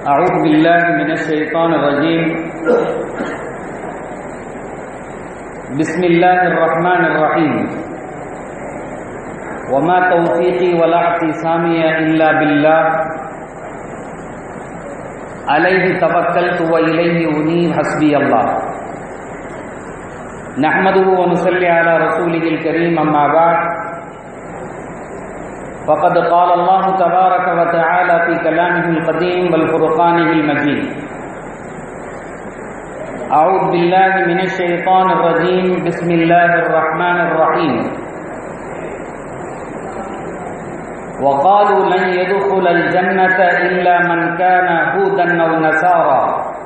أعوذ بالله من الشيطان الرجيم بسم الله الرحمن الرحيم وما توفيقي ولا اعتصامي إلا بالله عليه توكلت وإليه أنيب حسبي الله نحمده ونصلي على رسوله الكريم أما بعد فقد قال الله تبارك وتعالى في كلامه القديم والفرقانه المجيد أعوذ بالله من الشيطان الرجيم بسم الله الرحمن الرحيم وقالوا لن يدخل الجنة إلا من كان هودا أو نصارى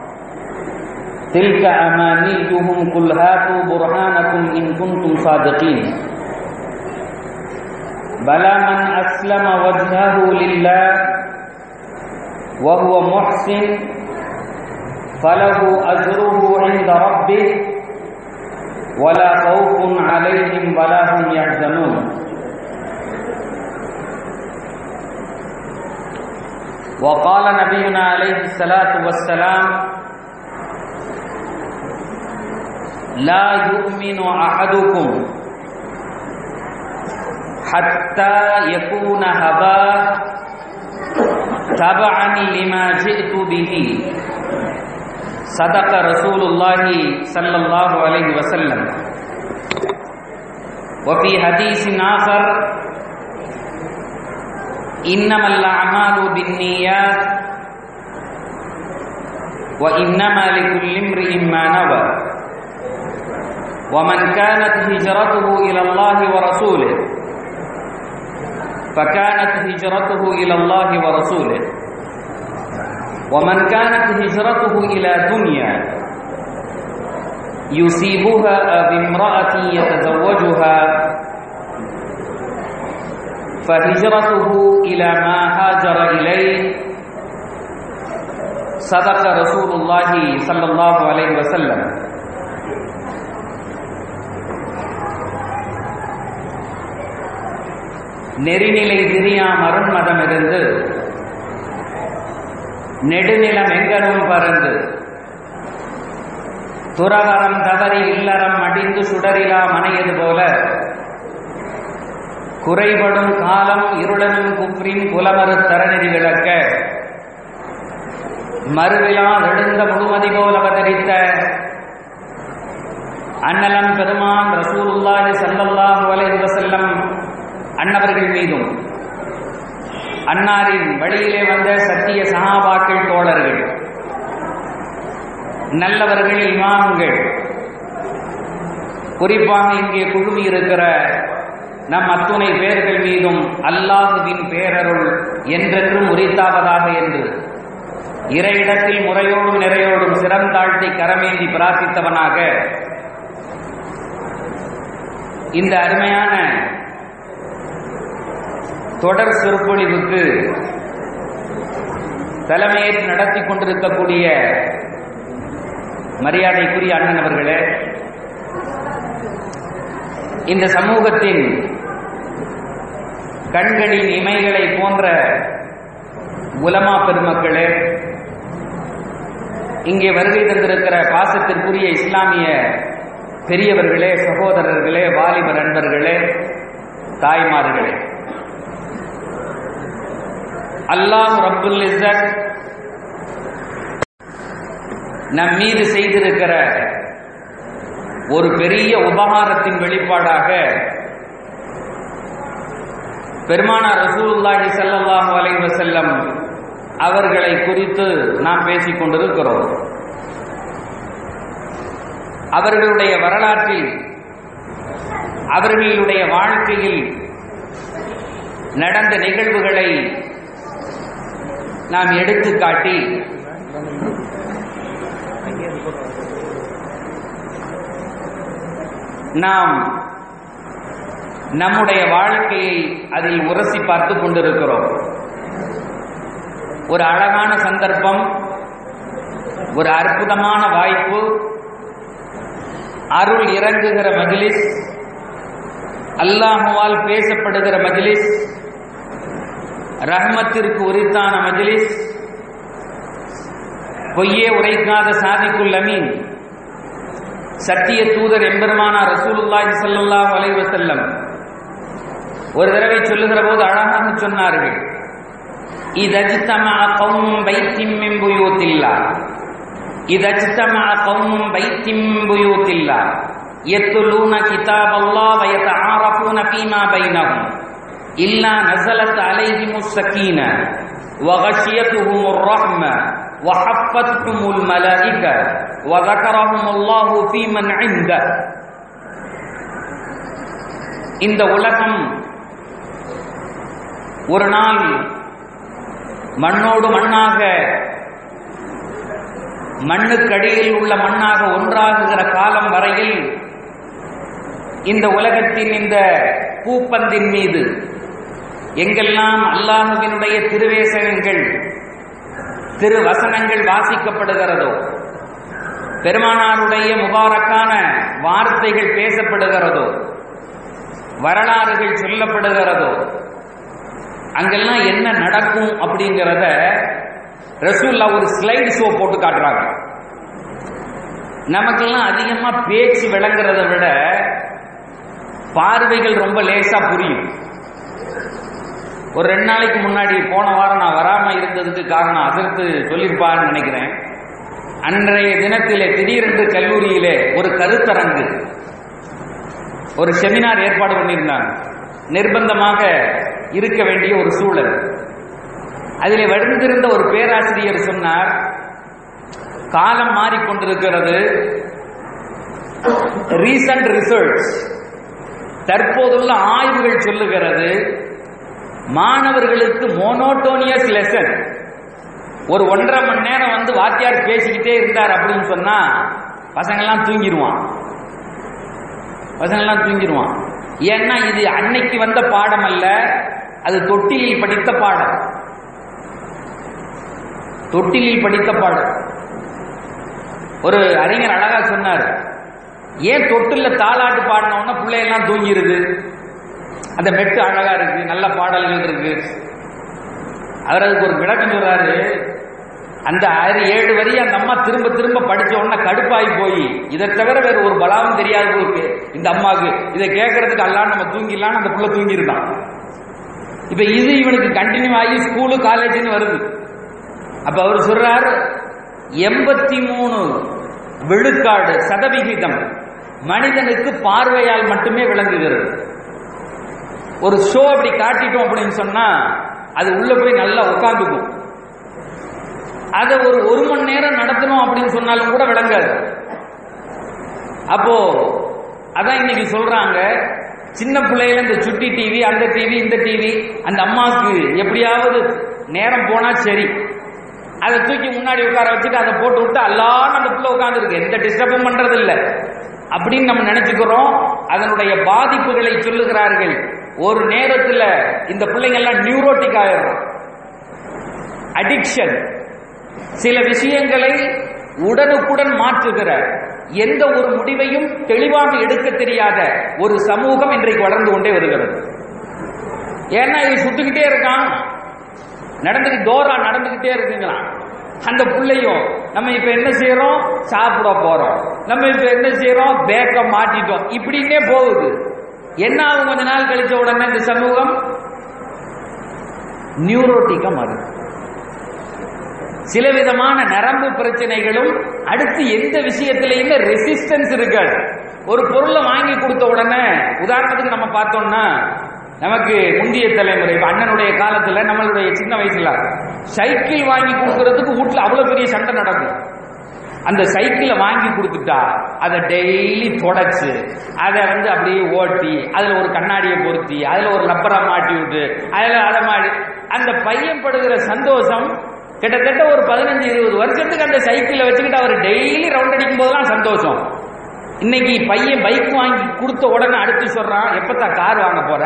تلك أمانيتهم قل هاتوا برهانكم إن كنتم صادقين بلى من أسلم وجهه لله وهو محسن فله أجره عند ربه ولا خوف عليهم ولا هم يحزنون وقال نبينا عليه الصلاة والسلام لا يؤمن أحدكم حتى يكون هباء تبعا لما جئت به صدق رسول الله صلى الله عليه وسلم وفي حديث آخر إنما الأعمال بالنيات وإنما لكل امرئ ما نوى ومن كانت هجرته إلى الله ورسوله فكانت هجرته إلى الله ورسوله ومن كانت هجرته إلى دنيا يصيبها بامرأة يتزوجها فهجرته إلى ما هاجر إليه صدق رسول الله صلى الله عليه وسلم நெறிநிலை திரியா மருண்மதமிருந்து நெடுநிலம் எங்கனும் பறந்து துறவரம் தவறி இல்லறம் அடிந்து சுடரிலா மனையது போல குறைபடும் காலம் இருளனும் குப்ரின் புலமறு தரநெறி விளக்க மறுவிழா எழுந்த முழுமதி போல் அவதரித்த அன்னலம் பெருமான் ரசூலுல்லாஹி சல்லல்லாஹு அலைஹி வஸல்லம் அன்னவர்கள் மீதும் அன்னாரின் வழியிலே வந்த சத்திய சகாபாக்கள் தோழர்கள் நல்லவர்கள் இமாம்கள் குறிப்பாக இங்கே குழுமி இருக்கிற நம் அத்துணை பேர்கள் மீதும் அல்லாஹுவின் பேரருள் என்றென்றும் உரித்தாவதாக என்று இறையிடத்தில் முறையோடும் நிறையோடும் சிறந்தாழ்த்தி கரமேந்தி பிரார்த்தித்தவனாக இந்த அருமையான தொடர் சொற்பொழிவுக்கு தலைமையேற்று நடத்தி கொண்டிருக்கக்கூடிய மரியாதைக்குரிய அண்ணன் அவர்களே இந்த சமூகத்தின் கண்களின் இமைகளை போன்ற உலமா பெருமக்களே இங்கே வருகை தந்திருக்கிற பாசத்திற்குரிய இஸ்லாமிய பெரியவர்களே சகோதரர்களே வாலிப நண்பர்களே தாய்மார்களே அல்லாஹ் ரப்புல் இஸ்ஸத் நம் மீது செய்திருக்கிற ஒரு பெரிய உபகாரத்தின் வெளிப்பாடாக பெருமானார் ரசூலுல்லாஹி ஸல்லல்லாஹு அலைஹி வஸல்லம் அவர்களை குறித்து நாம் பேசிக் கொண்டிருக்கிறோம் அவர்களுடைய வரலாற்றில் அவர்களுடைய வாழ்க்கையில் நடந்த நிகழ்வுகளை நாம் எடுத்து காட்டி நாம் நம்முடைய வாழ்க்கையை அதில் உரசி பார்த்து கொண்டிருக்கிறோம் ஒரு அழகான சந்தர்ப்பம் ஒரு அற்புதமான வாய்ப்பு அருள் இறங்குகிற மஜ்லிஸ் அல்லாஹுவால் பேசப்படுகிற மஜ்லிஸ் ரஹ்மத்திற்கு உரித்தான மஜ்லிஸ் பொய்யே உரைக்காத சாதிக்குல் அமீன் சத்திய தூதர் எம்பெருமானா ரசூலுல்லாஹி ஸல்லல்லாஹு அலைஹி வஸல்லம் ஒரு தடவை சொல்லுகிற போது அழகாக சொன்னார்கள் இதஜ்தமா கௌமும் பைத்தின் மின் புயூத்தில்லாஹ் இதஜ்தமா கௌமும் பைத்தின் மின் புயூத்தில்லாஹ் يتلون كتاب الله ويتعارفون فيما بينهم إلا نزلت عليهم السكينة وغشيتهم الرحمة وحفتهم الملائكة وذكرهم الله في من عنده இந்த உலகம் ஒரு நாள் மண்ணோடு மண்ணாக மண்ணுக்கடியில் உள்ள மண்ணாக ஒன்றாகுகிற காலம் வரையில் இந்த உலகத்தின் இந்த பூப்பந்தின் மீது எங்கெல்லாம் அல்லாஹுவினுடைய திருவேசகங்கள் திருவசனங்கள் வாசிக்கப்படுகிறதோ பெருமானாருடைய முபாரக்கான வார்த்தைகள் பேசப்படுகிறதோ வரலாறுகள் சொல்லப்படுகிறதோ அங்கெல்லாம் என்ன நடக்கும் அப்படிங்கிறத ரசூல்லா ஒரு ஸ்லைடு ஷோ போட்டு காட்டுறாங்க நமக்கெல்லாம் அதிகமா பேச்சு விளங்குறத விட பார்வைகள் ரொம்ப லேசா புரியும் ஒரு ரெண்டு நாளைக்கு முன்னாடி போன வாரம் நான் வராம இருந்ததுக்கு காரணம் அதற்கு சொல்லியிருப்பான்னு நினைக்கிறேன் அன்றைய தினத்திலே திடீரென்று கல்லூரியிலே ஒரு கருத்தரங்கு ஒரு செமினார் ஏற்பாடு பண்ணியிருந்தாங்க நிர்பந்தமாக இருக்க வேண்டிய ஒரு சூழல் அதிலே வந்திருந்த ஒரு பேராசிரியர் சொன்னார் காலம் மாறிக்கொண்டிருக்கிறது ரீசன்ட் ரிசர்ச் தற்போதுள்ள ஆய்வுகள் சொல்லுகிறது மாணவர்களுக்கு மோனோட்டோனியஸ் லெசன் ஒரு ஒன்றரை மணி நேரம் வந்து வாத்தியார் பேசிக்கிட்டே இருந்தார் அப்படின்னு சொன்னா பசங்கள்லாம் தூங்கிடுவான் பசங்கள்லாம் தூங்கிடுவான் ஏன்னா இது அன்னைக்கு வந்த பாடம் அல்ல அது தொட்டிலில் படித்த பாடம் தொட்டிலில் படித்த பாடம் ஒரு அறிஞர் அழகா சொன்னார் ஏன் தொட்டில தாளாட்டு பாடினோன்னா பிள்ளையெல்லாம் தூங்கிருது அந்த மெட்டு அழகா இருக்கு நல்ல பாடல்கள் இருக்கு அவர் அதுக்கு ஒரு விளக்கம் சொல்றாரு அந்த ஆறு ஏழு வரி அந்த அம்மா திரும்ப திரும்ப படிச்ச உடனே கடுப்பாகி போய் இதை தவிர வேற ஒரு பலாவும் தெரியாது போக்கு இந்த அம்மாவுக்கு இதை கேட்கறதுக்கு அல்லான்னு நம்ம தூங்கிடலான்னு அந்த புள்ள தூங்கிருந்தான் இப்ப இது இவனுக்கு கண்டினியூ ஆகி ஸ்கூலு காலேஜ்னு வருது அப்ப அவர் சொல்றாரு எண்பத்தி மூணு விழுக்காடு சதவிகிதம் மனிதனுக்கு பார்வையால் மட்டுமே விளங்குகிறது ஒரு ஷோ அப்படி காட்டிட்டோம் அப்படின்னு சொன்னா அது உள்ள போய் நல்லா உட்காந்துக்கும் அதை ஒரு ஒரு மணி நேரம் நடத்தணும் அப்படின்னு சொன்னாலும் கூட விளங்காது அப்போ அதான் இன்னைக்கு சொல்றாங்க சின்ன பிள்ளையில இந்த சுட்டி டிவி அந்த டிவி இந்த டிவி அந்த அம்மாவுக்கு எப்படியாவது நேரம் போனா சரி அதை தூக்கி முன்னாடி உட்கார வச்சுட்டு அதை போட்டு விட்டு அல்லான்னு அந்த பிள்ளை உட்காந்துருக்கு எந்த டிஸ்டர்பும் பண்றது இல்லை அப்படின்னு நம்ம நினைச்சுக்கிறோம் அதனுடைய பாதிப்புகளை சொல்லுகிறார்கள் ஒரு நேரத்தில் இந்த பிள்ளைங்க எல்லாம் நியூரோட்டிக் ஆயிடும் அடிக்ஷன் சில விஷயங்களை உடனுக்குடன் மாற்றுகிற எந்த ஒரு முடிவையும் தெளிவாக எடுக்க தெரியாத ஒரு சமூகம் இன்றைக்கு வளர்ந்து கொண்டே வருகிறது ஏன்னா இது சுட்டுக்கிட்டே இருக்கான் நடந்துட்டு டோரா நடந்துகிட்டே இருக்குங்களாம் அந்த பிள்ளையும் நம்ம இப்ப என்ன செய்யறோம் சாப்பிட போறோம் நம்ம இப்ப என்ன செய்யறோம் பேக்க மாட்டிட்டோம் இப்படின்னே போகுது என்ன ஆகும் கொஞ்ச நாள் கழிச்ச உடனே இந்த சமூகம் நியூரோட்டிக்கா மாறுது சில விதமான நரம்பு பிரச்சனைகளும் அடுத்து எந்த விஷயத்திலையுமே ரெசிஸ்டன்ஸ் இருக்காது ஒரு பொருளை வாங்கி கொடுத்த உடனே உதாரணத்துக்கு நம்ம பார்த்தோம்னா நமக்கு முந்தைய தலைமுறை இப்ப அண்ணனுடைய காலத்துல நம்மளுடைய சின்ன வயசுல சைக்கிள் வாங்கி கொடுக்கறதுக்கு வீட்டுல அவ்வளவு பெரிய சண்டை நடக்கும் அந்த சைக்கிளை வாங்கி கொடுத்துட்டா அதை டெய்லி தொடச்சு அதை வந்து அப்படியே ஓட்டி அதுல ஒரு கண்ணாடியை பொருத்தி அதுல ஒரு லப்பரை மாட்டி விட்டு அதுல அதை மாட்டி அந்த பையன் படுகிற சந்தோஷம் கிட்டத்தட்ட ஒரு பதினஞ்சு இருபது வருஷத்துக்கு அந்த சைக்கிளை வச்சுக்கிட்டு அவர் டெய்லி ரவுண்ட் அடிக்கும் போதெல்லாம் சந்தோஷம் இன்னைக்கு பையன் பைக் வாங்கி கொடுத்த உடனே அடுத்து சொல்றான் எப்பத்தான் கார் வாங்க போற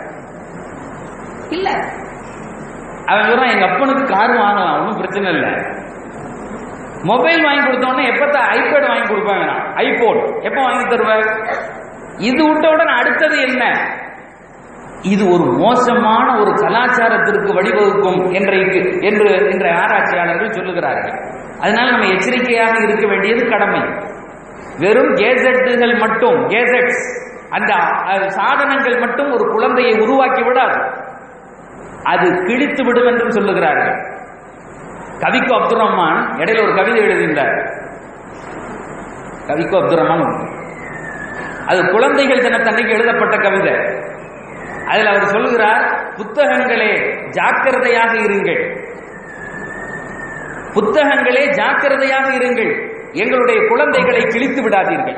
இல்ல அவன் சொல்றான் எங்க அப்பனுக்கு கார் வாங்கலாம் ஒன்றும் பிரச்சனை இல்லை மொபைல் வாங்கி கொடுத்த உடனே எப்பத்தான் ஐபேட் வாங்கி கொடுப்பாங்க ஐபோன் எப்போ வாங்கி தருவ இது விட்ட உடனே அடுத்தது என்ன இது ஒரு மோசமான ஒரு கலாச்சாரத்திற்கு வழிவகுக்கும் என்றைக்கு என்று என்ற ஆராய்ச்சியாளர்கள் சொல்லுகிறார்கள் அதனால நம்ம எச்சரிக்கையாக இருக்க வேண்டியது கடமை வெறும் கேசட்டுகள் மட்டும் கேசட்ஸ் அந்த அஹ், சாதனங்கள் மட்டும் ஒரு குழந்தையை உருவாக்கி விடாது அது கிழித்து விடும் என்றும் சொல்லுகிறார்கள் கவிக்கு அப்துல் ரஹ்மான் இடையில ஒரு கவிதை எழுதியிருந்தார் கவிக்கு அப்துல் ரஹ்மான் அது குழந்தைகள் தினத்தன்னைக்கு எழுதப்பட்ட கவிதை அதில் அவர் சொல்லுகிறார் புத்தகங்களே ஜாக்கிரதையாக இருங்கள் புத்தகங்களே ஜாக்கிரதையாக இருங்கள் எங்களுடைய குழந்தைகளை கிழித்து விடாதீர்கள்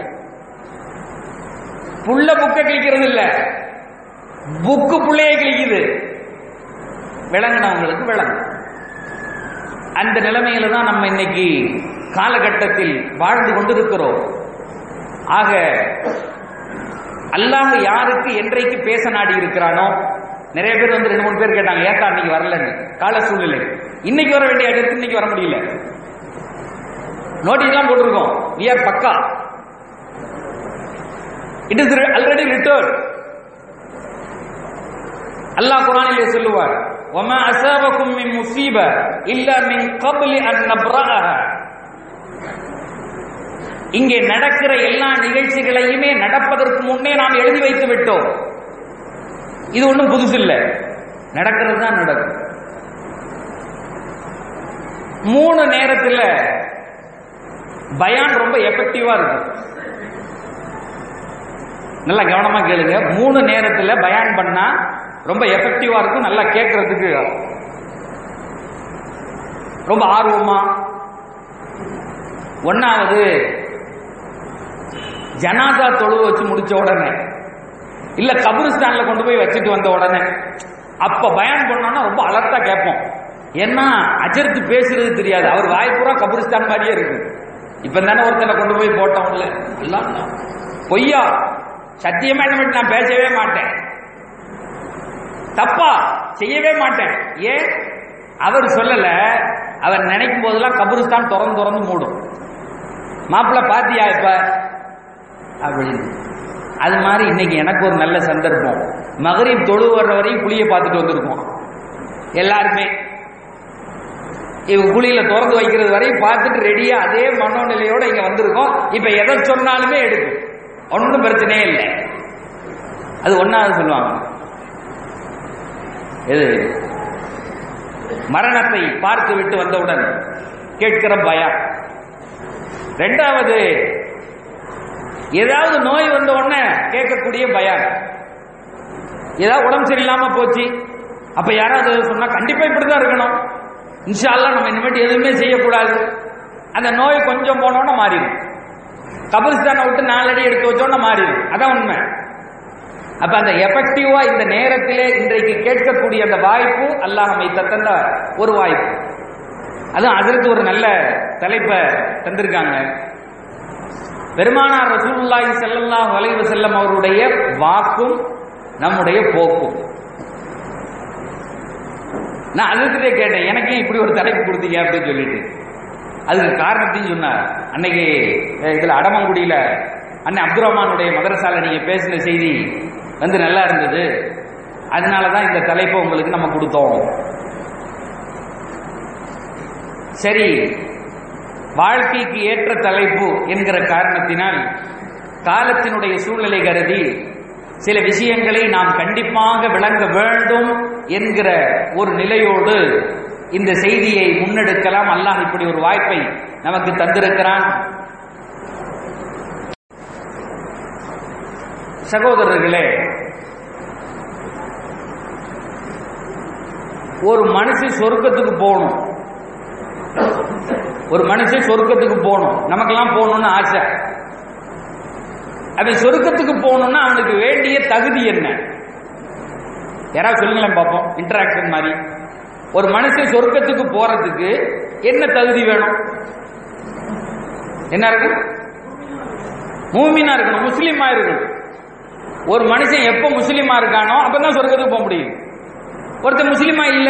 புள்ள புக்க கிழிக்கிறது இல்ல புக்கு புள்ளைய கிழிக்குது விளங்கினவங்களுக்கு விளங்கும் அந்த நிலைமையில தான் நம்ம இன்னைக்கு காலகட்டத்தில் வாழ்ந்து கொண்டிருக்கிறோம் ஆக அல்லாஹ் யாருக்கு என்றைக்கு பேச நாடி இருக்கிறானோ நிறைய பேர் வந்து ரெண்டு மூணு பேர் கேட்டாங்க ஏத்தா இன்னைக்கு வரலன்னு கால சூழ்நிலை இன்னைக்கு வர வேண்டிய இடத்துக்கு இன்னைக்கு வர முடியல நோட்டீஸ்லாம் போட்டிருக்கோம் we are பக்கா it is already return Allah குரானிலே சொல்லுவார் وما أصابكم من مصيبة إلا من قبل أن نبرأها இங்கே நடக்கிற எல்லா நிகழ்ச்சிகளையுமே நடப்பதற்கு முன்னே நாம் எழுதி வைத்து விட்டோம் இது ஒன்றும் புதுசு இல்லை நடக்கிறது தான் நடக்கும் மூணு நேரத்தில் பயான் ரொம்ப எஃபெக்டிவா இருக்கும் நல்லா கவனமா கேளுங்க மூணு நேரத்தில் பயான் பண்ணா ரொம்ப எஃபெக்டிவா இருக்கும் நல்லா கேட்கறதுக்கு ரொம்ப ஆர்வமா ஒன்னாவது ஜனாதா தொழு வச்சு முடிச்ச உடனே இல்ல கபிரிஸ்தான்ல கொண்டு போய் வச்சுட்டு வந்த உடனே அப்ப பயான் பண்ணோம்னா ரொம்ப அலர்ட்டா கேட்போம் ஏன்னா அஜர்த்து பேசுறது தெரியாது அவர் வாய்ப்புறா கபிரிஸ்தான் மாதிரியே இருக்கு இப்ப தானே ஒருத்தனை கொண்டு போய் போட்டோம்ல எல்லாம் பொய்யா சத்தியமா என்ன நான் பேசவே மாட்டேன் தப்பா செய்யவே மாட்டேன் ஏன் அவர் சொல்லல அவர் நினைக்கும் போதெல்லாம் கபிரிஸ்தான் திறந்து திறந்து மூடும் மாப்பிள்ள பாத்தியா இப்ப அப்படின்னு அது மாதிரி இன்னைக்கு எனக்கு ஒரு நல்ல சந்தர்ப்பம் மகரீப் தொழு வர்ற வரையும் புளிய பார்த்துட்டு வந்திருக்கோம் எல்லாருமே இவங்க குழியில திறந்து வைக்கிறது வரையும் பார்த்துட்டு ரெடியா அதே மனோநிலையோட இங்க வந்திருக்கோம் இப்ப எதை சொன்னாலுமே எடுக்கும் ஒன்றும் பிரச்சனையே இல்லை அது ஒன்னாவது சொல்லுவாங்க எது மரணத்தை பார்த்து விட்டு வந்தவுடன் கேட்கிற பயம் ரெண்டாவது ஏதாவது நோய் வந்த உடனே கேட்கக்கூடிய பயம் ஏதாவது உடம்பு சரியில்லாம போச்சு அப்ப யாராவது சொன்னா கண்டிப்பா இப்படிதான் இருக்கணும் இன்ஷா அல்லாஹ் நம்ம இனிமேட்டு எதுவுமே செய்யக்கூடாது அந்த நோய் கொஞ்சம் போனோன்னா மாறிடும் கபிரிஸ்தானை விட்டு நாலடி எடுத்து வச்சோன்னா மாறிடும் அதான் உண்மை அப்ப அந்த எஃபெக்டிவா இந்த நேரத்திலே இன்றைக்கு கேட்கக்கூடிய அந்த வாய்ப்பு அல்லாஹ் நம்மை தந்த ஒரு வாய்ப்பு அதுவும் அதற்கு ஒரு நல்ல தலைப்பை தந்திருக்காங்க பெருமானார் ரசூலுல்லாஹி ஸல்லல்லாஹு அலைஹி வஸல்லம் அவருடைய வாக்கும் நம்முடைய போக்கும் நான் அதுக்கிட்டே கேட்டேன் எனக்கு ஏன் இப்படி ஒரு தலைப்பு கொடுத்தீங்க அப்படின்னு சொல்லிட்டு அதுக்கு காரணத்தையும் சொன்னார் அன்னைக்கு அஹ், இதுல அடமங்குடியில அண்ணன் அப்துல் ரஹ்மானுடைய மதரசால நீங்க பேசின செய்தி வந்து நல்லா இருந்தது அதனால தான் இந்த தலைப்பை உங்களுக்கு நம்ம கொடுத்தோம் சரி வாழ்க்கைக்கு ஏற்ற தலைப்பு என்கிற காரணத்தினால் காலத்தினுடைய சூழ்நிலை கருதி சில விஷயங்களை நாம் கண்டிப்பாக விளங்க வேண்டும் என்கிற ஒரு நிலையோடு இந்த செய்தியை முன்னெடுக்கலாம் அல்லாஹ் இப்படி ஒரு வாய்ப்பை நமக்கு தந்திருக்கிறான் சகோதரர்களே ஒரு மனுஷன் சொர்க்கத்துக்கு போகணும் ஒரு மனுஷன் சொர்க்கத்துக்கு போகணும் நமக்கெல்லாம் போகணும்னு ஆசை அவன் சொர்க்கத்துக்கு போகணும்னா அவனுக்கு வேண்டிய தகுதி என்ன யாராவது சொல்லுங்களேன் பார்ப்போம் இன்டராக்ஷன் மாதிரி ஒரு மனுஷன் சொர்க்கத்துக்கு போறதுக்கு என்ன தகுதி வேணும் என்ன இருக்கு மூமினா இருக்கணும் முஸ்லீமா இருக்கணும் ஒரு மனுஷன் எப்ப முஸ்லீமா இருக்கானோ அப்பதான் சொர்க்கத்துக்கு போக முடியும் ஒருத்தன் முஸ்லீமா இல்ல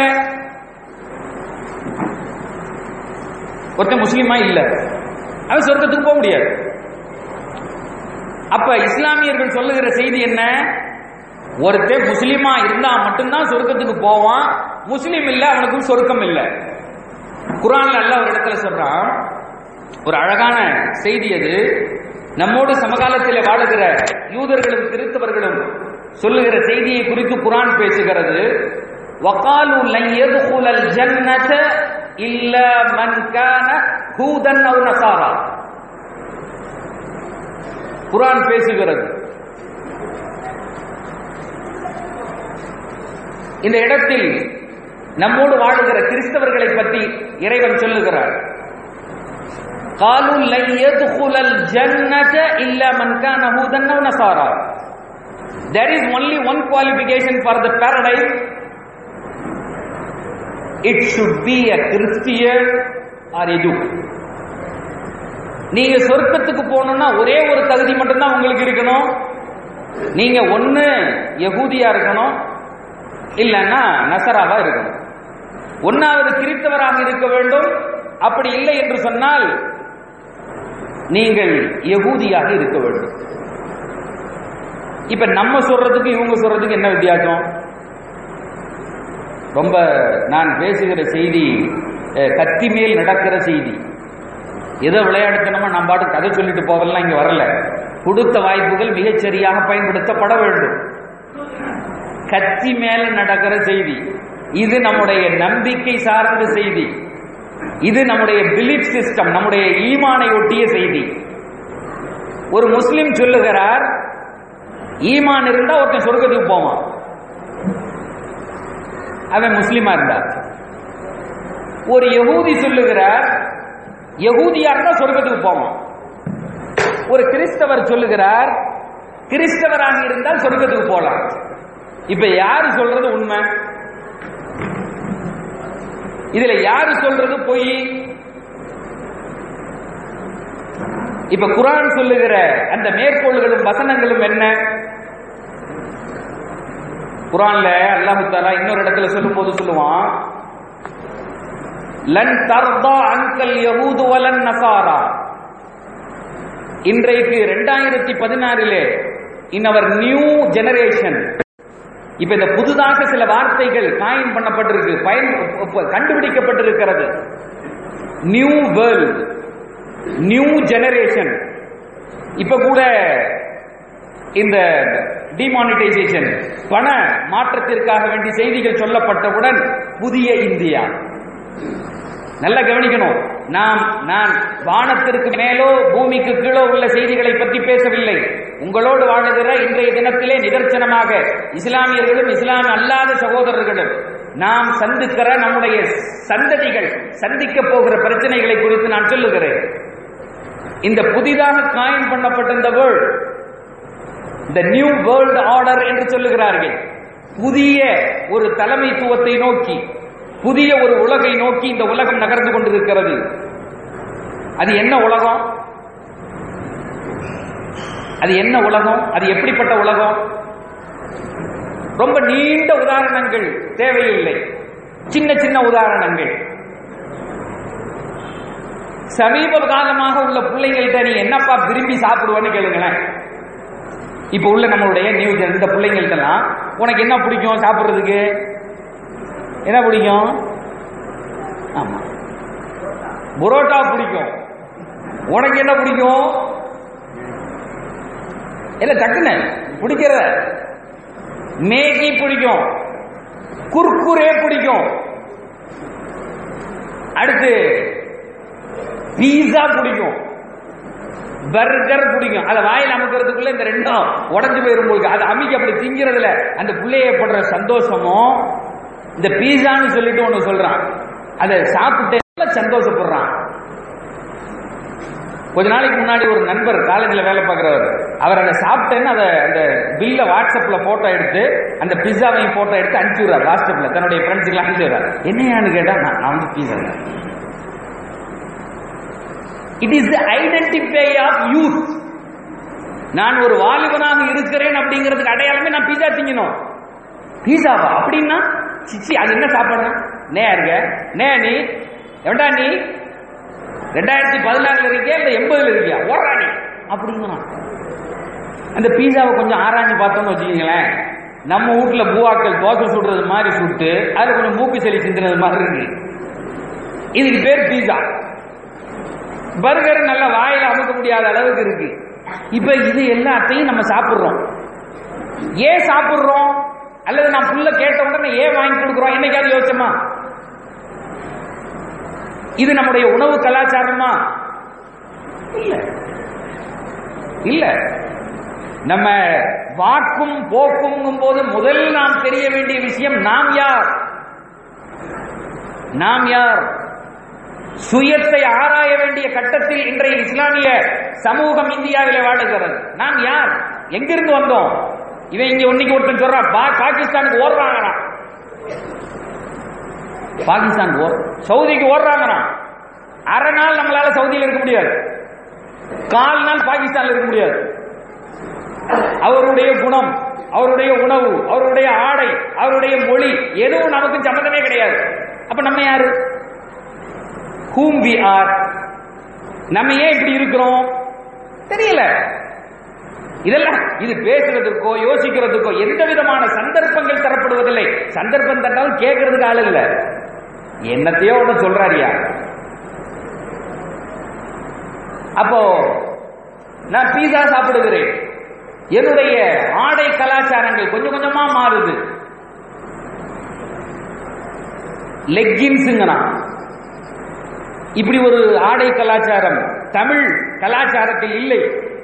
ஒருத்தன் முஸ்லீமா இல்ல அவன் சொர்க்கத்துக்கு போக முடியாது அப்ப இஸ்லாமியர்கள் சொல்லுகிற செய்தி என்ன ஒருத்தன் முஸ்லீமா இருந்தா மட்டும்தான் சொர்க்கத்துக்கு போவான் முஸ்லீம் இல்ல அவனுக்கும் சொர்க்கம் இல்ல குரான்ல அல்ல ஒரு இடத்துல சொல்றான் ஒரு அழகான செய்தி அது நம்மோடு சமகாலத்தில் வாழுகிற யூதர்களும் கிறிஸ்தவர்களும் சொல்லுகிற செய்தியை குறித்து குரான் பேசுகிறது வகாலு லன் யதுகுலல் ஜன்னத இல்ல மன் கான ஹூதன் அவ் நசாரா குரான் பேசுகிறது இந்த இடத்தில் நம்மோடு வாழுகிற கிறிஸ்தவர்களை பற்றி இறைவன் சொல்லுகிறார் قالوا لن يدخل الجنة إلا من كان هودا أو نصارى There is only one qualification for the paradise. It should be a Christian or a Jew. நீங்க சொர்க்கத்துக்கு போகணும்னா ஒரே ஒரு தகுதி மட்டும்தான் உங்களுக்கு இருக்கணும் நீங்க ஒண்ணு யகூதியா இருக்கணும் இல்லைன்னா நசராவா இருக்கணும் ஒன்னாவது கிறித்தவராக இருக்க வேண்டும் அப்படி இல்லை என்று சொன்னால் நீங்கள் யகூதியாக இருக்க வேண்டும் இப்ப நம்ம சொல்றதுக்கு இவங்க சொல்றதுக்கு என்ன வித்தியாசம் ரொம்ப நான் பேசுகிற செய்தி அஹ், கத்தி மேல் நடக்கிற செய்தி ஏதோ விளையாடுத்தனமா நம்ம பாட்டு கதை சொல்லிட்டு போகலாம் இங்க வரல கொடுத்த வாய்ப்புகள் மிகச் சரியாக பயன்படுத்தப்பட வேண்டும் கத்தி மேல நடக்கிற செய்தி இது நம்முடைய நம்பிக்கை சார்ந்த செய்தி இது நம்முடைய பிலீப் சிஸ்டம் நம்முடைய ஈமானை ஒட்டிய செய்தி ஒரு முஸ்லிம் சொல்லுகிறார் ஈமான் இருந்தா ஒருத்தன் சொர்க்கத்துக்கு போவான் அவன் முஸ்லிமா இருந்தா ஒரு யகூதி சொல்லுகிறார் யகூதியா இருந்தா சொர்க்கத்துக்கு போவான் ஒரு கிறிஸ்தவர் சொல்லுகிறார் கிறிஸ்தவராக இருந்தால் சொர்க்கத்துக்கு போலாம் இப்ப யாரு சொல்றது உண்மை இதுல யாரு சொல்றது பொய் இப்ப குரான் சொல்லுகிற அந்த மேற்கோள்களும் வசனங்களும் என்ன குரான்ல அல்லாஹு தாலா இன்னொரு இடத்துல சொல்லும் போது சொல்லுவான் லன் தர்தா அன்கல் யஹூது வலன் நசாரா இன்றைக்கு ரெண்டாயிரத்தி பதினாறிலே இன் அவர் நியூ ஜெனரேஷன் இப்ப இந்த புதுதாக சில வார்த்தைகள் காயின் பண்ணப்பட்டிருக்கு பயன் கண்டுபிடிக்கப்பட்டிருக்கிறது நியூ வேர்ல்ட் நியூ ஜெனரேஷன் இப்ப கூட இந்த டிமானிட்டைசேஷன் பண மாற்றத்திற்காக வேண்டி செய்திகள் சொல்லப்பட்டவுடன் புதிய இந்தியா நல்லா கவனிக்கணும் நாம் நான் வானத்திற்கு மேலோ பூமிக்கு கீழோ உள்ள செய்திகளை பற்றி பேசவில்லை உங்களோடு வாழுகிற இன்றைய தினத்திலே நிதர்சனமாக இஸ்லாமியர்களும் இஸ்லாம் அல்லாத சகோதரர்களும் நாம் சந்திக்கிற நம்முடைய சந்ததிகள் சந்திக்க போகிற பிரச்சனைகளை குறித்து நான் சொல்லுகிறேன் இந்த புதிதாக காயம் பண்ணப்பட்ட இந்த வேர்ல்ட் இந்த நியூ வேர்ல்ட் ஆர்டர் என்று சொல்லுகிறார்கள் புதிய ஒரு தலைமைத்துவத்தை நோக்கி புதிய ஒரு உலகை நோக்கி இந்த உலகம் நகர்ந்து கொண்டிருக்கிறது அது என்ன உலகம் அது என்ன உலகம் அது எப்படிப்பட்ட உலகம் ரொம்ப நீண்ட உதாரணங்கள் தேவையில்லை சின்ன சின்ன உதாரணங்கள் சமீப காலமாக உள்ள பிள்ளைங்கள்ட்ட நீ என்னப்பா விரும்பி சாப்பிடுவேன்னு கேளுங்களேன் இப்ப உள்ள நம்மளுடைய நியூ ஜென் இந்த பிள்ளைங்கள்ட்டலாம் உனக்கு என்ன பிடிக்கும் சாப்பிடுறதுக்கு என்ன பிடிக்கும் ஆமா புரோட்டா பிடிக்கும் உனக்கு என்ன பிடிக்கும் இல்ல டக்குன்னு பிடிக்கிற மேகி பிடிக்கும் குர்குரே பிடிக்கும் அடுத்து பீஸா பிடிக்கும் பர்கர் பிடிக்கும் அதை வாயில் அமைக்கிறதுக்குள்ள இந்த ரெண்டும் உடஞ்சு போயிரும் உங்களுக்கு அதை அமைக்க அப்படி திங்கிறதுல அந்த பிள்ளைய படுற சந்தோஷமும் இந்த பீஸான்னு சொல்லிட்டு ஒண்ணு சொல்றான் அதை சாப்பிட்டு சந்தோஷப்படுறான் கொஞ்ச நாளைக்கு முன்னாடி ஒரு நண்பர் காலேஜில் வேலை பார்க்குறவர் அவர் அதை சாப்பிட்டேன்னு அதை அந்த பில்ல வாட்ஸ்அப்ல போட்டோ எடுத்து அந்த பிஸாவையும் போட்டோ எடுத்து அனுப்பிச்சு விடுறார் வாட்ஸ்அப்ல தன்னுடைய ஃப்ரெண்ட்ஸுக்கு அனுப்பிச்சு விடுறார் என்னையான்னு கேட்டா நான் நான் வந்து பீஸா it is the identify of youth நான் ஒரு வாலிபனாக இருக்கிறேன் அப்படிங்கிறதுக்கு அடையாளமே நான் பீஸா திங்கணும் பீஸாவா அப்படின்னா சிச்சி அது என்ன சாப்பாடு நே இருக்க நே நீ எவன்டா நீ ரெண்டாயிரத்தி பதினாறுல இருக்கியா இல்ல எண்பதுல இருக்கியா ஓடுறா நீ அப்படிங்கிறான் அந்த பீஸாவை கொஞ்சம் ஆராய்ஞ்சு பார்த்தோம்னு வச்சுக்கீங்களேன் நம்ம வீட்டுல பூவாக்கள் தோசை சுடுறது மாதிரி சுட்டு அதுல கொஞ்சம் மூக்கு சளி சிந்துறது மாதிரி இருக்கு இதுக்கு பேர் பீஸா பர்கர் நல்ல வாயில அமுக்க முடியாத அளவுக்கு இருக்கு இப்ப இது எல்லாத்தையும் நம்ம சாப்பிடுறோம் ஏன் சாப்பிடுறோம் அல்லது நான் புள்ள கேட்ட உடனே ஏன் வாங்கி கொடுக்குறோம் என்னைக்காவது யோசிச்சோமா இது நம்முடைய உணவு கலாச்சாரமா இல்ல இல்ல நம்ம வாக்கும் போக்கும் போது முதல் நாம் தெரிய வேண்டிய விஷயம் நாம் யார் நாம் யார் சுயத்தை ஆராய வேண்டிய கட்டத்தில் இன்றைய இஸ்லாமிய சமூகம் இந்தியாவிலே வாழுகிறது நாம் யார் எங்கிருந்து வந்தோம் இவன் இங்க இன்னைக்கு ஒருத்தன் சொல்றான் பா- பாகிஸ்தானுக்கு ஓடுறாங்கறான் பாகிஸ்தான் ஓர் சவுதிக்கு ஓடுறாங்கறான் அரை நாள் நம்மளால சவுதியில் இருக்க முடியாது கால் நாள் பாகிஸ்தான்ல இருக்க முடியாது அவருடைய குணம் அவருடைய உணவு அவருடைய ஆடை அவருடைய மொழி எதுவும் நமக்கு சம்மந்தமே கிடையாது அப்ப நம்ம யாரு whom we are நம்ம ஏன் இப்படி இருக்கிறோம் தெரியல இதெல்லாம் இது பேசுறதுக்கோ யோசிக்கிறதுக்கோ எந்த விதமான சந்தர்ப்பங்கள் தரப்படுவதில்லை சந்தர்ப்பம் தட்டாலும் கேட்கறதுக்கு ஆள் இல்ல என்னத்தையோ ஒண்ணு சொல்றாரியா அப்போ நான் பீஸா சாப்பிடுகிறேன் என்னுடைய ஆடை கலாச்சாரங்கள் கொஞ்சம் கொஞ்சமா மாறுது லெக்கின்ஸுங்கிறான் இப்படி ஒரு ஆடை கலாச்சாரம் தமிழ் கலாச்சாரத்தில் இல்லை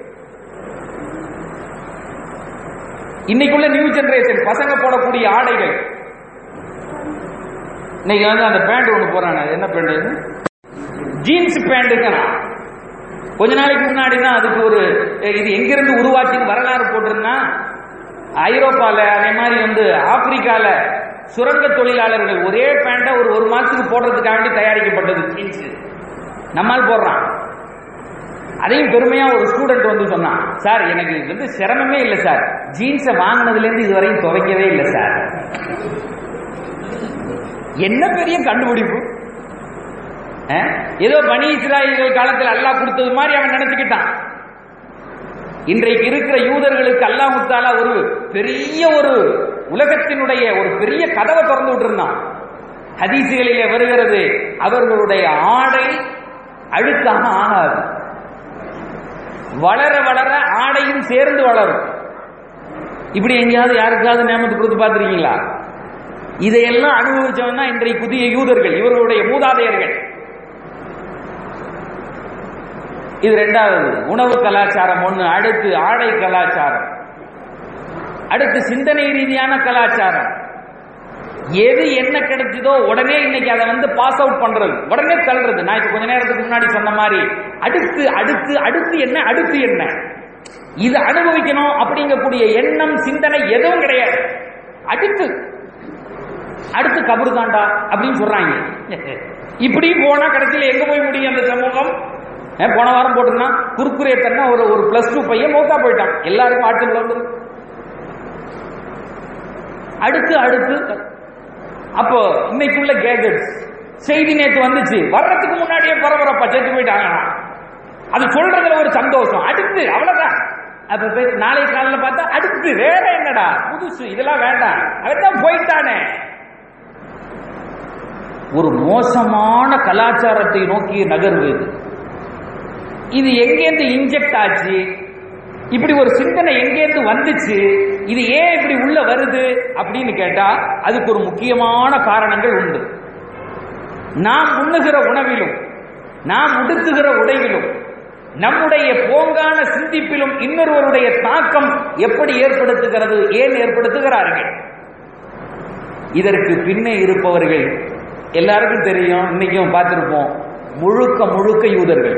இன்னைக்குள்ள நியூ ஜெனரேஷன் பசங்க போடக்கூடிய ஆடைகள் இன்னைக்கு வந்து அந்த பேண்ட் ஒன்று போறானே அது என்ன பேண்ட் ஜீன்ஸ் பேண்ட்டுங்கண்ணா கொஞ்ச நாளைக்கு முன்னாடி தான் அதுக்கு ஒரு அஹ், இது எங்கிருந்து உருவாச்சின்னு வரலாறு போட்டிருந்தா ஐரோப்பால அதே மாதிரி வந்து ஆப்பிரிக்கால சுரங்க தொழிலாளர்கள் ஒரே பேண்ட்டை ஒரு ஒரு மாசத்துக்கு போடுறதுக்காக வேண்டி தயாரிக்கப்பட்டது ஜீன்ஸ் நம்மால் போடுறான் அதையும் பெருமையா ஒரு ஸ்டூடெண்ட் வந்து சொன்னான் சார் எனக்கு இது வந்து சிரமமே இல்லை சார் ஜீன்ஸை வாங்கினதுல இருந்து இதுவரையும் துவைக்கவே இல்லை சார் என்ன பெரிய கண்டுபிடிப்பு அஹ்? ஏதோ பனி இஸ்ராயல்கள் காலத்தில் அல்லாஹ் கொடுத்தது மாதிரி அவன் நினைச்சுக்கிட்டான் இன்றைக்கு இருக்கிற யூதர்களுக்கு அல்லாஹ் முத்தாலா ஒரு பெரிய ஒரு உலகத்தினுடைய ஒரு பெரிய கதவை திறந்து விட்டுருந்தான் ஹதீசுகளிலே வருகிறது அவர்களுடைய ஆடை அழுக்காக ஆகாது வளர வளர ஆடையும் சேர்ந்து வளரும் இப்படி எங்கேயாவது யாருக்காவது நேமத்து கொடுத்து பார்த்துருக்கீங்களா இதையெல்லாம் அனுபவிச்சவன் தான் இன்றைய புதிய யூதர்கள் இவர்களுடைய மூதாதையர்கள் இது ரெண்டாவது உணவு கலாச்சாரம் ஒண்ணு அடுத்து ஆடை கலாச்சாரம் அடுத்து சிந்தனை ரீதியான கலாச்சாரம் எது என்ன கிடைச்சதோ உடனே இன்னைக்கு அதை வந்து பாஸ் அவுட் பண்றது உடனே தள்ளுறது நான் இப்ப கொஞ்ச நேரத்துக்கு முன்னாடி சொன்ன மாதிரி அடுத்து அடுத்து அடுத்து என்ன அடுத்து என்ன இது அனுபவிக்கணும் அப்படிங்கக்கூடிய எண்ணம் சிந்தனை எதுவும் கிடையாது அடுத்து அடுத்து கபரு தாண்டா அப்படின்னு சொல்றாங்க இப்படி போனா கடைசியில எங்க போய் முடியும் அந்த சமூகம் அஹ் போன வாரம் போட்டிருந்தான் குறுக்குறே தன்னா ஒரு ஒரு பிளஸ் டூ பையன் மௌத்தா போயிட்டான் எல்லாருக்கும் ஆட்கள் வந்து அடுத்து அடுத்து அப்போ இன்னைக்குள்ள கேஜெட்ஸ் செய்தி நேத்து வந்துச்சு வர்றதுக்கு முன்னாடியே பரபரப்பா செத்து போயிட்டாங்க அது சொல்றதுல ஒரு சந்தோஷம் அடுத்து அவ்வளவுதான் அப்ப போய் நாளை காலையில பார்த்தா அடுத்து வேற என்னடா புதுசு இதெல்லாம் வேண்டாம் அவன் தான் போயிட்டானே ஒரு மோசமான கலாச்சாரத்தை நோக்கிய நகர்வு இது இது எங்கேருந்து இன்ஜெக்ட் ஆச்சு இப்படி ஒரு சிந்தனை எங்கேருந்து வந்துச்சு இது ஏன் இப்படி உள்ள வருது அப்படின்னு கேட்டா அதுக்கு ஒரு முக்கியமான காரணங்கள் உண்டு நாம் உண்ணுகிற உணவிலும் நாம் உடுத்துகிற உடையிலும் நம்முடைய போங்கான சிந்திப்பிலும் இன்னொருவருடைய தாக்கம் எப்படி ஏற்படுத்துகிறது ஏன் ஏற்படுத்துகிறார்கள் இதற்கு பின்னே இருப்பவர்கள் எல்லாருக்கும் தெரியும் இன்னைக்கும் பார்த்திருப்போம் முழுக்க முழுக்க யூதர்கள்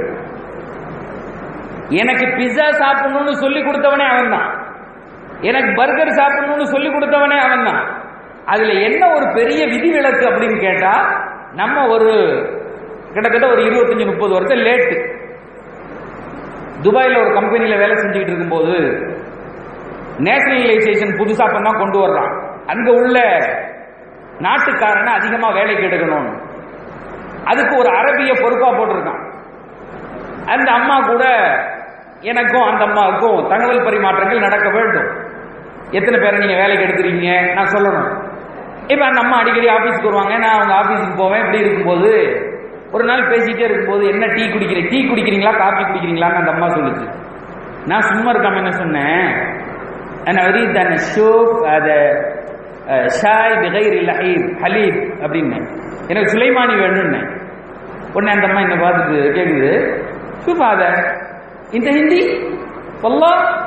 எனக்கு பிஸா சாப்பிடணும்னு சொல்லி கொடுத்தவனே அவன் தான் எனக்கு பர்கர் சாப்பிடணும்னு சொல்லி கொடுத்தவனே அவன் தான் அதுல என்ன ஒரு பெரிய விதிவிலக்கு அப்படின்னு கேட்டா நம்ம ஒரு கிட்டத்தட்ட ஒரு இருபத்தஞ்சு முப்பது வருஷம் லேட்டு துபாயில ஒரு கம்பெனில வேலை செஞ்சுக்கிட்டு இருக்கும்போது நேஷனலைசேஷன் புதுசா பண்ணா கொண்டு வர்றான் அங்க உள்ள நாட்டுக்காரனை அதிகமா வேலைக்கு எடுக்கணும்னு அதுக்கு ஒரு அரபிய பொறுப்பா போட்டிருக்கான் அந்த அம்மா கூட எனக்கும் அந்த அம்மாவுக்கும் தகவல் பரிமாற்றங்கள் நடக்க வேண்டும் எத்தனை பேரை நீங்க வேலைக்கு எடுத்துறீங்க நான் சொல்லணும் இப்ப அந்த அம்மா அடிக்கடி ஆபீஸ்க்கு வருவாங்க நான் அவங்க ஆபீஸுக்கு போவேன் இப்படி இருக்கும்போது ஒரு நாள் பேசிட்டே இருக்கும்போது என்ன டீ குடிக்கிறீங்க டீ குடிக்கிறீங்களா காபி குடிக்கிறீங்களான்னு அந்த அம்மா சொல்லுச்சு நான் சும்மா இருக்காம என்ன சொன்னேன் நான் أريد أن أشوف هذا شاي بغير لحيب حليب அப்படின்னு எனக்கு சுலைமானி வேணும்னு உடனே அந்த அம்மா என்ன பார்த்துட்டு கேக்குது ஷூப் அத இந்த ஹிந்தி வல்லா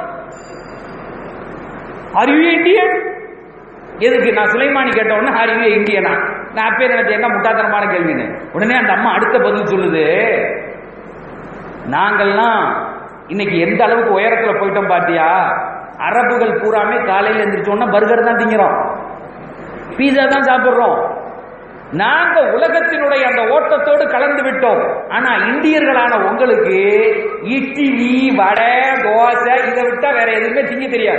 ஆர் யூ இந்தியன் எதுக்கு நான் சுலைமானி கேட்ட உடனே ஆர் யூ இந்தியனா நான் அப்பே நினைச்சேன் என்ன முட்டாத்தனமான கேள்வின்னு உடனே அந்த அம்மா அடுத்த பதில் சொல்லுது நாங்கள்லாம் இன்னைக்கு எந்த அளவுக்கு உயரத்துல போயிட்டோம் பாத்தியா அரபுகள் பூராமே காலையில எந்திரிச்சோன்னா பர்கர் தான் திங்கிறோம் பீஸா தான் சாப்பிடுறோம் நாங்க உலகத்தினுடைய அந்த ஓட்டத்தோடு கலந்து விட்டோம் ஆனா இந்தியர்களான உங்களுக்கு இட்லி வடை தோசை இதை விட்டா வேற எதுவுமே திங்க தெரியாது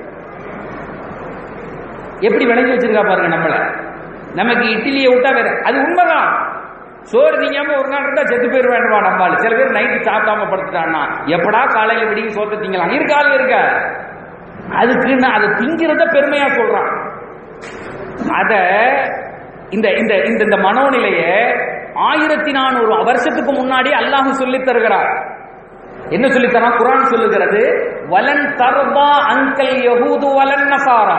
எப்படி விளங்கி வச்சிருக்கா பாருங்க நம்மள நமக்கு இட்லியை விட்டா வேற அது உண்மைதான் சோறு திங்காம ஒரு நாள் இருந்தா செத்து போயிட வேண்டுமா நம்மால் சில பேர் நைட்டு சாப்பிடாம படுத்துட்டான்னா எப்படா காலையில விடியும் சோத்த திங்கலாம் இருக்காது இருக்க அதுக்கு நான் அதை திங்கிறத பெருமையா சொல்றான் அத இந்த இந்த இந்த இந்த மனோநிலைய ஆயிரத்தி நானூறு வருஷத்துக்கு முன்னாடி அல்லாஹ் சொல்லி தருகிறார் என்ன சொல்லி தரான் குரான் சொல்லுகிறது வலன் தர்பா அங்கல் யஹூது வலன் நசாரா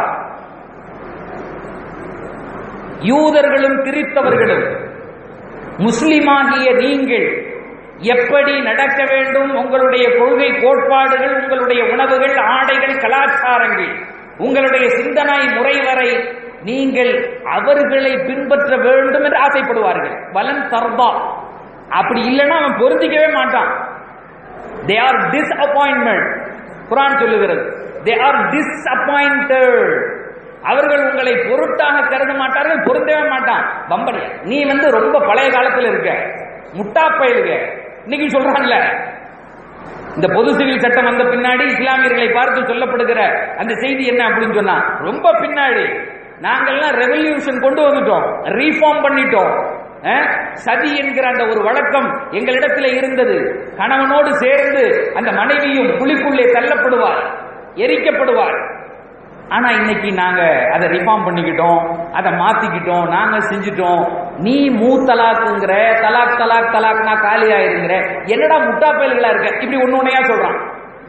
யூதர்களும் கிறித்தவர்களும் முஸ்லிமாகிய நீங்கள் எப்படி நடக்க வேண்டும் உங்களுடைய கொள்கை கோட்பாடுகள் உங்களுடைய உணவுகள் ஆடைகள் கலாச்சாரங்கள் உங்களுடைய சிந்தனை முறை வரை நீங்கள் அவர்களை பின்பற்ற வேண்டும் என்று ஆசைப்படுவார்கள் வலன் தர்பா அப்படி இல்லைன்னா அவன் பொருந்திக்கவே மாட்டான் தே ஆர் டிஸ்அப்பாயின்மெண்ட் குரான் சொல்லுகிறது தே ஆர் டிஸ்அப்பாயிண்டட் அவர்கள் உங்களை பொருட்டாக கருத மாட்டார்கள் பொருந்தவே மாட்டான் பம்படி நீ வந்து ரொம்ப பழைய காலத்துல இருக்க முட்டா பயலுக இன்னைக்கு சொல்றான்ல இந்த பொது சிவில் சட்டம் வந்த பின்னாடி இஸ்லாமியர்களை பார்த்து சொல்லப்படுகிற அந்த செய்தி என்ன அப்படின்னு சொன்னா ரொம்ப பின்னாடி நாங்கெல்லாம் ரெவல்யூஷன் கொண்டு வந்துட்டோம் ரீஃபார்ம் பண்ணிட்டோம் அஹ், சதி என்கிற அந்த ஒரு வழக்கம் எங்களிடத்தில் இருந்தது கணவனோடு சேர்ந்து அந்த மனைவியும் குழிக்குள்ளே தள்ளப்படுவார் எரிக்கப்படுவார் ஆனா இன்னைக்கு நாங்க அதை ரிஃபார்ம் பண்ணிக்கிட்டோம் அதை மாத்திக்கிட்டோம் நாங்க செஞ்சுட்டோம் நீ மூ தலாக்குங்கிற தலாக் தலாக் தலாக்னா காலி ஆயிருங்கிற என்னடா முட்டா பயல்களா இருக்க இப்படி ஒண்ணு ஒண்ணையா சொல்றான்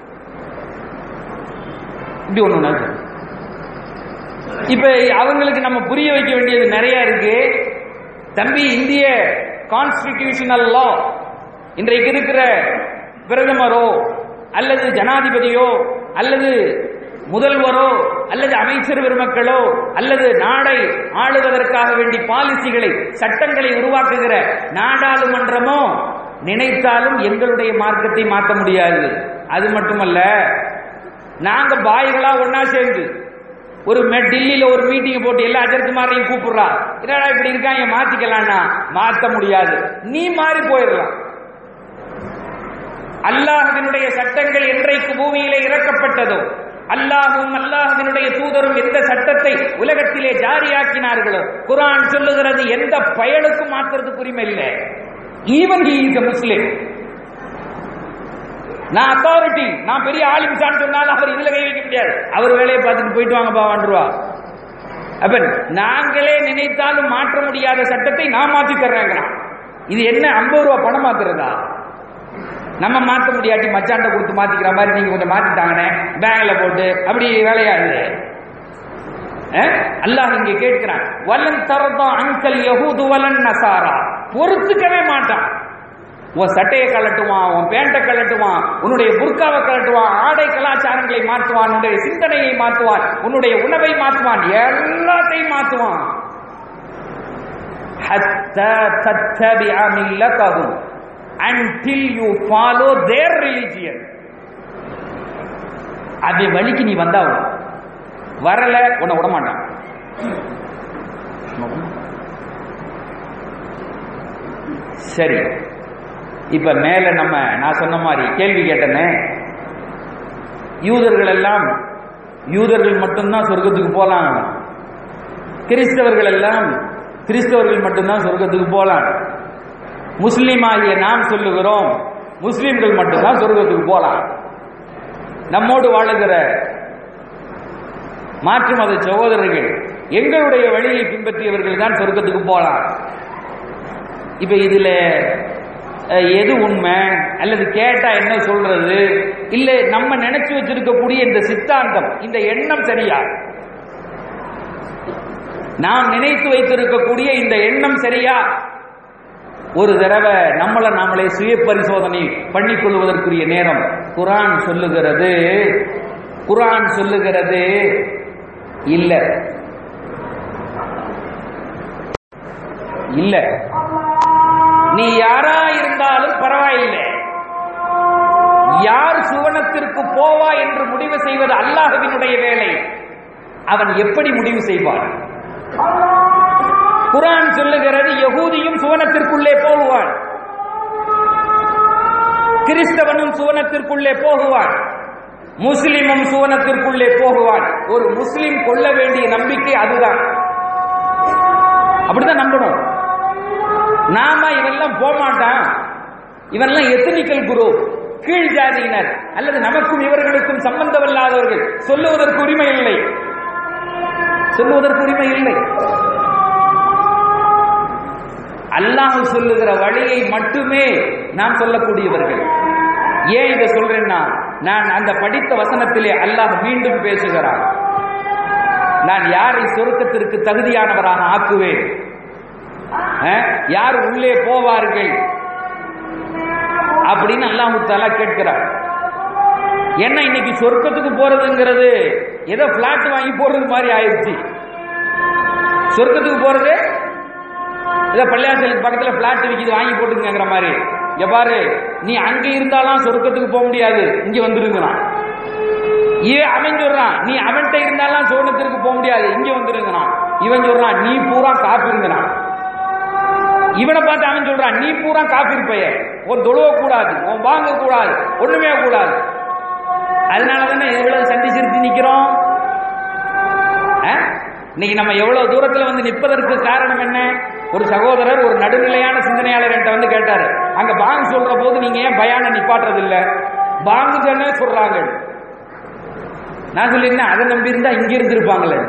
இப்படி ஒண்ணு ஒண்ணா சொல்றான். இப்ப அவங்களுக்கு நம்ம புரிய வைக்க வேண்டியது நிறைய இருக்கு தம்பி இந்திய கான்ஸ்டிடியூஷனல் லா இன்றைக்கு இருக்கிற பிரதமரோ அல்லது ஜனாதிபதியோ அல்லது முதல்வரோ அல்லது அமைச்சர் பெருமக்களோ அல்லது நாடை ஆளுவதற்காக வேண்டி பாலிசிகளை சட்டங்களை உருவாக்குகிற நாடாளுமன்றமோ நினைத்தாலும் எங்களுடைய மார்க்கத்தை மாற்ற முடியாது அது மட்டுமல்ல நாங்க பாய்களா ஒன்னா சேர்ந்து ஒரு மெ- டில்லியில ஒரு மீட்டிங் போட்டு எல்லா அஜர்குமாரையும் கூப்பிடுறா என்னடா இப்படி இருக்காங்க மாத்திக்கலாம்னா மாத்த முடியாது நீ மாறி போயிடலாம் அல்லாஹ்வினுடைய சட்டங்கள் என்றைக்கு பூமியிலே இறக்கப்பட்டதோ அல்லாஹும் அல்லாஹ்வினுடைய தூதரும் எந்த சட்டத்தை உலகத்திலே ஜாரியாக்கினார்களோ குர்ஆன் சொல்லுகிறது எந்த பயனுக்கும் மாத்துறதுக்கு உரிமை இல்லை ஈவன் ஹி இஸ் முஸ்லிம் நான் அத்தாரிட்டி நான் பெரிய ஆலிம்சான்னு சொன்னாலும் அவர் இதுல கை வைக்க முடியாது அவர் வேலையை பார்த்துட்டு போயிட்டு வாங்கப்பா வந்துருவா அப்ப நாங்களே நினைத்தாலும் மாற்ற முடியாத சட்டத்தை நான் மாத்தி தர்றேங்கிறான் இது என்ன ஐம்பது ரூபா பணம் மாத்துறதா நம்ம மாத்த முடியாட்டி மச்சாண்ட கொடுத்து மாத்திக்கிற மாதிரி நீங்க கொஞ்சம் மாத்திட்டாங்கனே பேங்க்ல போட்டு அப்படி வேலையாகுது அஹ்? அல்லாஹ் இங்க கேட்கிறான் வலன் தரதா அங்கல் யஹூது வலன் நசாரா பொறுத்துக்கவே மாட்டான் உன் சட்டையை கலட்டுவான் உன் பேண்ட்டை கலட்டுவான் உன்னுடைய புர்காவை கலட்டுவான் ஆடை கலாச்சாரங்களை மாற்றுவான் உன்னுடைய சிந்தனையை மாற்றுவான் உன்னுடைய உணவை மாற்றுவான் எல்லாத்தையும் மாற்றுவான் حتى تتبع ملتهم until you follow their religion அது வழிக்கு நீ வந்தா வரும். வரல உன்னை விட மாட்டான் சரி இப்ப மேல நம்ம நான் சொன்ன மாதிரி கேள்வி கேட்டனே யூதர்கள் எல்லாம் யூதர்கள் மட்டும்தான் சொர்க்கத்துக்கு போலாம் கிறிஸ்தவர்கள் எல்லாம் கிறிஸ்தவர்கள் மட்டும்தான் சொர்க்கத்துக்கு போலாம் முஸ்லீம் ஆகிய நாம் சொல்லுகிறோம் முஸ்லிம்கள் மட்டும்தான் சொர்க்கத்துக்கு போலாம் நம்மோடு வாழுகிற மாற்று மத சகோதரர்கள் எங்களுடைய வழியை பின்பற்றியவர்கள் தான் சொர்க்கத்துக்கு போலாம் இப்ப இதுல அஹ், எது உண்மை அல்லது கேட்டா என்ன சொல்றது இல்ல நம்ம நினைச்சு வச்சிருக்கக்கூடிய இந்த சித்தாந்தம் இந்த எண்ணம் சரியா நாம் நினைத்து வைத்திருக்கக்கூடிய இந்த எண்ணம் சரியா ஒரு தடவை நம்மளை நாமளே சுய பரிசோதனை பண்ணிக் கொள்வதற்குரிய நேரம் குரான் சொல்லுகிறது குரான் சொல்லுகிறது இல்ல இல்ல நீ யாரா இருந்தாலும் பரவாயில்லை யார் சுவனத்திற்கு போவா என்று முடிவு செய்வது அல்லாஹ்வினுடைய வேலை அவன் எப்படி முடிவு செய்வான் குரான் சொல்லுகிறது யகூதியும் சுவனத்திற்குள்ளே போகுவான் கிறிஸ்தவனும் சுவனத்திற்குள்ளே போகுவான் முஸ்லிமும் சுவனத்திற்குள்ளே போகுவான் ஒரு முஸ்லிம் கொள்ள வேண்டிய நம்பிக்கை அதுதான் அப்படிதான் நம்பணும் நாம இவெல்லாம் போக மாட்டான் இவெல்லாம் எத்தனிக்கல் குரு கீழ் ஜாதியினர் அல்லது நமக்கும் இவர்களுக்கும் சம்பந்தமில்லாதவர்கள் சொல்லுவதற்கு உரிமை இல்லை சொல்லுவதற்கு உரிமை இல்லை அல்லாஹ் சொல்லுகிற வழியை மட்டுமே நாம் சொல்லக்கூடியவர்கள் ஏன் இதை சொல்றேன்னா நான் அந்த படித்த வசனத்திலே அல்லாஹ் மீண்டும் பேசுகிறான் நான் யாரை சொருக்கத்திற்கு தகுதியானவராக ஆக்குவேன் அஹ், யார் உள்ளே போவார்கள் அப்படின்னு அல்லாஹு தாலா கேட்கிறார் என்ன இன்னைக்கு சொர்க்கத்துக்கு போறதுங்கிறது ஏதோ பிளாட் வாங்கி போறது மாதிரி ஆயிடுச்சு சொர்க்கத்துக்கு போறது ஏதோ பள்ளியாசலுக்கு பக்கத்துல பிளாட் விக்குது வாங்கி போட்டுங்கிற மாதிரி இங்க பாரு நீ அங்க இருந்தாலும் சொர்க்கத்துக்கு போக முடியாது இங்க வந்துருங்கிறான் ஏன் அவன் சொல்றான் நீ அவன்கிட்ட இருந்தாலும் சோனத்திற்கு போக முடியாது இங்க வந்துருங்கிறான் இவன் சொல்றான் நீ பூரா காப்பிருங்கிறான் இவனை பார்த்து அவன் சொல்றான் நீ பூரா காப்பீர் பைய உன் தொழுவ கூடாது உன் வாங்க கூடாது ஒண்ணுமே கூடாது அதனால தானே இவ்வளவு சண்டி சிரித்து நிக்கிறோம் ஆ? இன்னைக்கு நம்ம எவ்வளவு தூரத்துல வந்து நிற்பதற்கு காரணம் என்ன ஒரு சகோதரர் ஒரு நடுநிலையான சிந்தனையாளர் என்கிட்ட வந்து கேட்டாரு அங்க பாங்கு சொல்ற போது நீங்க ஏன் பயான நிப்பாட்டுறது இல்ல பாங்கு தானே சொல்றாங்க நான் சொல்லியிருந்தேன் அதை நம்பி இருந்தா இங்க இருந்திருப்பாங்களே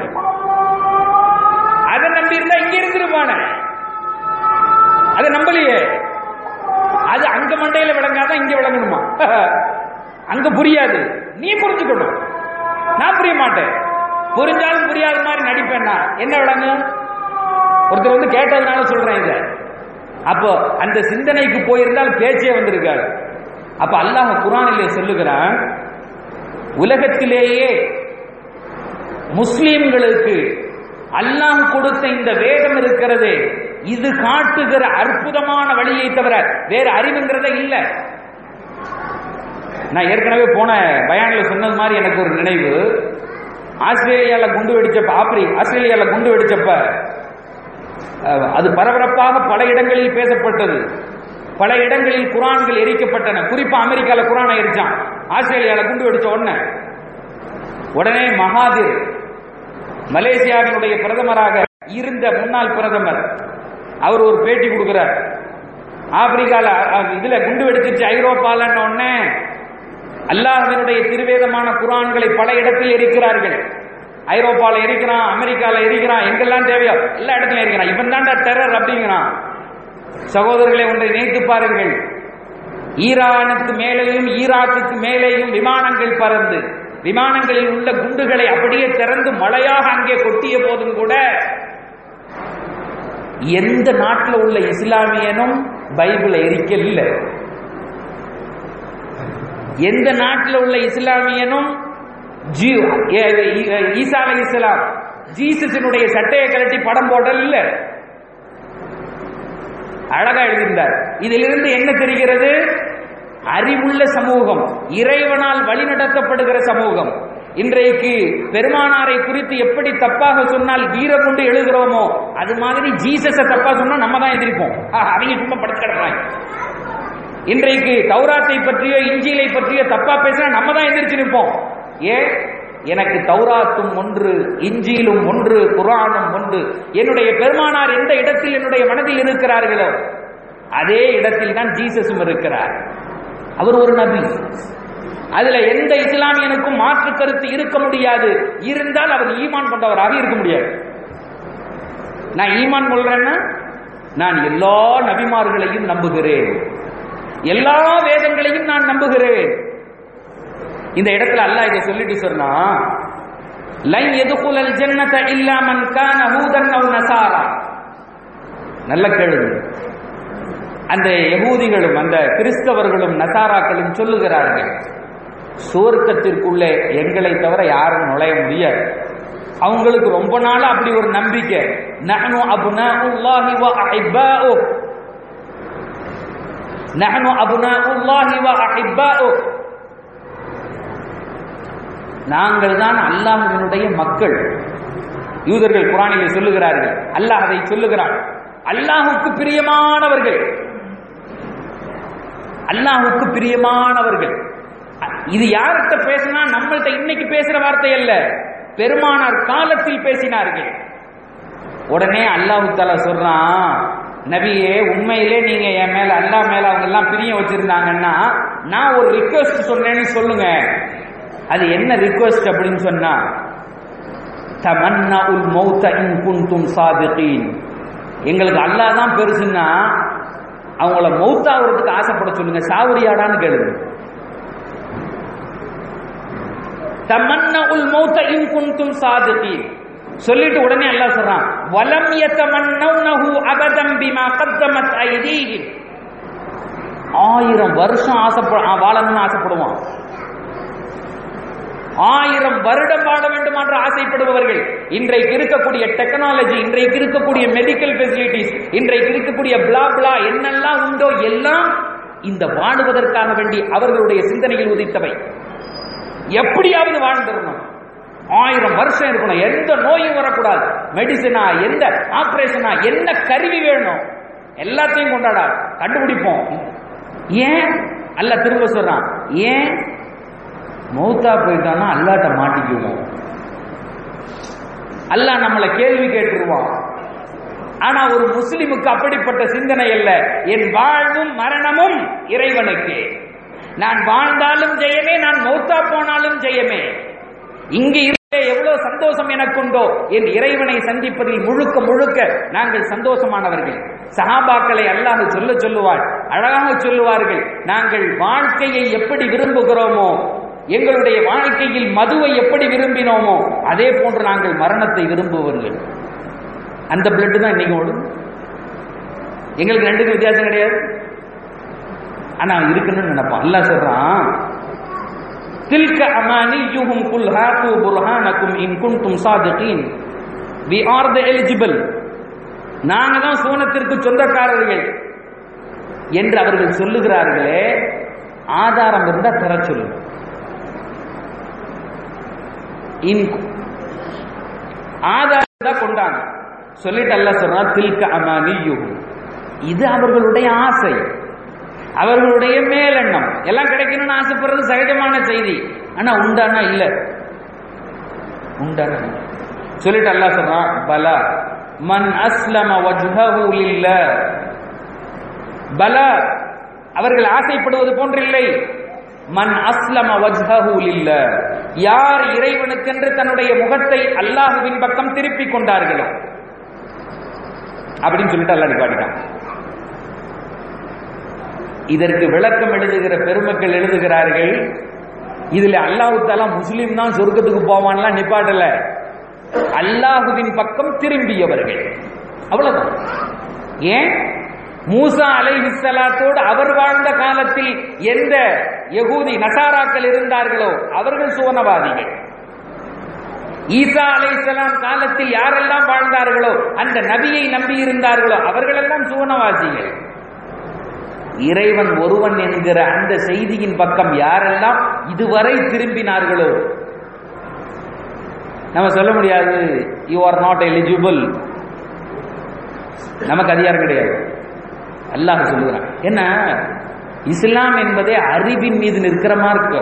அதை நம்பி இருந்தா இங்க இருந்திருப்பானே அதை நம்பலையே அது அங்க மண்டையில விளங்காதான் இங்க விளங்கணுமா அங்க புரியாது நீ புரிஞ்சுக்கணும் நான் புரிய மாட்டேன் புரிஞ்சாலும் புரியாத மாதிரி நடிப்பேன்னா என்ன விளங்கும் ஒருத்தர் வந்து கேட்டதுனால சொல்றேன் இத அப்போ அந்த சிந்தனைக்கு போயிருந்தால் பேச்சே வந்திருக்காரு அப்ப அல்லாஹ் குரானிலே சொல்லுகிறான் உலகத்திலேயே முஸ்லிம்களுக்கு அல்லாஹ் கொடுத்த இந்த வேதம் இருக்கிறது இது காட்டுகிற அற்புதமான வழியை தவிர வேற அறிவுங்கிறதே இல்ல நான் ஏற்கனவே போன பயான்ல சொன்னது மாதிரி எனக்கு ஒரு நினைவு ஆஸ்திரேலியால குண்டு வெடிச்சப்ப ஆப்ரி ஆஸ்திரேலியால குண்டு வெடிச்சப்ப அஹ், அது பரபரப்பாக பல இடங்களில் பேசப்பட்டது பல இடங்களில் குரான்கள் எரிக்கப்பட்டன குறிப்பா அமெரிக்கால குரானை எரிச்சான் ஆஸ்திரேலியால குண்டு வெடிச்ச உடனே உடனே மகாதிர் மலேசியாவினுடைய பிரதமராக இருந்த முன்னாள் பிரதமர் அவர் ஒரு பேட்டி கொடுக்கிறார் ஆப்பிரிக்கால அஹ், இதுல குண்டு வெடிச்சிருச்சு ஐரோப்பாலன்ன உடனே அல்லாஹ்வினுடைய திருவேதமான குரான்களை பல இடத்தில் எரிக்கிறார்கள் ஐரோப்பால எரிக்கிறான் அமெரிக்கால எரிக்கிறான் எங்கெல்லாம் தேவையோ எல்லா இடத்துலயும் எரிக்கிறான் இவன் தான்டா டெரர் அப்படிங்கிறான் சகோதரர்களை ஒன்றை நினைத்து பாருங்கள் ஈரானுக்கு மேலேயும் ஈராக்குக்கு மேலேயும் விமானங்கள் பறந்து விமானங்களில் உள்ள குண்டுகளை அப்படியே திறந்து மழையாக அங்கே கொட்டிய போதும் கூட எந்த நாட்டில் உள்ள இஸ்லாமியனும் பைபிளை எரிக்கல எந்த நாட்டில் உள்ள இஸ்லாமியனும் ஜீ- ஏ- ஈ- ஈசா அலை இஸ்லாம் ஜீசஸினுடைய சட்டையை கழட்டி படம் போடல் இல்ல அழகா எழுதியிருந்தார் இதிலிருந்து என்ன தெரிகிறது அறிவுள்ள சமூகம் இறைவனால் வழிநடத்தப்படுகிற சமூகம் இன்றைக்கு பெருமானாரை குறித்து எப்படி தப்பாக சொன்னால் வீரம் கொண்டு எழுதுகிறோமோ அது மாதிரி ஜீசஸ தப்பா சொன்னா நம்ம தான் எதிர்ப்போம் ஆஹ், அவங்க சும்மா படுத்து கிடக்குறாங்க இன்றைக்கு தௌராத்தை பற்றியோ இஞ்சிலை பற்றியோ தப்பா பேசினா நம்ம தான் எந்திரிச்சு நிற்போம் ஏன் எனக்கு தௌராத்தும் ஒன்று இஞ்சியிலும் ஒன்று குரானும் ஒன்று என்னுடைய பெருமானார் எந்த இடத்தில் என்னுடைய மனதில் இருக்கிறார்களோ அதே இடத்தில் தான் ஜீசஸும் இருக்கிறார் அவர் ஒரு நபி அதுல எந்த இஸ்லாமியனுக்கும் மாற்று கருத்து இருக்க முடியாது இருந்தால் அவர் ஈமான் கொண்டவராக இருக்க முடியாது நான் ஈமான் கொள்றேன்னா நான் எல்லா நபிமார்களையும் நம்புகிறேன் எல்லா வேதங்களையும் நான் நம்புகிறேன் இந்த இடத்துல அல்லாஹ் இதை சொல்லிட்டு சொன்னா லைன் எதுகுலல் ஜன்னத இல்லா மன் கான ஹூதன் அவ் நசாரா நல்ல கேளுங்க அந்த யகூதிகளும் அந்த கிறிஸ்தவர்களும் நசாராக்களும் சொல்லுகிறார்கள் சுவர்க்கத்திற்குள்ளே எங்களை தவிர யாரும் நுழைய முடியாது அவங்களுக்கு ரொம்ப நாளா அப்படி ஒரு நம்பிக்கை நஹ்னு அப்னாஉல்லாஹி வ அஹிப்பாஉ நஹ்னு அப்னாஉல்லாஹி வ அஹிப்பாஉ நாங்கள் தான் அல்லாஹ்வினுடைய மக்கள் யூதர்கள் குரானிலே சொல்லுகிறார்கள் அல்லாஹ் அதை சொல்லுகிறான் அல்லாஹுக்கு பிரியமானவர்கள் அல்லாஹுக்கு பிரியமானவர்கள் இது யார்கிட்ட பேசினா நம்மள்ட்ட இன்னைக்கு பேசுற வார்த்தை அல்ல பெருமானார் காலத்தில் பேசினார்கள் உடனே அல்லாஹு தாலா சொல்றான் நபியே உண்மையிலே நீங்க என் மேல அல்லா மேல அவங்க எல்லாம் பிரியம் வச்சிருந்தாங்கன்னா நான் ஒரு ரிக்வெஸ்ட் சொன்னேன்னு சொல்லுங்க அது என்ன ரிக்வெஸ்ட் அப்படின்னு சொன்னா தமன்னா உல் மௌத்த இன் குன்தும் சாதிகீன் எங்களுக்கு அல்லாஹ் தான் பெருசுன்னா அவங்கள மௌத்தாகிறதுக்கு ஆசைப்பட சொல்லுங்க சாவரியாடான்னு கேளுங்க தமன்னா உல் மௌத்த இன் குன்தும் சாதிகீன் சொல்லிட்டு உடனே அல்லாஹ் சொல்றான் வலம் யதமன்னௌனஹு அபதம் பிமா கத்தமத் ஐதீஹிம் ஆயிரம் வருஷம் ஆசைப்பட வாழணும்னு ஆசைப்படுவான் ஆயிரம் வருடம் வாழ வேண்டும் என்று ஆசைப்படுபவர்கள் இன்றைக்கு இருக்கக்கூடிய டெக்னாலஜி இன்றைக்கு இருக்கக்கூடிய மெடிக்கல் ஃபெசிலிட்டிஸ் இன்றைக்கு இருக்கக்கூடிய பிளா பிளா என்னெல்லாம் உண்டோ எல்லாம் இந்த வாழுவதற்காக வேண்டி அவர்களுடைய சிந்தனையில் உதித்தவை எப்படியாவது வாழ்ந்துடணும் ஆயிரம் வருஷம் இருக்கணும் எந்த நோயும் வரக்கூடாது மெடிசனா எந்த ஆபரேஷனா என்ன கருவி வேணும் எல்லாத்தையும் கொண்டாடா கண்டுபிடிப்போம் ஏன் அல்ல திரும்ப சொல்றான் ஏன் மௌத்தா போயிட்டான்னா அல்லாட்ட மாட்டிக்குவோம் அல்லாஹ் நம்மளை கேள்வி கேட்டுருவான் ஆனா ஒரு முஸ்லிமுக்கு அப்படிப்பட்ட சிந்தனை அல்ல என் வாழ்வும் மரணமும் இறைவனுக்கு நான் வாழ்ந்தாலும் ஜெயமே நான் மௌத்தா போனாலும் ஜெயமே இங்கு இருக்க எவ்வளவு சந்தோஷம் எனக்குண்டோ என் இறைவனை சந்திப்பதில் முழுக்க முழுக்க நாங்கள் சந்தோஷமானவர்கள் சஹாபாக்களை அல்லாஹ் சொல்ல சொல்லுவார் அழகாக சொல்லுவார்கள் நாங்கள் வாழ்க்கையை எப்படி விரும்புகிறோமோ எங்களுடைய வாழ்க்கையில் மதுவை எப்படி விரும்பினோமோ அதே போன்று நாங்கள் மரணத்தை விரும்புவர்கள் அந்த பிளட் தான் இன்னைக்கு ஓடும் எங்களுக்கு ரெண்டுக்கும் வித்தியாசம் கிடையாது ஆனா இருக்கணும்னு நினைப்பான் அல்ல சொல்றான் தில்க அமானியுஹும் குல் ஹாத்து புர்ஹானக்கும் இன் குன்தும் சாதிகீன் வி ஆர் த எலிஜிபிள் நாங்க தான் சோனத்திற்கு சொந்தக்காரர்கள் என்று அவர்கள் சொல்லுகிறார்களே ஆதாரம் இருந்தா தர சொல்லுங்க ஆதாரம் தான் கொண்டாங்க சொல்லிட்டு அல்ல சொன்னா தில்க அமானியுஹும் இது அவர்களுடைய ஆசை அவர்களுடைய மேலெண்ணம் எல்லாம் கிடைக்கணும்னு ஆசைப்படுறது சகஜமான செய்தி ஆனா உண்டானா இல்ல உண்டானா சொல்லிட்டு அல்லாஹ் சொல்றான் பலா மன் அஸ்லம வஜ்ஹஹு லில்ல பலா அவர்கள் ஆசைப்படுவது போன்றில்லை மன் அஸ்லம வஜ்ஹஹு லில்ல யார் இறைவனுக்கென்று தன்னுடைய முகத்தை அல்லாஹுவின் பக்கம் திருப்பிக் கொண்டார்களோ அப்படின்னு சொல்லிட்டு அல்லாஹ் நிப்பாட்டிட்டான் இதற்கு விளக்கம் எழுதுகிற பெருமக்கள் எழுதுகிறார்கள் இதுல அல்லாஹு தாலா முஸ்லீம் தான் சொர்க்கத்துக்கு போவான்லாம் நிப்பாட்டல அல்லாஹுவின் பக்கம் திரும்பியவர்கள் அவ்வளவுதான் ஏன் மூசா அலைஹிஸ்ஸலாத்தோடு அவர் வாழ்ந்த காலத்தில் எந்த யகூதி நசாராக்கள் இருந்தார்களோ அவர்கள் சுவனவாதிகள் ஈசா அலைஹிஸ்ஸலாம் காலத்தில் யாரெல்லாம் வாழ்ந்தார்களோ அந்த நபியை நம்பி இருந்தார்களோ அவர்களெல்லாம் சுவனவாசிகள் இறைவன் ஒருவன் என்கிற அந்த செய்தியின் பக்கம் யாரெல்லாம் இதுவரை திரும்பினார்களோ நம்ம சொல்ல முடியாது யூ ஆர் நாட் எலிஜிபிள் நமக்கு அதிகாரம் கிடையாது அல்லாஹ் சொல்லுகிறான் என்ன இஸ்லாம் என்பதே அறிவின் மீது நிற்கிற மார்க்கம்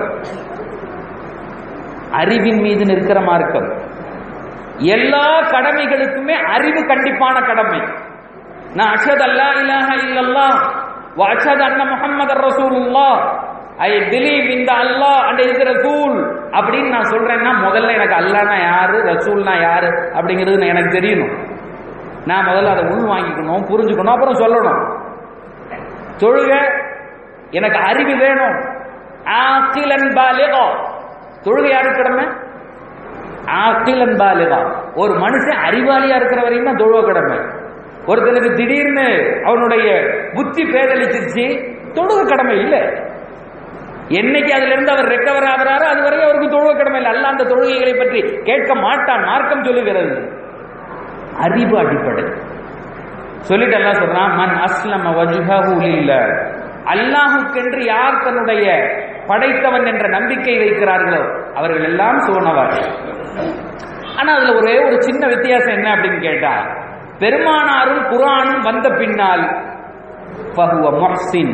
அறிவின் மீது நிற்கிற மார்க்கம் எல்லா கடமைகளுக்குமே அறிவு கண்டிப்பான கடமை நான் அஷத் அல்லா இலாஹ இல்லல்லா وأشهد أن محمد رسول الله ஐ பிலீவ் இந்த அல்லாஹ் அண்ட் இஸ் ரசூல் அப்படின்னு நான் சொல்றேன்னா முதல்ல எனக்கு அல்லாஹ்னா யாரு ரசூல்னா யாரு அப்படிங்கிறது எனக்கு தெரியணும் நான் முதல்ல அதை உள் வாங்கிக்கணும் புரிஞ்சுக்கணும் அப்புறம் சொல்லணும் தொழுக எனக்கு அறிவு வேணும் ஆக்கிலன் பாலிகா தொழுகை யாரு கடமை ஆக்கிலன் பாலிகா ஒரு மனுஷன் அறிவாளியா இருக்கிற வரையும் தான் தொழுவ கடமை ஒருத்தனுக்கு திடீர்னு அவனுடைய புத்தி பேதலிச்சிருச்சு தொழுக கடமை இல்லை என்னைக்கு அதுல இருந்து அவர் ரெக்கவர் ஆகிறாரோ அது வரையும் அவருக்கு தொழுவ கடமை இல்லை அல்ல அந்த தொழுகைகளை பற்றி கேட்க மாட்டான் மார்க்கம் சொல்லுகிறது அறிவு அடிப்படை சொல்லிட்டு எல்லாம் சொல்றான் மன் அஸ்லம வஜ்ஹஹு லில்ல அல்லாஹுக்கென்று யார் தன்னுடைய படைத்தவன் என்ற நம்பிக்கை வைக்கிறார்களோ அவர்கள் எல்லாம் சோனவர் ஆனா அதுல ஒரே ஒரு சின்ன வித்தியாசம் என்ன அப்படின்னு கேட்டா பெருமானாரும் குரானும் வந்த பின்னால் ஃபஹுவ முஹ்சின்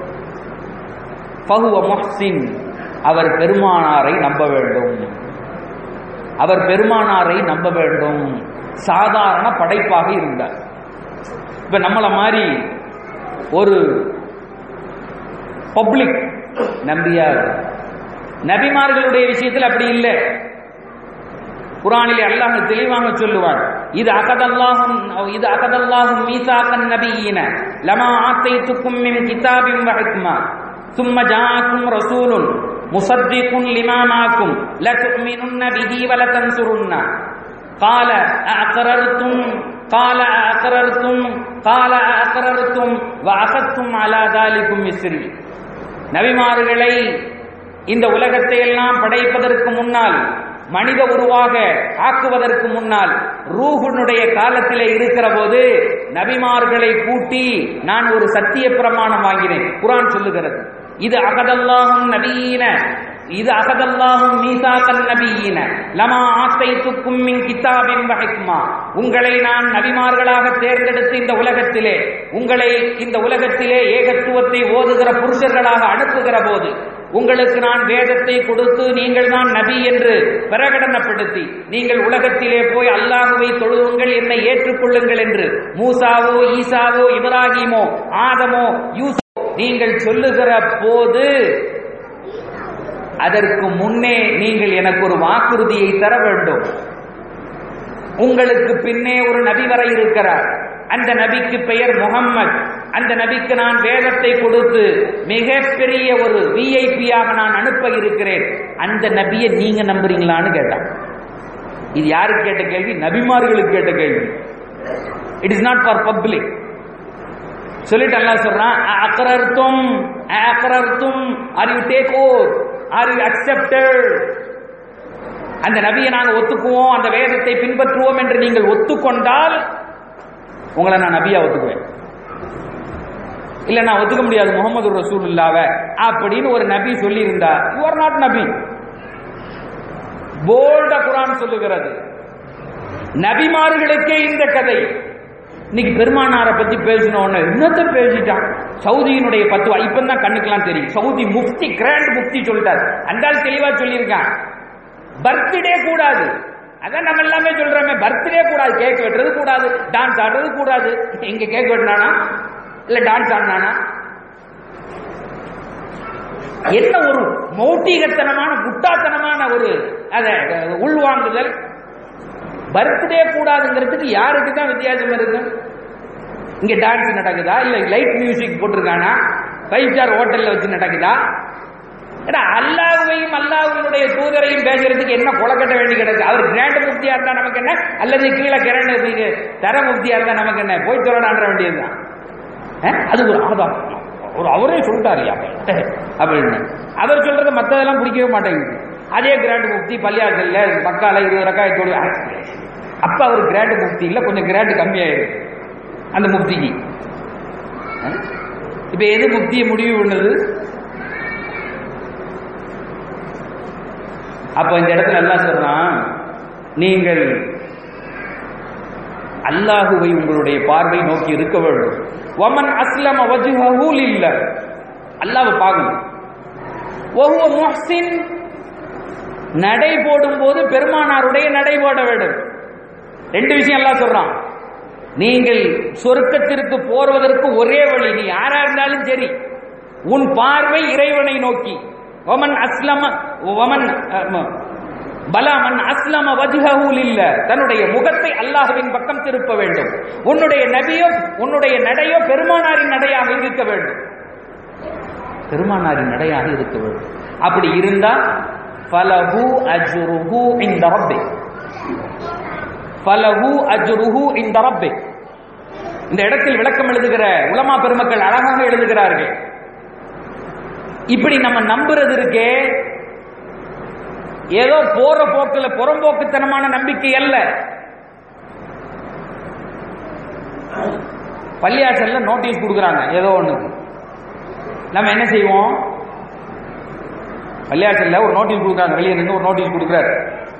ஃபஹுவ முஹ்சின் அவர் பெருமானாரை நம்ப வேண்டும் அவர் பெருமானாரை நம்ப வேண்டும் சாதாரண படைப்பாக இருந்தார் இப்ப நம்மள மாதிரி ஒரு பப்ளிக் நம்பியார் நபிமார்களுடைய விஷயத்தில் அப்படி இல்லை குரானிலே அல்லாஹ் தெளிவாக சொல்லுவார் இது அகதல்லாஹும் இது அகதல்லாஹும் மீசாக்கன் நபியின லமா ஆத்தைத்துக்கும் மின் கிதாபின் வஹிக்மா ثم جاءكم رسول مصدق لما معكم لتؤمنن به ولتنصرن قال أأقررتم قال أأقررتم قال أأقررتم وأخذتم على ذلكم مصري நபிமார்களை இந்த உலகத்தை எல்லாம் படைப்பதற்கு முன்னால் மனித உருவாக ஆக்குவதற்கு முன்னால் ரூஹுனுடைய காலத்திலே இருக்கிற போது நபிமார்களை கூட்டி நான் ஒரு சத்திய பிரமாணம் வாங்கினேன் குரான் சொல்லுகிறது இது அகதல்லாகும் நபீன இது அகதல்லாகும் மீசாக்கன் நபீன லமா ஆத்தைத்துக்கும் மின் கித்தாபின் வஹிக்மா உங்களை நான் நபிமார்களாக தேர்ந்தெடுத்து இந்த உலகத்திலே உங்களை இந்த உலகத்திலே ஏகத்துவத்தை ஓதுகிற புருஷர்களாக அனுப்புகிற போது உங்களுக்கு நான் வேதத்தை கொடுத்து நீங்கள் தான் நபி என்று பிரகடனப்படுத்தி நீங்கள் உலகத்திலே போய் அல்லாஹுவை தொழுவுங்கள் என்னை ஏற்றுக்கொள்ளுங்கள் என்று மூசாவோ ஈசாவோ இப்ராஹிமோ ஆதமோ யூசோ நீங்கள் சொல்லுகிற போது அதற்கு முன்னே நீங்கள் எனக்கு ஒரு வாக்குறுதியை தர வேண்டும் உங்களுக்கு பின்னே ஒரு நபி வர இருக்கிறார் அந்த நபிக்கு பெயர் முகம்மது அந்த நபிக்கு நான் வேதத்தை கொடுத்து மிகப்பெரிய ஒரு விஐபியாக நான் அனுப்ப இருக்கிறேன் அந்த நபியை நீங்க நம்புறீங்களான்னு கேட்டான் இது யாருக்கு கேட்ட கேள்வி நபிமார்களுக்கு கேட்ட கேள்வி it is not for public சொல்லிட்டு அல்லாஹ் சொல்றான் அக்கரர்த்தும் அக்கரர்த்தும் are you take or are you accepted அந்த நபியை நாங்கள் ஒத்துக்குவோம் அந்த வேதத்தை பின்பற்றுவோம் என்று நீங்கள் ஒத்துக்கொண்டால் உங்களை நான் நபியா ஒத்துக்குவேன் இல்ல நான் ஒத்துக்க முடியாது முகமது ரசூல் இல்லாவ அப்படின்னு ஒரு நபி சொல்லி இருந்தா யூ ஆர் நாட் நபி போல்ட குரான் சொல்லுகிறது நபிமார்களுக்கே இந்த கதை இன்னைக்கு பெருமானாரை பத்தி பேசின உடனே இன்னத்த பேசிட்டான் சவுதியினுடைய பத்துவா இப்ப தான் கண்ணுக்கெல்லாம் தெரியும் சவுதி முஃப்தி கிராண்ட் முஃப்தி சொல்லிட்டார் அந்த ஆள் தெளிவா சொல்லியிருக்கான் பர்த்டே கூடாது அதான் நம்ம எல்லாமே சொல்றோமே பர்த்டே கூடாது கேக் வெட்டுறது கூடாது டான்ஸ் ஆடுறது கூடாது இங்க கேக் வெட்டினானா இல்ல டான்ஸ் ஆடினானா என்ன ஒரு மௌட்டிகத்தனமான முட்டாத்தனமான ஒரு அத உள்வாங்குதல் பர்த்டே கூடாதுங்கிறதுக்கு யாருக்கு தான் வித்தியாசம் இருக்கு இங்க டான்ஸ் நடக்குதா இல்ல லைட் மியூசிக் போட்டிருக்கானா ஃபைவ் ஸ்டார் ஹோட்டல்ல வச்சு நடக்குதா ஏன்னா அல்லாஹுவையும் அல்லாஹுடைய தூதரையும் பேசுறதுக்கு என்ன கொலக்கட்ட வேண்டி கிடக்கு அவர் கிராண்ட் முக்தியா இருந்தா நமக்கு என்ன அல்லது கீழே கிரண்ட் தர முக்தியா இருந்தா நமக்கு என்ன போய் சொல்லலான்ற வேண்டியதுதான் அஹ், அது ஒரு ஆதாரம் ஒரு அவரே சொல்லிட்டாருயா அப்படின்னு அவர் சொல்றது மத்ததெல்லாம் பிடிக்கவே மாட்டேங்குது அதே கிராண்ட் முக்தி பள்ளியாசல்ல பக்கால இருபது ரக்காயத்தோடு அப்ப அவர் கிராண்ட் முக்தி இல்ல கொஞ்சம் கிராண்ட் கம்மியாயிருக்கு அந்த முக்திக்கு அஹ், இப்ப எது முக்தியை முடிவு பண்ணுது அப்ப இந்த இடத்துல அல்லாஹ் சொல்றான் நீங்கள் அல்லாஹுவை உங்களுடைய பார்வை நோக்கி இருக்க வேண்டும் ஒமன் அஸ்லம வஜ்ஹஹு லில்ல அல்லாஹ்வை பார்க்கணும் ஒவ்வொரு முஹ்சின் நடை போடும்போது பெருமானாருடைய நடை போட வேண்டும் ரெண்டு விஷயம் எல்லாம் சொல்றான் நீங்கள் சொர்க்கத்திற்கு போறதற்கு ஒரே வழி நீ யாரா இருந்தாலும் சரி உன் பார்வை இறைவனை நோக்கி ஒமன் அஸ்லம ஒமன் பலாமன் அஸ்லம வஜ்ஹஹு இல்ல தன்னுடைய முகத்தை அல்லாஹ்வின் பக்கம் திருப்ப வேண்டும் உன்னுடைய நபியோ உன்னுடைய நடையோ பெருமானாரின் நடையாக இருக்க வேண்டும் பெருமானாரின் நடையாக இருக்க வேண்டும் அப்படி இருந்தா ஃபலஹு அஜ்ருஹு இந்த ரப்பி ஃபலஹு அஜ்ருஹு இந்த ரப்பி இந்த இடத்தில் விளக்கம் எழுதுகிற உலமா பெருமக்கள் அழகாக எழுதுகிறார்கள் இப்படி நம்ம நம்புறது இருக்கே ஏதோ போற போக்குல புறம்போக்குத்தனமான நம்பிக்கை அல்ல பள்ளியாசல்ல நோட்டீஸ் கொடுக்குறாங்க ஏதோ ஒண்ணுக்கு நம்ம என்ன செய்வோம் பள்ளியாசல்ல ஒரு நோட்டீஸ் கொடுக்குறாங்க வெளியே நின்று ஒரு நோட்டீஸ் கொடுக்குறாரு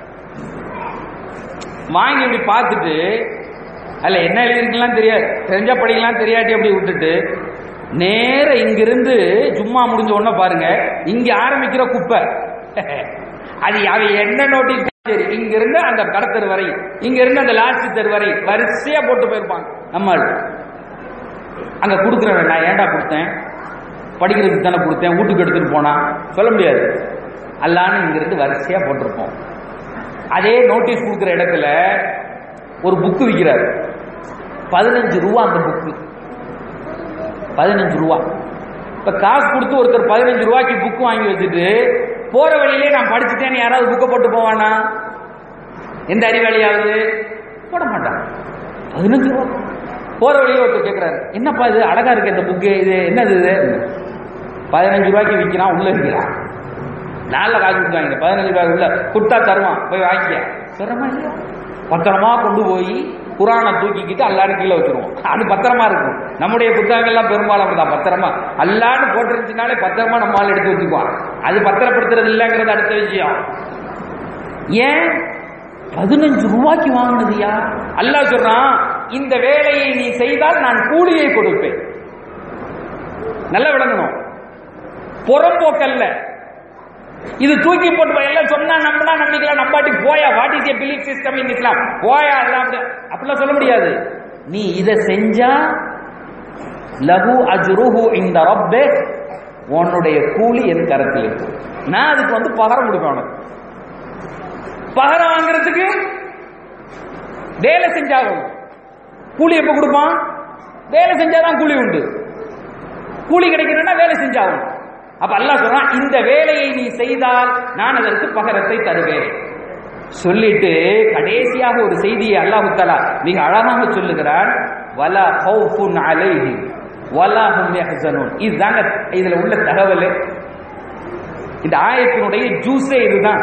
வாங்கி இப்படி பார்த்துட்டு அதில் என்ன எழுதிருக்கலாம் தெரியாது தெரிஞ்சா படிக்கலாம் தெரியாட்டி அப்படி விட்டுட்டு நேர இங்கிருந்து சும்மா முடிஞ்ச உடனே பாருங்க இங்க ஆரம்பிக்கிற குப்பை அது அவ என்ன நோட்டீஸ் சரி இங்க இருந்து அந்த கடத்தர் வரை இங்க இருந்து அந்த லாஸ்ட் தெரு வரை வரிசையா போட்டு போயிருப்பாங்க நம்மால் அங்க கொடுக்குறவன் நான் ஏன்டா கொடுத்தேன் படிக்கிறதுக்கு தானே கொடுத்தேன் வீட்டுக்கு எடுத்துட்டு போனா சொல்ல முடியாது அல்லான்னு இங்க இருந்து வரிசையா போட்டிருப்போம் அதே நோட்டீஸ் கொடுக்குற இடத்துல ஒரு புக்கு விற்கிறாரு பதினஞ்சு ரூபா அந்த புக்கு பதினஞ்சு ரூபா இப்ப காசு கொடுத்து ஒருத்தர் பதினஞ்சு ரூபாய்க்கு புக்கு வாங்கி வச்சுட்டு போற வழியிலே நான் படிச்சுட்டேன்னு யாராவது புக்கை போட்டு போவானா எந்த அறிவாளியாவது போட மாட்டான் பதினஞ்சு ரூபா போற வழியில ஒருத்தர் கேட்கிறாரு என்னப்பா இது அழகா இருக்கு இந்த புக்கு இது என்னது இது பதினஞ்சு ரூபாய்க்கு விற்கிறான் உள்ள இருக்கிறான் நாளில் காசு கொடுத்தாங்க பதினஞ்சு ரூபாய் உள்ள குட்டா தருவான் போய் வாங்கிக்க சொல்றமா இல்லையா பத்திரமா கொண்டு போய் குரானை தூக்கிக்கிட்டு அல்லான்னு கீழே வச்சிருவோம் அது பத்திரமா இருக்கும் நம்முடைய புத்தகங்கள்லாம் பெரும்பாலும் அப்படிதான் பத்திரமா அல்லான்னு போட்டுருந்துச்சுனாலே பத்திரமா நம்மளால எடுத்து வச்சுக்குவான் அது பத்திரப்படுத்துறது இல்லைங்கிறது அடுத்த விஷயம் ஏன் பதினஞ்சு ரூபாய்க்கு வாங்கினதுயா அல்லாஹ் சொல்றான் இந்த வேலையை நீ செய்தால் நான் கூலியை கொடுப்பேன் நல்லா விளங்கணும் புறம்போக்கல்ல இது தூக்கி போட்டு எல்லாம் சொன்னா நம்பினா நம்பிக்கலாம் நம்பாட்டி போயா what is a belief system in Islam போயா எல்லாம் அப்படி அப்படிலாம் சொல்ல முடியாது நீ இதை செஞ்சா லகு அஜ்ருஹு இந்த ரப்பே உன்னுடைய கூலி என் கரத்தில் இருக்கு நான் அதுக்கு வந்து பகரம் கொடுப்பேன் உனக்கு பகரம் வாங்குறதுக்கு வேலை செஞ்சாகும் கூலி எப்ப கொடுப்பான் வேலை செஞ்சாதான் கூலி உண்டு கூலி கிடைக்கணும்னா வேலை செஞ்சாகும் அப்ப அல்லாஹ் சொல்றான் இந்த வேலையை நீ செய்தால் நான் அதற்கு பகரத்தை தருவேன் சொல்லிட்டு கடைசியாக ஒரு செய்தியை அல்லாஹு தஆலா மிக அழகாக சொல்லுகிறான் வலா ஹவுஃபுன் அலைஹி வலா ஹும் யஹ்சனூன் இதுதாங்க இதுல உள்ள தகவல் இந்த ஆயத்தினுடைய ஜூஸே இதுதான்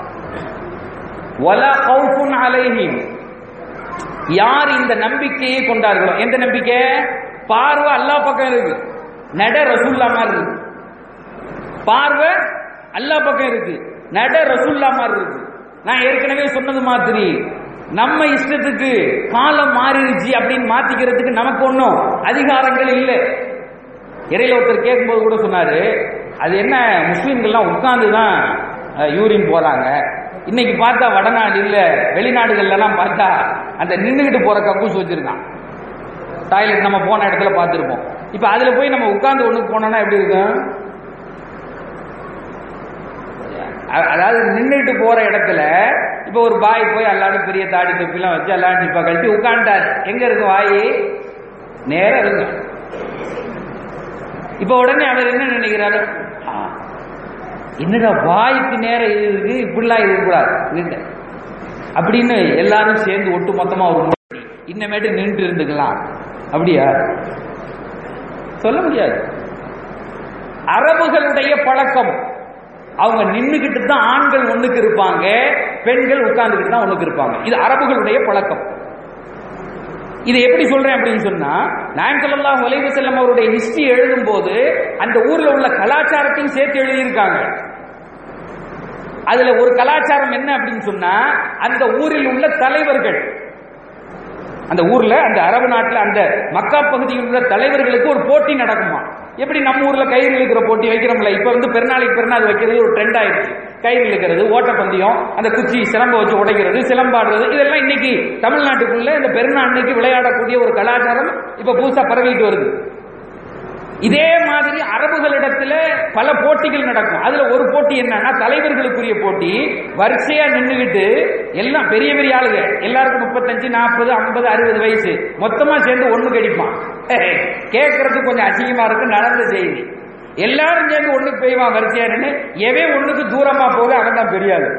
வலா ஹவுஃபுன் அலைஹிம் யார் இந்த நம்பிக்கையை கொண்டார்களோ எந்த நம்பிக்கை பார்வை அல்லாஹ் பக்கம் இருக்கு நட ரசூல்லா மாதிரி இருக்கு பார்வை அல்லாஹ் பக்கம் இருக்கு நட ரசூல்லா மாதிரி இருக்கு நான் ஏற்கனவே சொன்னது மாதிரி நம்ம இஷ்டத்துக்கு காலம் மாறிடுச்சு அப்படின்னு மாத்திக்கிறதுக்கு நமக்கு ஒன்றும் அதிகாரங்கள் இல்லை இறையில ஒருத்தர் கேட்கும்போது கூட சொன்னாரு அது என்ன முஸ்லீம்கள்லாம் உட்கார்ந்து தான் யூரின் போறாங்க இன்னைக்கு பார்த்தா வடநாடு இல்ல வெளிநாடுகள்லாம் பார்த்தா அந்த நின்றுகிட்டு போற கக்கூஸ் வச்சிருக்கான் டாய்லெட் நம்ம போன இடத்துல பார்த்துருப்போம் இப்ப அதுல போய் நம்ம உட்கார்ந்து ஒண்ணுக்கு போனோம்னா எப்படி இருக்கும் அதாவது நின்றுட்டு போற இடத்துல இப்ப ஒரு பாய் போய் எல்லாரும் பெரிய தாடி தொப்பிலாம் வச்சு எல்லாம் இப்ப கழிச்சு உட்காந்துட்டார் எங்க இருக்கு வாய் நேரம் இருக்கு இப்ப உடனே அவர் என்ன நினைக்கிறாரு ஆ, என்னடா வாய்க்கு நேரம் இது இருக்கு இப்படிலாம் இருக்கக்கூடாது இல்ல அப்படின்னு எல்லாரும் சேர்ந்து ஒட்டு மொத்தமா ஒரு முடிவு. இன்னமேட்டு நின்று இருந்துக்கலாம் அப்படியா சொல்ல முடியாது அரபுகளுடைய பழக்கம் அவங்க நின்னுகிட்டு தான் ஆண்கள் ஒண்ணுக்கு இருப்பாங்க பெண்கள் உட்கார்ந்துகிட்டு தான் ஒண்ணுக்கு இருப்பாங்க இது அரபுகளுடைய பழக்கம் இதை எப்படி சொல்றேன் அப்படின்னு சொன்னா நாயம் ஸல்லல்லாஹு அலைஹி வஸல்லம் அவருடைய ஹிஸ்டரி எழுதும் போது அந்த ஊர்ல உள்ள கலாச்சாரத்தையும் சேர்த்து எழுதியிருக்காங்க அதுல ஒரு கலாச்சாரம் என்ன அப்படின்னு சொன்னா அந்த ஊரில் உள்ள தலைவர்கள் அந்த ஊர்ல அந்த அரபு நாட்டுல அந்த மக்கா பகுதியில் உள்ள தலைவர்களுக்கு ஒரு போட்டி நடக்குமா எப்படி நம்ம ஊர்ல கயிறு இழுக்கிற போட்டி வைக்கிறோம்ல இப்ப வந்து பெருநாளைக்கு பெருநாள் வைக்கிறது ஒரு ட்ரெண்ட் ஆயிடுச்சு கயிறு இழுக்கிறது ஓட்டப்பந்தயம் அந்த குச்சி சிலம்ப வச்சு உடைக்கிறது சிலம்பாடுறது இதெல்லாம் இன்னைக்கு தமிழ்நாட்டுக்குள்ள இந்த பெருநாள் அன்னைக்கு விளையாடக்கூடிய ஒரு கலாச்சாரம் இப்ப புதுசா பரவிட்டு வருது இதே மாதிரி அரபுகளிடத்துல பல போட்டிகள் நடக்கும் அதுல ஒரு போட்டி என்னன்னா தலைவர்களுக்குரிய போட்டி வரிசையா நின்றுகிட்டு எல்லாம் பெரிய பெரிய ஆளுங்க எல்லாருக்கும் முப்பத்தஞ்சு நாற்பது ஐம்பது அறுபது வயசு மொத்தமா சேர்ந்து ஒண்ணு கடிப்பான் கேட்கறதுக்கு கொஞ்சம் அசிங்கமா இருக்கு நடந்த செய்தி எல்லாரும் சேர்ந்து ஒண்ணுக்கு பெய்வான் வரிசையா நின்று எவன் ஒண்ணுக்கு தூரமா போக அவன் தான் பெரியாது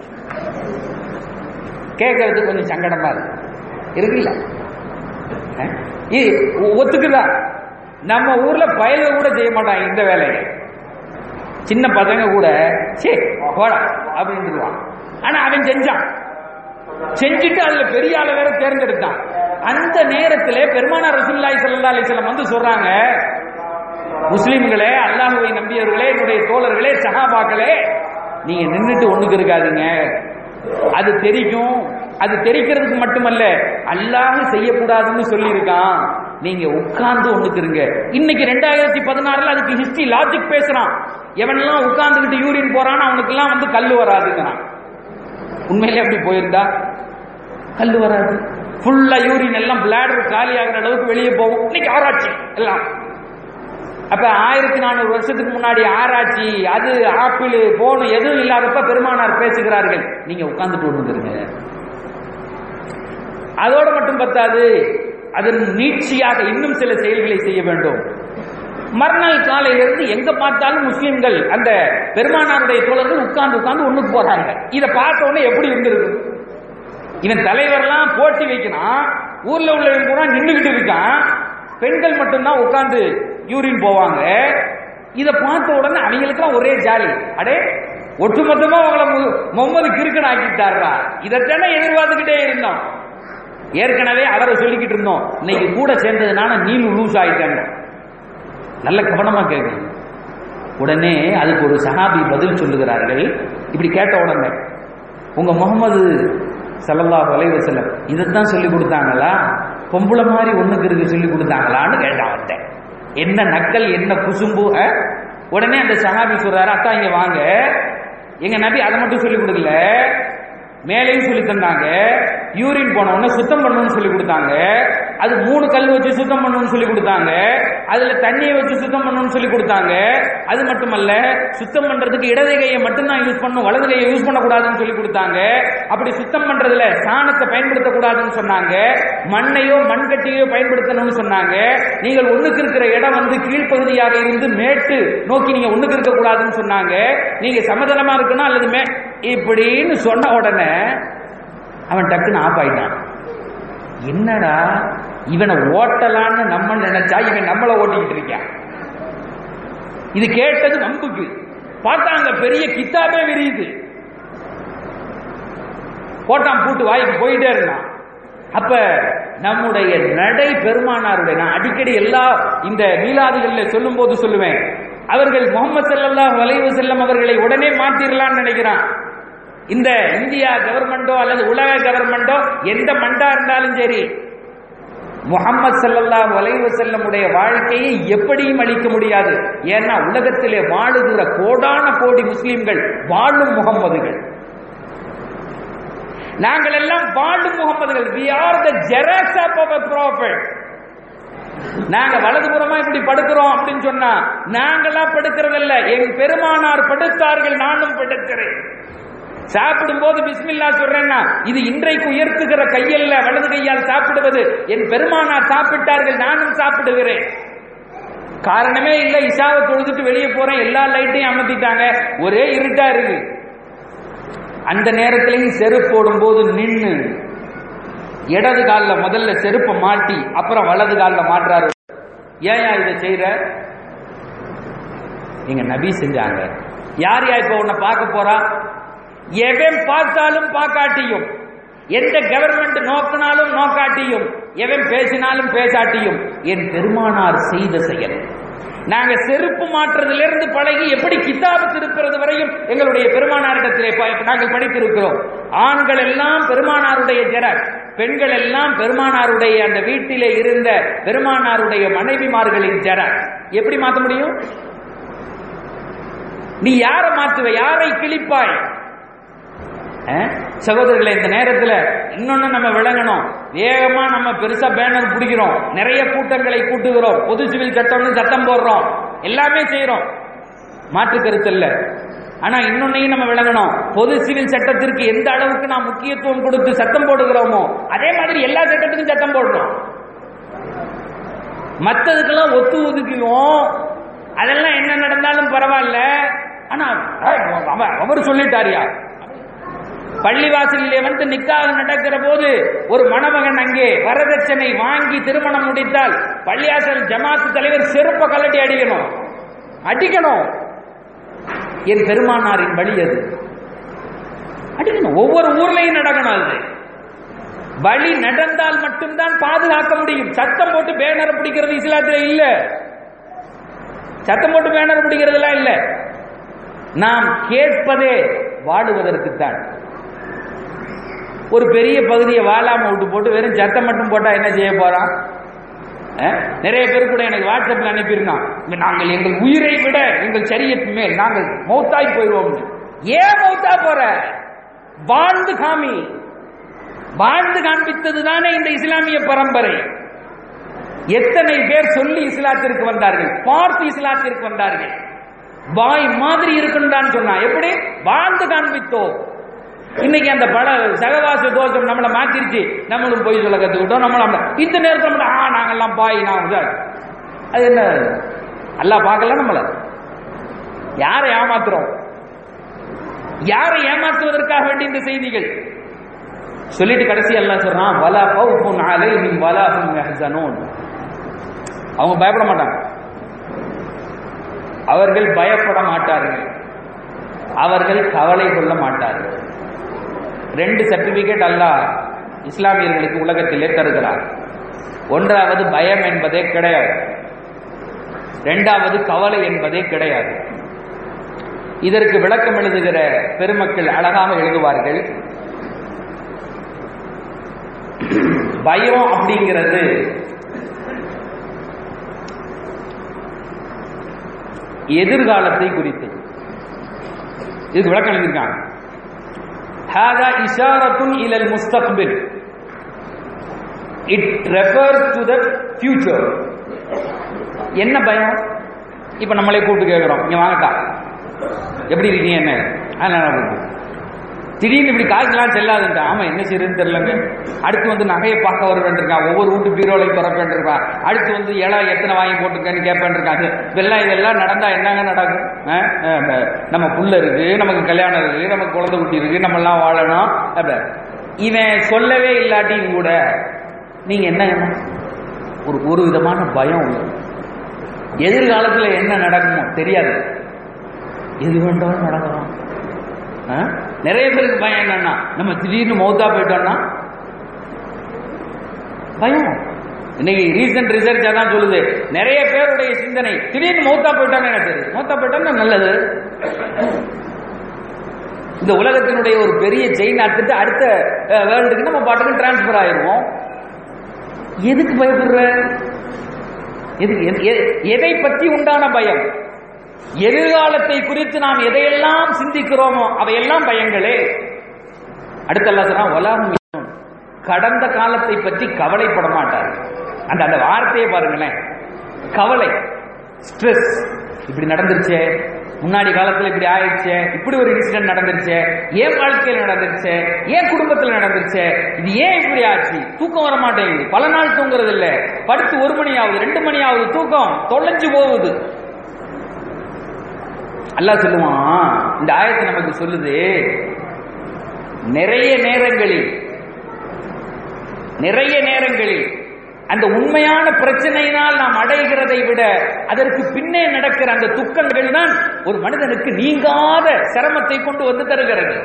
கேட்கறதுக்கு கொஞ்சம் சங்கடமா இருக்கு இருக்குல்ல அஹ்? இது ஒத்துக்குதா நம்ம ஊர்ல பயல கூட செய்ய மாட்டாங்க இந்த வேலையை சின்ன பசங்க கூட சே போடா அப்படின்ட்டுருவான் ஆனா அவன் செஞ்சான் செஞ்சுட்டு அதுல பெரிய ஆளை வேற தேர்ந்தெடுத்தான் அந்த நேரத்துல பெருமானார் ரசூலுல்லாஹி ஸல்லல்லாஹு அலைஹி வஸல்லம் வந்து சொல்றாங்க முஸ்லிம்களே அல்லாஹ்வை நம்பியவர்களே என்னுடைய தோழர்களே சஹாபாக்களே நீங்க நின்னுட்டு ஒண்ணுக்கு இருக்காதீங்க அது தெரிக்கும் அது தெரிக்கிறதுக்கு மட்டுமல்ல அல்லாஹ் செய்யக்கூடாதுன்னு சொல்லியிருக்கான் நீங்க உட்கார்ந்து ஒண்ணுக்கு இருங்க இன்னைக்கு ரெண்டாயிரத்தி பதினாறுல அதுக்கு ஹிஸ்டரி லாஜிக் பேசுறான் எவனெல்லாம் உட்கார்ந்துகிட்டு யூரின் போறான் அவனுக்கெல்லாம் வந்து கல்லு வராதுங்கிறான் உண்மையிலே அப்படி போயிருந்தா கல்லு வராது ஃபுல்லா யூரின் எல்லாம் பிளாடர் காலி ஆகிற அளவுக்கு வெளியே போகும் இன்னைக்கு ஆராய்ச்சி எல்லாம் அப்ப ஆயிரத்தி நானூறு வருஷத்துக்கு முன்னாடி ஆராய்ச்சி அது ஆப்பிள் போன் எதுவும் இல்லாதப்ப பெருமானார் பேசுகிறார்கள் நீங்க உட்கார்ந்துட்டு ஒண்ணுங்கிறீங்க அதோடு மட்டும் பத்தாது அதன் நீட்சியாக இன்னும் சில செயல்களை செய்ய வேண்டும் மறுநாள் காலையிலிருந்து எங்க பார்த்தாலும் முஸ்லிம்கள் அந்த பெருமானாருடைய தோழர்கள் உட்கார்ந்து உட்கார்ந்து ஒண்ணுக்கு போறாங்க இதை பார்த்த உடனே எப்படி இருந்திருக்கு இவன் தலைவர்லாம் போட்டி வைக்கிறான் ஊர்ல உள்ளவன் கூட நின்றுகிட்டு இருக்கான் பெண்கள் மட்டும்தான் உட்கார்ந்து யூரின் போவாங்க இதை பார்த்த உடனே அவங்களுக்குலாம் ஒரே ஜாலி அடே ஒட்டுமொத்தமா அவங்கள மு- முகமது கிறுக்கன் ஆக்கிட்டாரா இதைத்தானே எதிர்பார்த்துக்கிட்டே இருந்தோம் ஏற்கனவே அவரை சொல்லிக்கிட்டு இருந்தோம் இன்னைக்கு கூட சேர்ந்ததுனால நீலு லூஸ் ஆயிட்டாங்க நல்ல கவனமா கேட்கணும் உடனே அதுக்கு ஒரு சஹாபி பதில் சொல்லுகிறார்கள் இப்படி கேட்ட உடனே உங்க முகமது ஸல்லல்லாஹு அலைஹி வஸல்லம் இதைத்தான் சொல்லி கொடுத்தாங்களா பொம்பளை மாதிரி ஒண்ணுக்கு இருக்கு சொல்லி கொடுத்தாங்களான்னு கேட்டான் அவன்கிட்ட என்ன நக்கல் என்ன குசும்பு அஹ்? உடனே அந்த சஹாபி சொல்றாரு அக்கா இங்க வாங்க எங்க நபி அதை மட்டும் சொல்லி கொடுக்கல மேலையும் சொல்லி தந்தாங்க யூரின் போன உடனே சுத்தம் பண்ணணும்னு சொல்லி கொடுத்தாங்க அது மூணு கல் வச்சு சுத்தம் பண்ணணும்னு சொல்லி கொடுத்தாங்க அதுல தண்ணியை வச்சு சுத்தம் பண்ணணும்னு சொல்லி கொடுத்தாங்க அது மட்டுமல்ல சுத்தம் பண்றதுக்கு இடது கையை மட்டும்தான் யூஸ் பண்ணணும் வலது கையை யூஸ் பண்ணக்கூடாதுன்னு சொல்லி கொடுத்தாங்க அப்படி சுத்தம் பண்றதுல சாணத்தை பயன்படுத்தக்கூடாதுன்னு சொன்னாங்க மண்ணையோ மண்கட்டியோ பயன்படுத்தணும்னு சொன்னாங்க நீங்கள் ஒண்ணுக்கு இருக்கிற இடம் வந்து கீழ்ப்பகுதியாக இருந்து மேட்டு நோக்கி நீங்க ஒண்ணுக்கு இருக்க கூடாதுன்னு சொன்னாங்க நீங்க சமதளமா இருக்கணும் அல்லது மே இப்படின்னு சொன்ன உடனே அவன் டக்குன்னு ஆஃப் ஆயிட்டான் என்னடா இவனை ஓட்டலான்னு நம்ம நினைச்சா இவன் நம்மளை ஓட்டிக்கிட்டு இருக்கான் இது கேட்டது நம்புக்கு பார்த்தா அங்க பெரிய கித்தாபே விரியுது போட்டான் பூட்டு வாய்க்கு போயிட்டே இருந்தான் அப்ப நம்முடைய நடை பெருமானாருடைய நான் அடிக்கடி எல்லா இந்த மீலாதுகளில் சொல்லும் போது சொல்லுவேன் அவர்கள் முகமது ஸல்லல்லாஹு அலைஹி வஸல்லம் அவர்களை உடனே மாத்திரலாம்னு நினைக்கிறான் இந்த இந்தியா கவர்மெண்டோ அல்லது உலக கவர்மெண்டோ எந்த மண்டா இருந்தாலும் சரி முகமது ஸல்லல்லாஹு அலைஹி வஸல்லமுடைய வாழ்க்கையை எப்படியும் அழிக்க முடியாது ஏன்னா உலகத்திலே வாழுகிற கோடான கோடி முஸ்லிம்கள் வாழும் முகம்மதுகள் நாங்கள் எல்லாம் வாழும் முகம்மதுகள் we are the xerox of our prophet நாங்க வலதுபுறமா இப்படி படுக்கிறோம் அப்படின்னு சொன்னா நாங்களா படுக்கிறதில்ல என் பெருமானார் படுத்தார்கள் நானும் படுக்கிறேன் சாப்பிடும் போது பிஸ்மில்லா சொல்றேன்னா இது இன்றைக்கு உயர்த்துகிற கையல்ல வலது கையால் சாப்பிடுவது என் பெருமானார் சாப்பிட்டார்கள் நானும் சாப்பிடுகிறேன் காரணமே இல்ல இசாவை தொழுதுட்டு வெளியே போறேன் எல்லா லைட்டையும் அமர்த்திட்டாங்க ஒரே இருட்டா இருக்கு அந்த நேரத்திலையும் செருப்பு போடும்போது நின்னு இடது காலில் முதல்ல செருப்பை மாட்டி அப்புறம் வலது காலில் மாட்டுறாரு ஏன் இதை செய்யற எங்க நபி செஞ்சாங்க யார் யா இப்ப உன்னை பார்க்க போறா எவன் பார்த்தாலும் பார்க்காட்டியும் எந்த கவர்மெண்ட் நோக்கினாலும் நோக்காட்டியும் எவன் பேசினாலும் பேசாட்டியும் என் பெருமானார் செய்த செயல் நாங்க செருப்பு மாற்றுறதிலிருந்து பழகி எப்படி கித்தாபு திருப்புறது வரையும் எங்களுடைய பெருமானாரிடத்திலே ப- நாங்கள் படித்திருக்கிறோம் ஆண்கள் எல்லாம் பெருமானாருடைய ஜெராக்ஸ் பெண்கள் எல்லாம் பெருமானாருடைய அந்த வீட்டிலே இருந்த பெருமானாருடைய மனைவிமார்களின் ஜெராக்ஸ் எப்படி மாத்த முடியும் நீ யாரை மாத்துவ யாரை கிழிப்பாய் அஹ்? சகோதரர்களே இந்த நேரத்தில் இன்னொன்னு நம்ம விளங்கணும் வேகமா நம்ம பெருசா பேனர் பிடிக்கிறோம் நிறைய கூட்டங்களை கூட்டுகிறோம் பொது சிவில் சட்டம்னு சட்டம் போடுறோம் எல்லாமே செய்யறோம் மாற்று கருத்து இல்ல ஆனா இன்னொன்னையும் நம்ம விளங்கணும் பொது சிவில் சட்டத்திற்கு எந்த அளவுக்கு நாம் முக்கியத்துவம் கொடுத்து சட்டம் போடுகிறோமோ அதே மாதிரி எல்லா சட்டத்துக்கும் சட்டம் போடுறோம் மத்ததுக்கெல்லாம் ஒத்து ஒதுக்குவோம் அதெல்லாம் என்ன நடந்தாலும் பரவாயில்ல ஆனா அவ- அவர் சொல்லிட்டாரியா பள்ளிவாசலிலே வந்து நிக்காக நடக்கிற போது ஒரு மணமகன் அங்கே வரதட்சணை வாங்கி திருமணம் முடித்தால் பள்ளியாசல் ஜமாத்து தலைவர் செருப்ப கலட்டி அடிக்கணும் அடிக்கணும் என் பெருமானாரின் வழி அது அடிக்கணும் ஒவ்வொரு ஊர்லயும் நடக்கணும் அது வழி நடந்தால் மட்டும்தான் பாதுகாக்க முடியும் சத்தம் போட்டு பேனர் பிடிக்கிறது இஸ்லாத்துல இல்ல சத்தம் போட்டு பேனர் பிடிக்கிறதுலாம் இல்ல நாம் கேட்பதே வாடுவதற்குத்தான் ஒரு பெரிய பகுதியை வாழாம விட்டு போட்டு வெறும் சத்தம் மட்டும் போட்டா என்ன செய்ய போறான் அஹ்? நிறைய பேர் கூட எனக்கு வாட்ஸ்அப்ல அனுப்பியிருக்கான் இங்க நாங்கள் எங்கள் உயிரை விட எங்கள் சரியத்து மேல் நாங்கள் மௌத்தாய் போயிடுவோம் ஏன் மௌத்தா போற வாழ்ந்து காமி வாழ்ந்து காண்பித்தது தானே இந்த இஸ்லாமிய பரம்பரை எத்தனை பேர் சொல்லி இஸ்லாத்திற்கு வந்தார்கள் பார்த்து இஸ்லாத்திற்கு வந்தார்கள் வாய் மாதிரி இருக்குன்னு சொன்னா எப்படி வாழ்ந்து காண்பித்தோம் இன்னைக்கு அந்த பட சகவாச தோஷம் நம்மளை மாத்திருச்சு நம்மளும் போய் சொல்ல கத்துக்கிட்டோம் நம்மள இந்த நேரத்தில் நம்மள ஆ நாங்கெல்லாம் பாய் நான் உதா. அது என்ன அல்லாஹ் பார்க்கல நம்மள யாரை ஏமாத்துறோம் யாரை ஏமாற்றுவதற்காக வேண்டிய இந்த செய்திகள் சொல்லிட்டு கடைசி அல்லாஹ் சொல்றான் வலா கௌஃபுன் அலைஹிம் வலா ஹும் யஹ்சனூன் அவங்க பயப்பட மாட்டாங்க அவர்கள் பயப்பட மாட்டார்கள் அவர்கள் கவலை கொள்ள மாட்டார்கள் ரெண்டு சர்டிபிகேட் அல்லாஹ் இஸ்லாமியர்களுக்கு உலகத்திலே தருகிறார் ஒன்றாவது பயம் என்பதே கிடையாது இரண்டாவது கவலை என்பதே கிடையாது இதற்கு விளக்கம் எழுதுகிற பெருமக்கள் அழகாக எழுதுவார்கள் பயம் அப்படிங்கிறது எதிர்காலத்தை குறித்தது இதுக்கு விளக்கம் எழுதியிருக்காங்க هذا إشارة إلى المستقبل it refers to the future என்ன பயம் இப்ப நம்மளே கூப்பிட்டு கேட்கிறோம் இங்க வாங்கக்கா எப்படி இருக்கீங்க என்ன அதனால கூப்பிட்டு. திடீர்னு இப்படி காசுலாம் செல்லாதுன்ட்டு ஆமா என்ன செய்யுதுன்னு தெரியலங்க அடுத்து வந்து நகையை பார்க்க வருவேன் இருக்கான் ஒவ்வொரு வீட்டு பீரோலை திறப்பேன் இருக்கான் அடுத்து வந்து இலை எத்தனை வாங்கி போட்டுருக்கேன்னு கேட்பேன் இருக்கான் இதெல்லாம் இதெல்லாம் நடந்தா என்னங்க நடக்கும் ஆ? ஆ, ப- நம்ம புள்ள இருக்கு நமக்கு கல்யாணம் இருக்கு நமக்கு குழந்தை குட்டி இருக்கு நம்ம எல்லாம் வாழணும் அப்படி இவன் சொல்லவே இல்லாட்டியும் கூட நீங்க என்ன ஒரு ஒரு விதமான பயம் உள்ளது எதிர்காலத்துல என்ன நடக்குமோ தெரியாது எது வேண்டாலும் நடக்கலாம் ஆ? நிறைய பேருக்கு பயம் என்னன்னா நம்ம திடீர்னு மௌத்தா போயிட்டோம்னா பயம் இன்னைக்கு ரீசன்ட் ரிசர்ச் அதான் சொல்லுது நிறைய பேருடைய சிந்தனை திடீர்னு மௌத்தா போயிட்டான்னு என்ன சரி மௌத்தா போயிட்டோம்னா நல்லது இந்த உலகத்தினுடைய ஒரு பெரிய செயின் அத்துட்டு அடுத்த வேர்ல்டுக்கு நம்ம பாட்டுக்கு டிரான்ஸ்பர் ஆயிடுவோம் எதுக்கு பயப்படுற எதுக்கு எது- எ- எதை பற்றி உண்டான பயம் எதிர்காலத்தை குறித்து நாம் எதையெல்லாம் சிந்திக்கிறோமோ அவையெல்லாம் பயங்களே அடுத்த அல்லாஹ் சொல்றான் "வலாஹும் யஹ்சனூன்." கடந்த காலத்தை பற்றி கவலைப்பட மாட்டார் அந்த அந்த வார்த்தையை பாருங்களேன் கவலை ஸ்ட்ரெஸ் இப்படி நடந்துருச்சே முன்னாடி காலத்துல இப்படி ஆயிடுச்சே இப்படி ஒரு இன்சிடென்ட் நடந்துருச்சே ஏன் வாழ்க்கையில் நடந்துருச்சே ஏன் குடும்பத்தில் நடந்துருச்சே இது ஏன் இப்படி ஆச்சு தூக்கம் வர மாட்டேங்குது பல நாள் தூங்குறது இல்ல படுத்து ஒரு மணி ஆகுது ரெண்டு மணி ஆகுது தூக்கம் தொலைஞ்சு போகுது அல்லாஹ் சொல்லுவான் இந்த ஆயத்தை நமக்கு சொல்லுது நிறைய நேரங்களில் நிறைய நேரங்களில் அந்த உண்மையான பிரச்சனையினால் நாம் அடைகிறதை விட அதற்கு பின்னே நடக்கிற அந்த துக்கங்கள் தான் ஒரு மனிதனுக்கு நீங்காத சிரமத்தை கொண்டு வந்து தருகிறது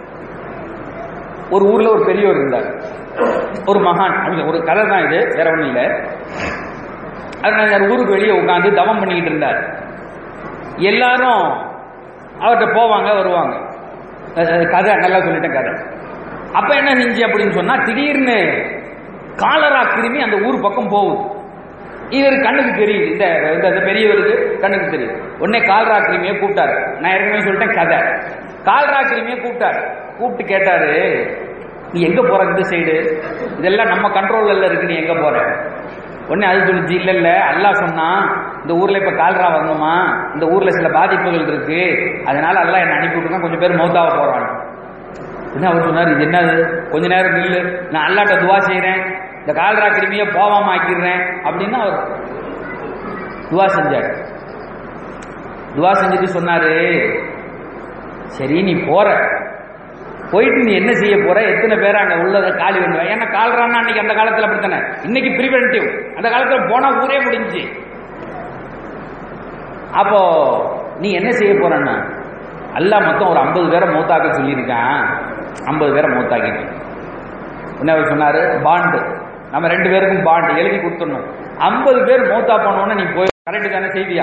ஒரு ஊர்ல ஒரு பெரியவர் இருந்தார் ஒரு மகான் அவங்க ஒரு கதை தான் இது வேற ஒண்ணும் இல்லை அதனால ஊருக்கு வெளியே உட்காந்து தவம் பண்ணிக்கிட்டு இருந்தார் எல்லாரும் அவர்கிட்ட போவாங்க வருவாங்க அஹ் அஹ் கதை நல்லா சொல்லிட்டேன் கதை அப்ப என்ன செஞ்சு அப்படின்னு சொன்னா திடீர்னு காலரா கிருமி அந்த ஊர் பக்கம் போகுது இவர் கண்ணுக்கு தெரியுது இந்த இந்த- இந்த பெரியவருக்கு கண்ணுக்கு தெரியுது உடனே கால்ரா கிருமியை கூப்பிட்டாரு நான் ஏற்கனவே சொல்லிட்டேன் கதை கால்ரா கிருமியை கூப்பிட்டாரு கூப்பிட்டு கேட்டாரு நீ எங்க போற இந்த சைடு இதெல்லாம் நம்ம கண்ட்ரோல்ல இருக்கு நீ எங்க போற உடனே அது சொல்லிச்சு இல்ல இல்ல அல்லாஹ் சொன்னான் இந்த ஊர்ல இப்ப கால்ரா வரணுமா இந்த ஊர்ல சில பாதிப்புகள் இருக்கு அதனால அல்லாஹ் என்ன அனுப்பி விட்டுருக்கான் கொஞ்சம் பேர் மௌத்தாவ போறான் என்ன அவர் சொன்னார் இது என்னது கொஞ்ச நேரம் நில்லு நான் அல்லாட்ட துவா செய்றேன் இந்த கால்ரா கிருமியை போவாம ஆக்கிடுறேன் அப்படின்னு அவர் துவா செஞ்சார் துவா செஞ்சுட்டு சொன்னாரு சரி நீ போற போயிட்டு நீ என்ன செய்ய போற எத்தனை பேர் அங்க உள்ளதை காலி பண்ணுவ ஏன்னா கால்றான்னா அன்னைக்கு அந்த காலத்துல அப்படித்தானே இன்னைக்கு ப்ரிவென்டிவ் அந்த காலத்துல போனா ஊரே முடிஞ்சு அப்போ நீ என்ன செய்ய போறன்னா அல்லாஹ் மொத்தம் ஒரு ஐம்பது பேரை மூத்தாக்க சொல்லியிருக்கான் ஐம்பது பேரை மூத்தாக்கிட்டு என்ன அவர் சொன்னாரு பாண்டு நம்ம ரெண்டு பேருக்கும் பாண்டு எழுதி கொடுத்துடணும் ஐம்பது பேர் மூத்தா போனோன்னு நீ போய் கரெக்டு தானே செய்வியா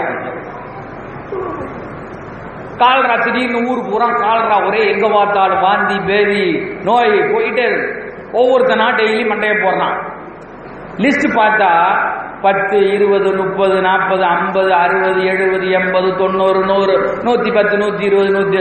கால்ரா திடீர்னு ஊர் பூரா கால்ரா ஒரே எங்க பார்த்தாலும் வாந்தி பேதி நோய் போயிட்டே இருக்கு ஒவ்வொருத்தனா டெய்லி மண்டைய போடுறான் லிஸ்ட் பார்த்தா பத்து இருபது முப்பது நாற்பது ஐம்பது அறுபது எழுபது எண்பது தொண்ணூறு நூறு நூத்தி பத்து நூத்தி இருபது நூத்தி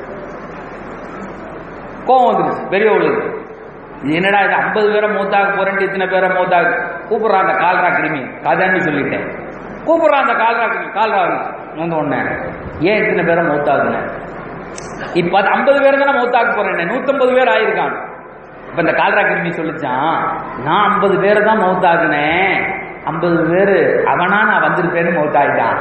கோவம் வந்துருச்சு பெரியவங்களுக்கு இது என்னடா இது ஐம்பது பேரை மூத்தாக போறேன் இத்தனை பேரை மூத்தாக கூப்பிடுறான் அந்த கால்ரா கிருமி கதைன்னு சொல்லிட்டேன் கூப்பிடுறான் அந்த கால்ரா கிருமி கால்ரா வந்து ஒண்ணு ஏன் இத்தனை பேரை மூத்தாகுன இப்ப அது ஐம்பது பேர் தானே மூத்தாக்க போறேன் நூத்தம்பது பேர் ஆயிருக்கான் இப்ப இந்த கால்ரா கிருமி சொல்லிச்சான் நான் ஐம்பது பேரை தான் மௌத்தாகுனேன் ஐம்பது பேர் அவனா நான் வந்திருப்பேன்னு மௌத்தாயிட்டான்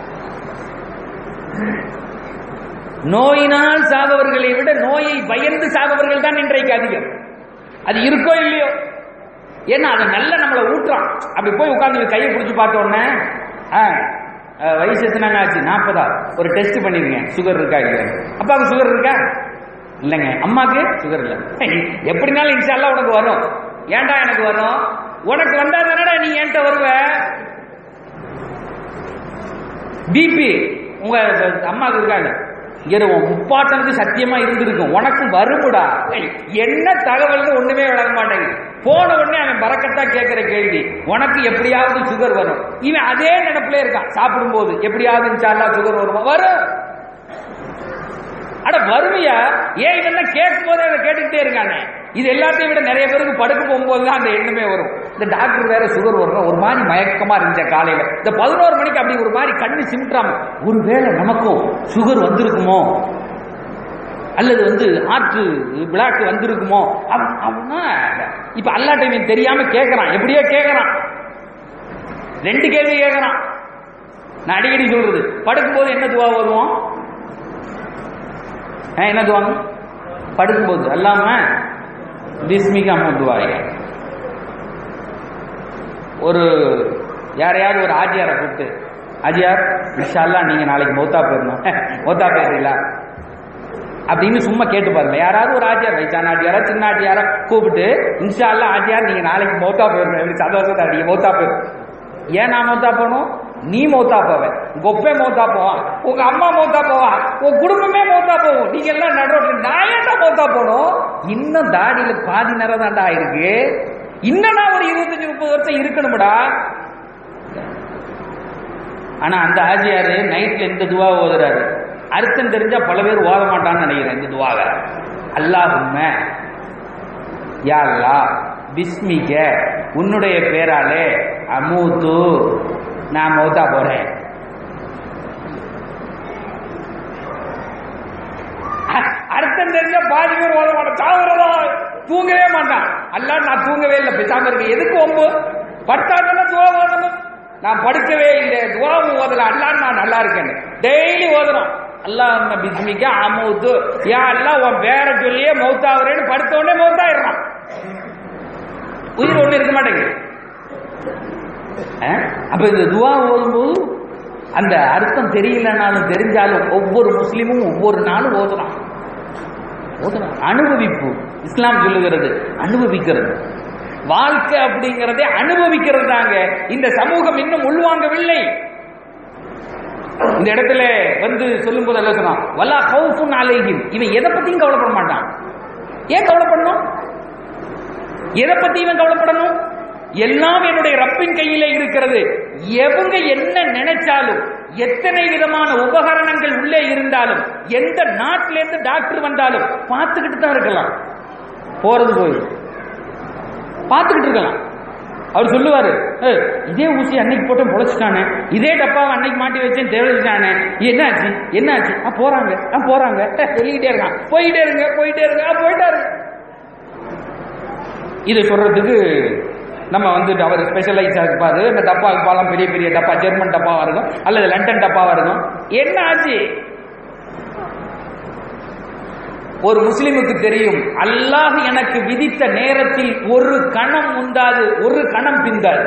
நோயினால் சாதவர்களை விட நோயை பயந்து சாதவர்கள் தான் இன்றைக்கு அதிகம் அது இருக்கோ இல்லையோ ஏன்னா அதை நல்ல நம்மளை ஊட்டுறான் அப்படி போய் உட்கார்ந்து கையை பிடிச்சி பார்த்த உடனே ஆ, ஆ, வயசு எத்தனாங்க ஆச்சு நாற்பதா ஒரு டெஸ்ட் பண்ணிருக்கேன் சுகர் இருக்கா இல்லையா அப்பாவுக்கு சுகர் இருக்கா இல்லைங்க அம்மாக்கு சுகர் இல்லை எப்படினாலும் இன்ஷால்லா உனக்கு வரும் ஏன்டா எனக்கு வரும் உனக்கு வந்தா தானடா நீ என்கிட்ட வருவ பிபி உங்க அம்மாவுக்கு இருக்கா இல்ல இரு, உன் முப்பாட்டனுக்கு சத்தியமா இருந்திருக்கும் உனக்கு வருமுடா ஏய், என்ன தகவல்னு ஒண்ணுமே விளங்க மாட்டேங்குது போன உடனே அவன் பறக்கத்தா கேட்கிற கேள்வி உனக்கு எப்படியாவது சுகர் வரும் இவன் அதே நினைப்புல இருக்கான் சாப்பிடும்போது எப்படியாவது இன்ஷால்லா சுகர் வருமா வரும் அட வறுமையா ஏன் இவன் கேட்கும் போதே அதை கேட்டுக்கிட்டே இருக்கானே இது எல்லாத்தையும் விட நிறைய பேருக்கு படுக்க போகும்போது தான் அந்த எண்ணமே வரும் இந்த டாக்டர் வேற சுகர் வரும் ஒரு மாதிரி மயக்கமா இருந்துச்சு காலையில இந்த பதினோரு மணிக்கு அப்படி ஒரு மாதிரி கண்ணு சிமிட்டாம ஒருவேளை நமக்கும் சுகர் வந்திருக்குமோ அல்லது வந்து ஆற்று பிளாக் வந்திருக்குமோ அவன் அவனா இப்ப அல்லாட்ட இவன் தெரியாம கேட்கறான் எப்படியோ கேட்கறான் ரெண்டு கேள்வி கேட்கறான் நான் அடிக்கடி சொல்றது படுக்கும்போது என்ன துவா வருவோம் ஆ, என்ன துவாங்க படுக்கும்போது அல்லாம பிஸ்மிக்கு அம்மா துவாய ஒரு யாரையாவது ஒரு ஆஜியாரை கூப்பிட்டு ஆஜியார் இன்ஷால்லா நீங்க நாளைக்கு மௌத்தா போயிடணும் மௌத்தா போயிடுறீங்களா அப்படின்னு சும்மா கேட்டு பாருங்க யாராவது ஒரு ஆஜியார் வயசான ஆஜியாரா சின்ன ஆஜியாரா கூப்பிட்டு இன்ஷால்லா ஆஜியார் நீங்க நாளைக்கு மௌத்தா போயிடணும் எப்படி சந்தோஷத்தை நீங்க மௌத்தா போயிடும் ஏன் நான் மௌத்தா போகணும் நீ மௌத்தா போவ உங்க ஒப்பே மௌத்தா போவான் உங்க அம்மா மௌத்தா போவான் உங்க குடும்பமே மௌத்தா போகும் நீங்க எல்லாம் நடுரோட்ல நான் ஏன்டா மௌத்தா போகணும் இன்னும் தாடியில பாதி நேரம் தான்டா இருக்கு இன்னும் நான் ஒரு இருபத்தஞ்சு முப்பது வருஷம் இருக்கணும்டா ஆனா அந்த ஆஜியாரு நைட்ல இந்த துவா ஓதுறாரு அர்த்தம் தெரிஞ்சா பல பேர் ஓத மாட்டான்னு நினைக்கிறேன் இந்த துவாவை அல்லாஹும்ம யா அல்லாஹ் பிஸ்மிக உன்னுடைய பேராலே அமூத்து நான் மௌத்தா போறேன் அ- அர்த்தம் தெரிஞ்சா பாதி பேர் ஓத மாட்டான் சாகுறதா தூங்கவே மாட்டான் அல்ல நான் தூங்கவே இல்லை பேசாம இருக்கு எதுக்கு ஒம்பு படுத்தாங்கன்னா துவா ஓதணும் நான் படுக்கவே இல்லை துவாவும் ஓதல அல்லா நான் நல்லா இருக்கேன் டெய்லி ஓதணும் அல்லாஹ் பிஸ்மிக்க அமௌத்து யா அல்லாஹ் உன் பேரை சொல்லியே மௌத்தாகிறேன்னு படுத்த உடனே மௌத்தாயிடுறான் உயிர் ஒண்ணு இருக்க மாட்டேங்குது அஹ்? அப்ப இந்த துவா ஓதும்போது அந்த அர்த்தம் தெரியலனாலும் தெரிஞ்சாலும் ஒவ்வொரு முஸ்லீமும் ஒவ்வொரு நாளும் ஓதுறான் ஓதுறான் அனுபவிப்பு இஸ்லாம் சொல்லுகிறது அனுபவிக்கிறது வாழ்க்கை அப்படிங்கறதே அனுபவிக்கிறது தாங்க இந்த சமூகம் இன்னும் உள்வாங்கவில்லை இந்த இடத்துல வந்து சொல்லும் போது எல்லாம் சொன்னான் வல்லா ஹவுஃபுன் அலைஹிம் இவன் எதை பத்தியும் கவலைப்பட மாட்டான் ஏன் கவலைப்படணும் எதை பத்தி இவன் கவலைப்படணும் எல்லாம் என்னுடைய ரப்பின் கையிலே இருக்கிறது எவங்க என்ன நினைச்சாலும் எத்தனை விதமான உபகரணங்கள் உள்ளே இருந்தாலும் எந்த நாட்டில இருந்து டாக்டர் வந்தாலும் பார்த்துக்கிட்டு தான் இருக்கலாம் போறது போயிடும் பார்த்துக்கிட்டு இருக்கலாம் அவர் சொல்லுவாரு "ஏய், இதே ஊசி அன்னைக்கு போட்டு பொழைச்சிட்டானே இதே டப்பாவை அன்னைக்கு மாட்டி வச்சேன் தேவைச்சிட்டானே என்னாச்சு என்னாச்சு ஆ போறாங்க ஆ போறாங்க சொல்லிக்கிட்டே இருக்கான் போயிட்டே இருங்க போயிட்டே இருங்க ஆ போயிட்டே இருங்க இதை சொல்றதுக்கு நம்ம வந்து அவர் ஸ்பெஷலைஸா இருப்பாரு இந்த டப்பா பாலாம் பெரிய பெரிய டப்பா ஜெர்மன் டப்பாவா இருக்கும் அல்லது லண்டன் டப்பாவா இருக்கும் என்ன ஆச்சு ஒரு முஸ்லிமுக்கு தெரியும் அல்லாஹ் எனக்கு விதித்த நேரத்தில் ஒரு கணம் உண்டாது ஒரு கணம் பிந்தாது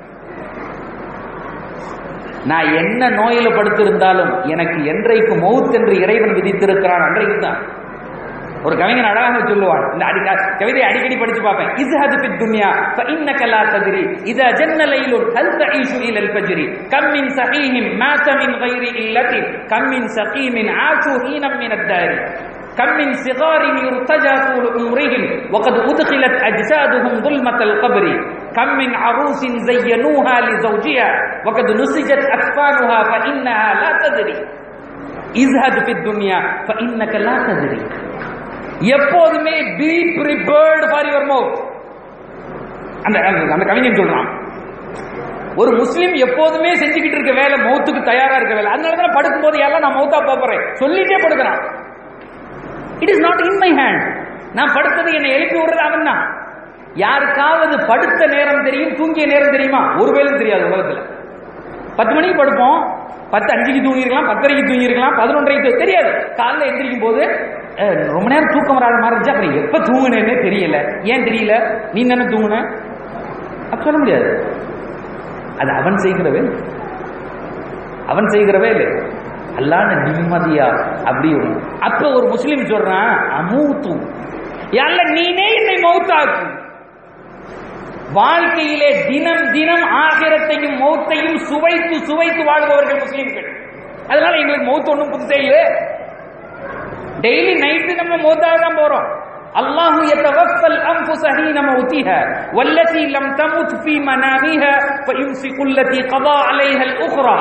நான் என்ன நோயில படுத்திருந்தாலும் எனக்கு என்றைக்கு மௌத் என்று இறைவன் விதித்திருக்கிறான் அன்றைக்கு தான் ஒரு கவிஞன் அழகாக சொல்லுவான் இந்த அடி கவிதை அடிக்கடி படிச்சு பார்ப்பேன் இஸ்ஹது ஃபித் துன்யா ஃபஇன்னக லா தத்ரி இதா ஜன்ன லைலுன் ஹல் தஈஷு இலல் ஃபஜ்ரி கம் மின் ஸஹீஹின் மாத மின் கைரி இல்லத்தி கம் மின் ஸகீமின் ஆஷு ஹீனம் மின் அத்தாரி كم من صغار يرتجى طول عمرهم وقد أدخلت أجسادهم ظلمة القبر كم من عروس زينوها لزوجها وقد نسجت أكفانها فإنها لا تدري ازهد في الدنيا فإنك لا تدري எப்போதுமே பி ப்ரிப்பேர்டு ஃபார் யுவர் மவுத் அந்த அந்த- அந்த கவிஞன் சொல்றான் ஒரு முஸ்லிம் எப்போதுமே செஞ்சுக்கிட்டு இருக்க வேலை மௌத்துக்கு தயாரா இருக்க வேலை அதனால தான் படுக்கும் போது எல்லாம் நான் மௌத்தா போப் போறேன் சொல்லிட்டே படுக்கிறான் it is not in my hand நான் படுத்தது என்னை எழுப்பி விடுறது அவன் தான் யாருக்காவது படுத்த நேரம் தெரியும் தூங்கிய நேரம் தெரியுமா ஒருவேளும் தெரியாது உலகத்துல பத்து மணிக்கு படுப்போம் பத்து அஞ்சுக்கு தூங்கிருக்கலாம் பத்தரைக்கு தூங்கிருக்கலாம் பதினொன்றரைக்கு தூ- தெரியாது காலைல எந்திரிக்கும் போது அஹ், ரொம்ப நேரம் தூக்கம் வராத மாதிரி இருந்துச்சு அப்புறம் எப்ப தூங்குனேன்னே தெரியல ஏன் தெரியல நீ தானே தூங்குன அப்ப சொல்ல முடியாது அது அவன் செய்கிற வேலை அவன் செய்கிற வேலை அல்லான நிம்மதியா அப்படி ஒரு அப்ப ஒரு முஸ்லிம் சொல்றான் அமூத்து யாழ்ல நீனே என்னை மௌத்தாக்கு வாழ்க்கையிலே தினம் தினம் ஆகிரத்தையும் மௌத்தையும் சுவைத்து சுவைத்து வாழ்பவர்கள் முஸ்லிம்கள் அதனால எங்களுக்கு மௌத் ஒன்றும் புதுசே இல்லை டெய்லி நைட்டு நம்ம மௌத்தாக தான் போறோம் அல்லாஹ் يتوفى الانفس حين موتها والتي لم تمت في منامها فيمسك التي قضى عليها الاخرى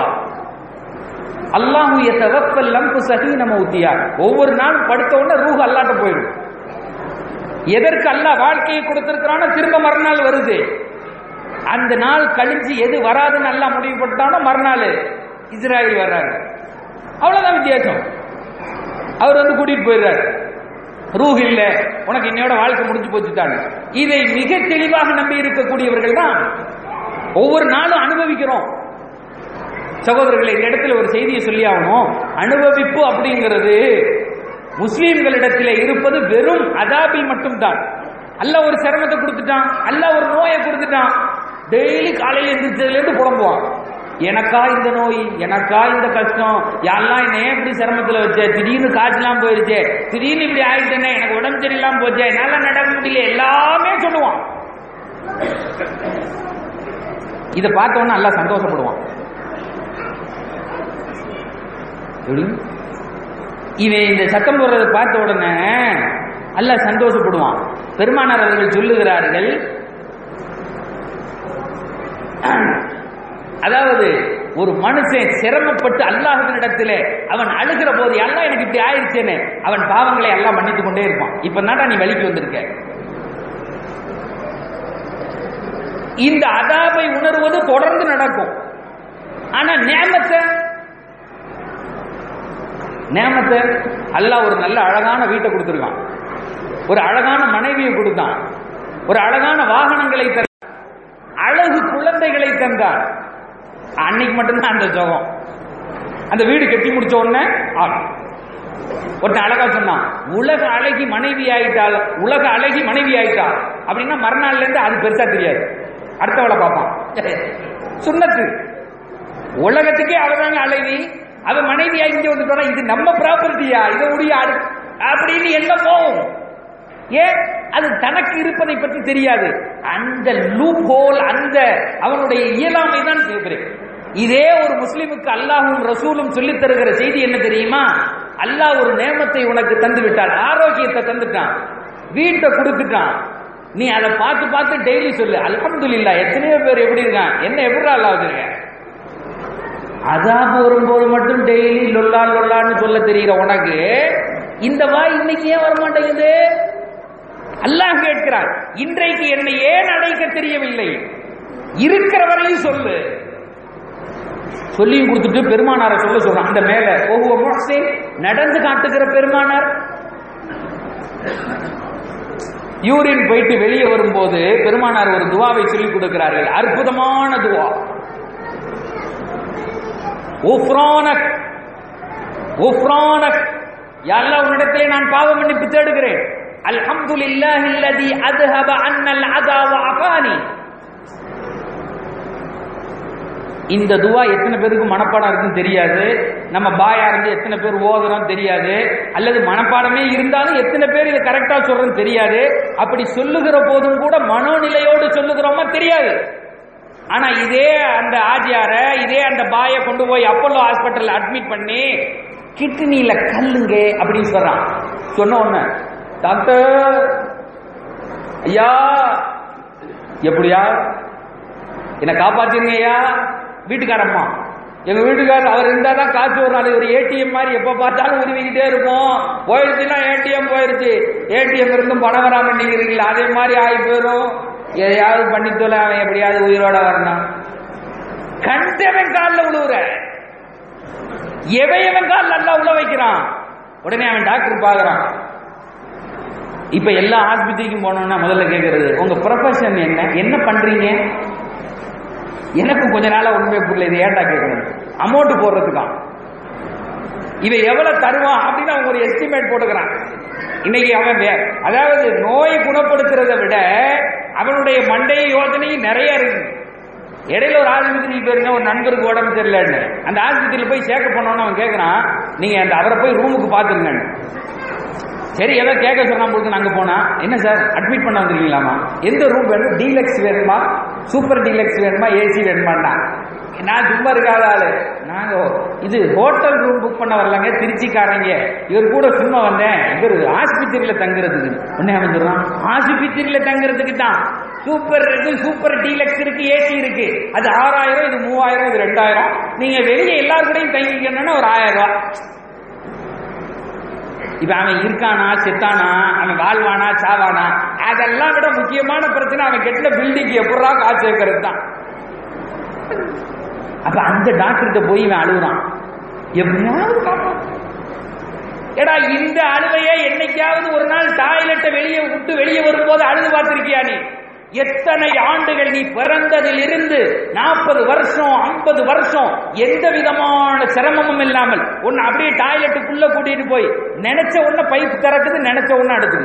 அல்லாஹ் يتوفى الانفس حين موتها ஒவ்வொரு நாளும் படுத்த உடனே ரூஹ் அல்லாஹ்ட்ட போயிடும் எதற்கு அல்லாஹ் வாழ்க்கையை கொடுத்திருக்கிறானோ திரும்ப மறுநாள் வருது அந்த நாள் கழிஞ்சு எது வராதுன்னு அல்லாஹ் முடிவு பண்ணிட்டானோ மறுநாள் இஸ்ராயல் வர்றாரு அவ்வளவுதான் வித்தியாசம் அவர் வந்து கூட்டிட்டு போயிடுறாரு ரூஹ் இல்ல உனக்கு இன்னையோட வாழ்க்கை முடிஞ்சு போச்சுட்டாங்க இதை மிக தெளிவாக நம்பி இருக்கக்கூடியவர்கள் தான் ஒவ்வொரு நாளும் அனுபவிக்கிறோம் சகோதரர்களை இந்த இடத்துல ஒரு செய்தியை சொல்லி ஆகணும் அனுபவிப்பு அப்படிங்கிறது முஸ்லீம்களிடத்தில் இருப்பது வெறும் அதாபில் மட்டும்தான் அல்லாஹ் ஒரு சிரமத்தை கொடுத்துட்டான் அல்லாஹ் ஒரு நோயை கொடுத்துட்டான் டெய்லி காலையில எந்திரிச்சதுல இருந்து புலம்புவான் எனக்கா இந்த நோய் எனக்கா இந்த கஷ்டம் யாரெல்லாம் என்ன ஏன் இப்படி சிரமத்துல வச்ச திடீர்னு காய்ச்சலாம் போயிருச்சே திடீர்னு இப்படி ஆயிட்டேனே எனக்கு உடம்பு சரியில்லாம போச்சே என்னால நடக்க முடியல எல்லாமே சொல்லுவான் இதை பார்த்த உடனே நல்லா சந்தோஷப்படுவான் எப்படி? இவன் இந்த சத்தம் போடுறதை பார்த்த உடனே அல்லாஹ் சந்தோஷப்படுவான் பெருமானார் அவர்கள் சொல்லுகிறார்கள் அதாவது ஒரு மனுஷன் சிரமப்பட்டு அல்லாஹ்வினிடத்திலே அவன் அழுகிற போது எல்லாம் எனக்கு இப்படி ஆயிடுச்சேன்னு அவன் பாவங்களை எல்லாம் மன்னித்து கொண்டே இருப்பான் இப்ப நாடா நீ வலிக்கு வந்திருக்க இந்த அதாபை உணர்வது தொடர்ந்து நடக்கும் ஆனா நேமத்தை நேமத்தை அல்லாஹ் ஒரு நல்ல அழகான வீட்டை கொடுத்துருக்கான் ஒரு அழகான மனைவியை கொடுத்தான் ஒரு அழகான வாகனங்களை தர அழகு குழந்தைகளை தந்தார் அன்னைக்கு மட்டும்தான் அந்த ஜோகம் அந்த வீடு கட்டி முடிச்ச உடனே ஆகும் ஒருத்தன் அழகா சொன்னான் உலக அழகி மனைவி ஆயிட்டால் உலக அழகி மனைவி ஆயிட்டா அப்படின்னா மறுநாள்ல இருந்து அது பெருசா தெரியாது அடுத்தவளை பார்ப்பான் சுண்ணத்து உலகத்துக்கே அவதாங்க அழகி அவ மனைவியா இங்க வந்துட்டோம்னா இது நம்ம ப்ராப்பர்ட்டியா இதை முடியாது அப்படின்னு என்ன போகும் ஏன் அது தனக்கு இருப்பதை பற்றி தெரியாது அந்த லூப் ஹோல் அந்த அவனுடைய இயலாமை தான் கேட்கிறேன் இதே ஒரு முஸ்லிமுக்கு அல்லாஹும் ரசூலும் சொல்லித் தருகிற செய்தி என்ன தெரியுமா அல்லாஹ் ஒரு நேமத்தை உனக்கு தந்து விட்டான் ஆரோக்கியத்தை தந்துட்டான் வீட்டை கொடுத்துட்டான் நீ அதை பார்த்து பார்த்து டெய்லி சொல்லு அல்ஹம்துலில்லா எத்தனையோ பேர் எப்படி இருக்கான் என்ன எப்படி அல்லாஹ் வச்சிருக்க அதாபு வரும்போது மட்டும் டெய்லி லொல்லா லொல்லான்னு சொல்ல தெரியுற உனக்கு இந்த வாய் இன்னைக்கு ஏன் வரமாட்டேங்குது அல்லாஹ் கேட்கிறார் இன்றைக்கு என்னை ஏன் அடைக்க தெரியவில்லை இருக்கிற வரையும் சொல்லு சொல்லியும் கொடுத்துட்டு பெருமானாரை சொல்ல சொல்றான் அந்த மேல ஒவ்வொரு முஹ்சின் நடந்து காட்டுகிற பெருமானார் யூரின் போயிட்டு வெளியே வரும்போது பெருமானார் ஒரு துவாவை சொல்லிக் கொடுக்கிறார்கள் அற்புதமான துவா உஃப்ரானக் உஃப்ரானக் யல்லா உன்னிடத்திலே நான் பாவ மன்னிப்பு தேடுகிறேன் அல்ஹம்துலில்லாஹி அல்லதி அத்ஹப அன்னல் அதா வ அஃபானி இந்த துவா எத்தனை பேருக்கு மனப்பாடம் இருக்குன்னு தெரியாது நம்ம பாயா இருந்து எத்தனை பேர் ஓதுறோம் தெரியாது அல்லது மனப்பாடமே இருந்தாலும் எத்தனை பேர் இதை கரெக்டா சொல்றோம் தெரியாது அப்படி சொல்லுகிற போதும் கூட மனோநிலையோடு சொல்லுகிறோமா தெரியாது ஆனா இதே அந்த ஆஜியார இதே அந்த பாயை கொண்டு போய் அப்போலோ ஹாஸ்பிட்டல் அட்மிட் பண்ணி கிட்னில கல்லுங்க அப்படின்னு சொல்றான் சொன்ன உடனே டாக்டர் ஐயா எப்படியா என்னை காப்பாத்துங்க ஐயா வீட்டுக்காரம்மா எங்க வீட்டுக்காரர் அவர் இருந்தா தான் காசு ஒரு நாள் ஒரு ஏடிஎம் மாதிரி எப்ப பார்த்தாலும் உருவிக்கிட்டே இருக்கும் போயிடுச்சுன்னா ஏடிஎம் போயிடுச்சு ஏடிஎம் இருந்தும் பணம் வராம நீங்கிறீங்களா அதே மாதிரி ஆகி போயிடும் எதையாவது பண்ணித்தோல அவன் எப்படியாவது உயிரோட வரணும் கண்டவன் காலில் விழுவுற எவன் எவன் காலில் நல்லா உள்ள வைக்கிறான் உடனே அவன் டாக்டர் பாக்குறான் இப்ப எல்லா ஆஸ்பத்திரிக்கும் போனோம்னா முதல்ல கேட்கறது உங்க ப்ரொஃபஷன் என்ன என்ன பண்றீங்க எனக்கும் கொஞ்ச நாளா உண்மை புரியல இது ஏன்டா கேட்கணும் அமௌண்ட் போடுறதுக்கான் இவன் எவ்வளவு தருவான் அப்படின்னு அவங்க ஒரு எஸ்டிமேட் போட்டுக்கிறான் இன்னைக்கு அவன் வே- அதாவது நோயை குணப்படுத்துறதை விட அவனுடைய மண்டை யோசனையும் நிறைய இருக்கு இடையில ஒரு ஆஸ்பத்திரிக்கு போயிருந்தேன் ஒரு நண்பருக்கு உடம்பு சரியில்லைன்னு அந்த ஆஸ்பத்திரியில் போய் சேர்க்க போனோன்னு அவன் கேட்கறான் நீங்க அந்த அவரை போய் ரூமுக்கு பாத்துருங்கன்னு சரி ஏதோ கேட்க சொன்னா போது நாங்க போனா என்ன சார் அட்மிட் பண்ண வந்திருக்கீங்களாமா எந்த ரூம் வேணும் டீலக்ஸ் வேணுமா சூப்பர் டீலக்ஸ் வேணுமா ஏசி வேணுமான்னா நான் சும்மா இருக்காத ஆளு நாங்க இது ஹோட்டல் ரூம் புக் பண்ண வரலங்க திருச்சிக்காரங்க இவர் கூட சும்மா வந்தேன் இவர் ஆஸ்பத்திரியில தங்குறதுக்கு உடனே அவன் சொல்றான் ஆஸ்பத்திரியில தங்குறதுக்கு தான் சூப்பர் இருக்கு சூப்பர் டீலக்ஸ் இருக்கு ஏசி இருக்கு அது ஆறாயிரம் இது மூவாயிரம் இது ரெண்டாயிரம் நீங்க வெளியே எல்லாரும் கூடயும் தங்கிக்கணும்னா ஒரு ஆயிரம் ரூபாய் இப்ப அவன் இருக்கானா செத்தானா அவன் வாழ்வானா சாவானா அதெல்லாம் விட முக்கியமான பிரச்சனை அவன் கெட்டின பில்டிங் எப்படா காசு சேர்க்கறது தான் அப்ப அந்த டாக்டர்கிட்ட போய் இவன் அழுகுறான் எப்படியாவது காப்பாத்து. ஏடா இந்த அழுவைய என்னைக்காவது ஒரு நாள் டாய்லெட்டை வெளியே விட்டு வெளியே வரும்போது அழுது பார்த்திருக்கியா நீ எத்தனை ஆண்டுகள் நீ பிறந்ததில் இருந்து நாற்பது வருஷம் ஐம்பது வருஷம் எந்த விதமான சிரமமும் இல்லாமல் உன்னை அப்படியே டாய்லெட்டுக்குள்ள கூட்டிட்டு போய் நினைச்ச உடனே பைப் திறக்குது நினைச்ச உடனே அடுக்குது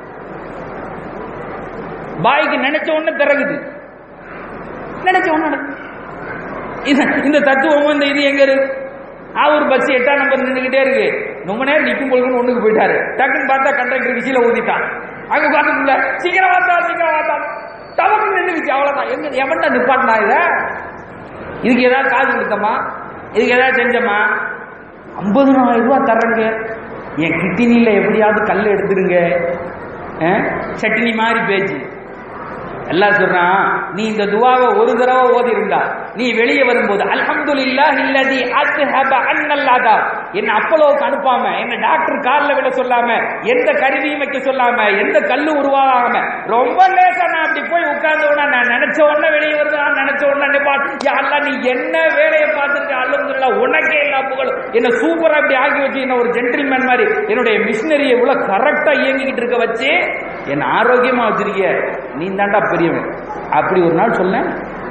பாய்க்கு நினைச்ச உடனே திறக்குது நினைச்ச உடனே நடக்குது. இது- இந்த தத்துவமும் இந்த இது எங்க இருக்கு ஒரு பஸ் எட்டாம் நம்பர் நின்றுகிட்டே இருக்கு ரொம்ப நேரம் நிற்கும் பொழுதுன்னு ஒண்ணுக்கு போயிட்டாரு டக்குன்னு பார்த்தா கண்டக்டர் விசில ஊதிட்டான் அங்க உட்காந்துக்குள்ள சீக்கிரம் வாத்தா சீக்கிரம் வாத்தா டவக்கு நின்றுச்சு அவ்வளவுதான் எங்க எவன்டா நிப்பாட்டினா இத இதுக்கு ஏதாவது காசு கொடுத்தமா இதுக்கு ஏதாவது செஞ்சமா ஐம்பதுனாயிரம் ரூபாய் தர்றேங்க என் கிட்டினில எப்படியாவது கல் எடுத்துடுங்க அஹ், சட்னி மாதிரி பேச்சு எல்லாம் சொல்றான் நீ இந்த துவாவை ஒரு தடவை ஓதி இருந்தா நீ வெளியே வரும்போது அல்ஹம்துலில்லாஹ் இல்லதி அத்ஹப அன்னல் அதாப் என்ன அப்பலோவுக்கு அனுப்பாம என்ன டாக்டர் கால்ல விட சொல்லாம எந்த கருவியும் வைக்க சொல்லாம எந்த கல்லு உருவாகாம ரொம்ப லேசா நான் அப்படி போய் உட்கார்ந்த உடனே நான் நினைச்ச உடனே வெளியே வருது நான் நினைச்ச உடனே நிப்பாட்டு யாரெல்லாம் நீ என்ன வேலையை பார்த்துருக்க அல்ஹம்துலில்லாஹ் உனக்கே எல்லா புகழும் என்ன சூப்பரா இப்படி ஆக்கி வச்சு என்ன ஒரு ஜென்டில்மேன் மாதிரி என்னுடைய மிஷினரியை இவ்வளவு கரெக்டா இயங்கிக்கிட்டு இருக்க வச்சு என்ன ஆரோக்கியமா வச்சிருக்கிய நீ தாண்டா பெரியவன் அப்படி ஒரு நாள் சொல்ல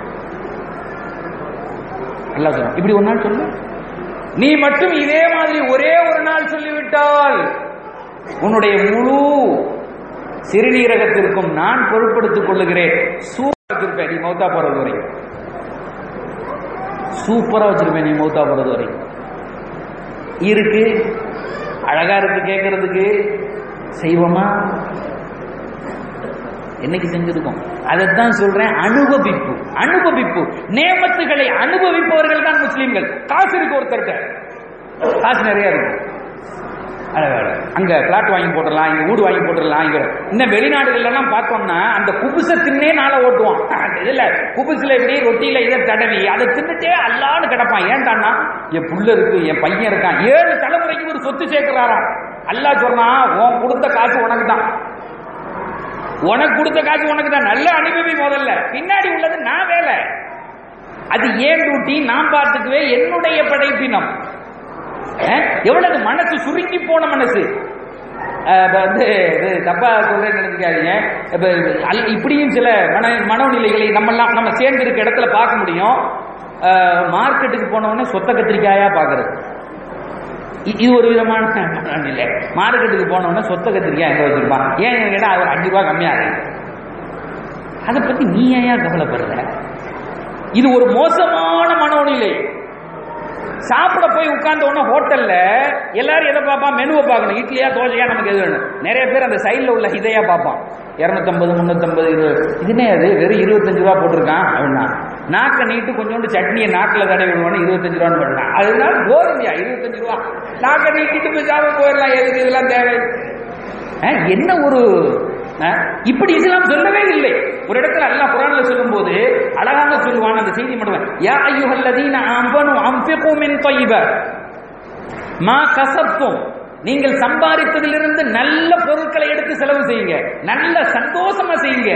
நல்லா சொல்ல இப்படி ஒரு நாள் சொல்லு நீ மட்டும் இதே மாதிரி ஒரே ஒரு நாள் சொல்லிவிட்டால் உன்னுடைய முழு சிறுநீரகத்திற்கும் நான் பொருட்படுத்திக் கொள்ளுகிறேன் சூப்பரா வச்சிருப்பேன் நீ மௌத்தா போறது வரை சூப்பரா வச்சிருப்பேன் நீ மௌத்தா போறது வரை இருக்கு அழகா இருக்கு கேட்கறதுக்கு செய்வோமா என்னைக்கு செஞ்சிருக்கோம் அதைத்தான் சொல்றேன் அனுபவிப்பு அனுபவிப்பு நேமத்துகளை அனுபவிப்பவர்கள் தான் முஸ்லிம்கள் காசு இருக்கு ஒருத்தர்கிட்ட காசு நிறைய இருக்கு அழகா அழகா. அங்க பிளாட் வாங்கி போட்டுடலாம் இங்க வீடு வாங்கி போட்டுடலாம் இங்க இன்னும் வெளிநாடுகள்ல எல்லாம் பார்த்தோம்னா அந்த குபுச தின்னே நாளை ஓட்டுவான் அந்த இதுல குபுசுல இப்படி ரொட்டியில இதை தடவி அதை தின்னுட்டே அல்லான்னு கிடப்பான் ஏன்டான்னா என் புள்ள இருக்கு என் பையன் இருக்கான் ஏழு தலைமுறைக்கு ஒரு சொத்து சேர்க்கிறாராம் அல்லாஹ் சொன்னா உன் கொடுத்த காசு உனக்கு தான் உனக்கு கொடுத்த காசு உனக்கு தான் நல்ல அனுபவி முதல்ல பின்னாடி உள்ளது நான் வேலை அது ஏன் டியூட்டி நான் பார்த்துக்குவேன் என்னுடைய படைப்பினம் அஹ், எவ்வளவு மனசு சுருங்கி போன மனசு அஹ், இப்ப வந்து இது தப்பா சொல்றேன்னு நினைச்சுக்காதீங்க இப்ப அல்- இப்படியும் சில மன மனோநிலைகளை நம்மெல்லாம் நம்ம சேர்ந்து இருக்க இடத்துல பார்க்க முடியும் அஹ், மார்க்கெட்டுக்கு போன உடனே சொத்த கத்திரிக்காயா பார்க்கறது இ- இது ஒரு விதமான மனநிலை மார்க்கெட்டுக்கு போன உடனே சொத்த கத்திரிக்காய் எங்க வச்சிருப்பான் ஏன் கேட்டா அது ஒரு அஞ்சு ரூபாய் கம்மியாகுது அதை பத்தி நீ ஏன் கவலைப்படுற இது ஒரு மோசமான மனோநிலை சாப்பிட போய் உட்கார்ந்த உடனே ஹோட்டல்ல எல்லாரும் எதை பார்ப்பான் மெனுவை பார்க்கணும் இட்லியா தோசையா நமக்கு எது வேணும் நிறைய பேர் அந்த சைடுல உள்ள இதையா பார்ப்பான் இரநூத்தம்பது முந்நூத்தம்பது இருபது இதுனே அது வெறும் இருபத்தஞ்சு ரூபா போட்டிருக்கான் அப்படின்னா நாக்க நீட்டு கொஞ்சோண்டு சட்னியை நாக்கில் தடவி விடுவான்னு இருபத்தஞ்சு ரூபான்னு பண்ணான் அதனால போதுமையா இருபத்தஞ்சு ரூபா நாக்க நீட்டிட்டு போய் சாப்பிட போயிடலாம் எதுக்கு இதெல்லாம் தேவை அஹ், என்ன ஒரு அஹ், இப்படி இஸ்லாம் சொல்லவே இல்லை ஒரு இடத்துல அல்லாஹ் குரான்ல சொல்லும்போது அழகாக சொல்லுவான் அந்த செய்தி மட்டும் யா ஐயுஹல்லதீன ஆமனு அன்ஃபிகு மின் தய்யிப மா கசப்தும் நீங்கள் சம்பாதித்ததிலிருந்து நல்ல பொருட்களை எடுத்து செலவு செய்யுங்க நல்ல சந்தோஷமா செய்யுங்க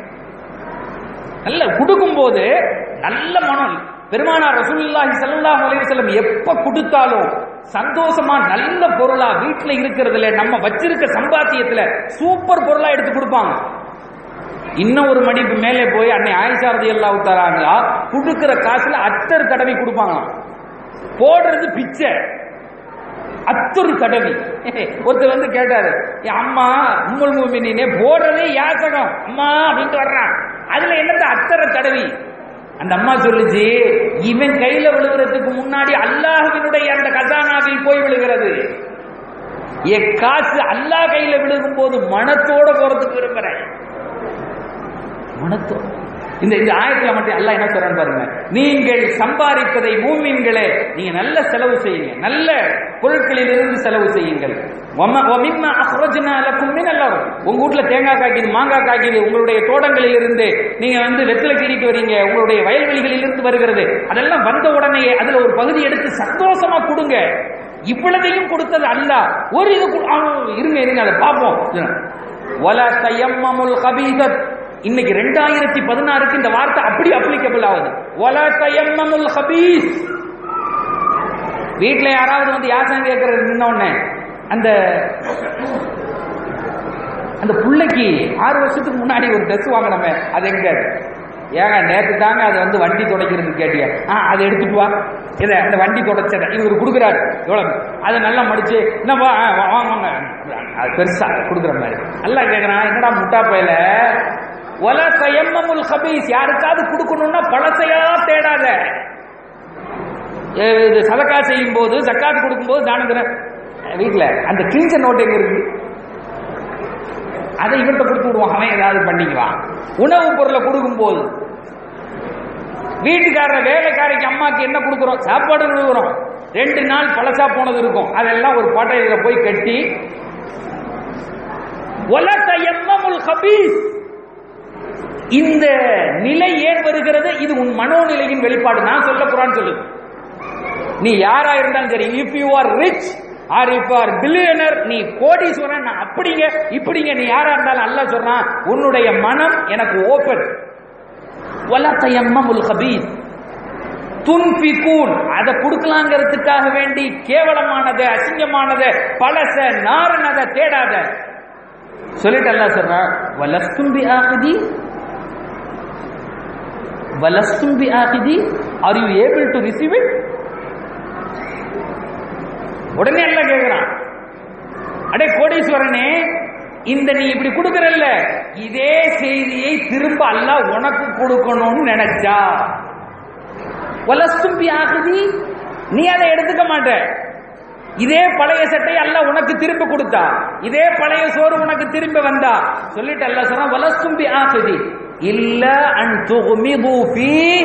நல்ல கொடுக்கும் போது நல்ல மனம் பெருமானார் ரசூலுல்லாஹி ஸல்லல்லாஹு அலைஹி வஸல்லம் எப்ப கொடுத்தாலும் சந்தோஷமா நல்ல பொருளா வீட்டுல இருக்கிறதுல நம்ம வச்சிருக்க சம்பாத்தியத்துல சூப்பர் பொருளா எடுத்து கொடுப்பாங்க இன்னும் ஒரு மடிப்பு மேலே போய் அன்னை ஆயிஷா ரலியல்லாஹு தஆலா கொடுக்கிற காசுல அத்தர் தடவி கொடுப்பாங்களாம் போடுறது பிச்சை அத்தொரு தடவி ஒருத்தர் வந்து கேட்டாரு என் அம்மா உம்முல் மூமினே போடுறதே யாசகம் அம்மா அப்படின்ட்டு வர்றான் அதுல என்னத்த அத்தரை தடவி அந்த அம்மா சொல்லுச்சு இவன் கையில விழுகிறதுக்கு முன்னாடி அல்லாஹ்வினுடைய அந்த கசானாவில் போய் விழுகிறது என் காசு அல்லாஹ் கையில விழுகும் போது மனத்தோட போறதுக்கு விரும்புறேன் மனத்தோட இந்த இந்த ஆயத்துல மட்டும் அல்லாஹ் என்ன சொல்றான்னு பாருங்க நீங்கள் சம்பாதிப்பதை மூமின்களே நீங்க நல்ல செலவு செய்யுங்க நல்ல பொருட்களில் இருந்து செலவு செய்யுங்கள் வம- வமிம்ம அஹ்ரஜ்னா லக்கும் மினல் அர்த். உங்க வீட்ல தேங்காய் காய்க்குது மாங்காய் காய்க்குது உங்களுடைய தோட்டங்களில் இருந்து நீங்க வந்து வெத்தலை கிடிட்டு வரீங்க உங்களுடைய வயல்வெளிகளில் இருந்து வருகிறது அதெல்லாம் வந்த உடனே அதுல ஒரு பகுதி எடுத்து சந்தோஷமா கொடுங்க இவ்வளதையும் கொடுத்தது அல்லாஹ் ஒரு இது கு- ஆ, இருங்க இருங்க அதை பார்ப்போம் வல தயம்மமுல் கபீதத் இன்னைக்கு ரெண்டாயிரத்தி பதினாறுக்கு இந்த வார்த்தை அப்படி அப்ளிகபிள் ஆகுது வல தயம்மமுல் ஹபீஸ் வீட்ல யாராவது வந்து யாசம் கேட்கறது நின்ன உடனே அந்த அந்த புள்ளைக்கு ஆறு வருஷத்துக்கு முன்னாடி ஒரு ட்ரெஸ் வாங்கினோமே அது எங்க ஏங்க நேற்று தாங்க அது வந்து வண்டி துடைக்கிறதுக்கு கேட்டிய ஆ அதை எடுத்துட்டு வா இதை அந்த வண்டி துடைச்சதை இவர் கொடுக்குறாரு எவ்வளவு அதை நல்லா மடிச்சு என்னப்பா ஆ, வா- வாங்க வாங்க அது பெருசா கொடுக்குற மாதிரி நல்லா கேட்குறான் என்னடா முட்டா பையில ஒல தயம்மமுல் ஹபீஸ் யாருக்காவது கொடுக்கணும்னா பழசையா தேடாத ஏ, இது சதக்கா செய்யும் போது ஜக்காத்து கொடுக்கும் போது தானம் தர வீட்டில் அந்த கிழிஞ்ச நோட்டு எங்க இருக்கு அதை இவன்கிட்ட கொடுத்து விடுவான் அவன் ஏதாவது பண்ணிக்குவான் உணவு பொருளை கொடுக்கும் போது வீட்டுக்காரர் வேலைக்காரிக்கு அம்மாக்கு என்ன கொடுக்குறோம் சாப்பாடு கொடுக்குறோம் ரெண்டு நாள் பழசா போனது இருக்கும் அதெல்லாம் ஒரு பாட்டையில போய் கட்டி ஒலக எம்மமுல் ஹபீஸ் இந்த நிலை ஏன் வருகிறது இது உன் மனோநிலையின் வெளிப்பாடு நான் சொல்ல போறான்னு சொல்லு நீ யாரா இருந்தாலும் சரி if you are rich or if or billionaire நீ கோடீஸ்வரன் நான் அப்படிங்க இப்படிங்க நீ யாரா இருந்தாலும் அல்ல சொல்றான் உன்னுடைய மனம் எனக்கு ஓபன் வலா தயம்மமுல் கபீர் துன்பிகூன் அதை கொடுக்கலாங்கிறதுக்காக வேண்டி கேவலமானதை அசிங்கமானதை பழச நாரணதை தேடாத சொல்லிட்டு அல்லாஹ் சொல்றான் வலஸ்தும் பி ஆகிதி வலஸ்தும் பி ஆகிதி are you able to receive it உடனே எல்லாம் கேட்கிறான் அடே கோடீஸ்வரனே இந்த நீ இப்படி கொடுக்கறல்ல இதே செய்தியை திரும்ப அல்லாஹ் உனக்கு கொடுக்கணும்னு நினைச்சா வலஸ்தும்பி ஆகுதி நீ அதை எடுத்துக்க மாட்ட இதே பழைய சட்டை அல்லாஹ் உனக்கு திரும்ப கொடுத்தா இதே பழைய சோறு உனக்கு திரும்ப வந்தா சொல்லிட்டு அல்லாஹ் சொல்றான் வலஸ்தும்பி ஆகுதி இல்ல அன் துகுமிது ஃபீ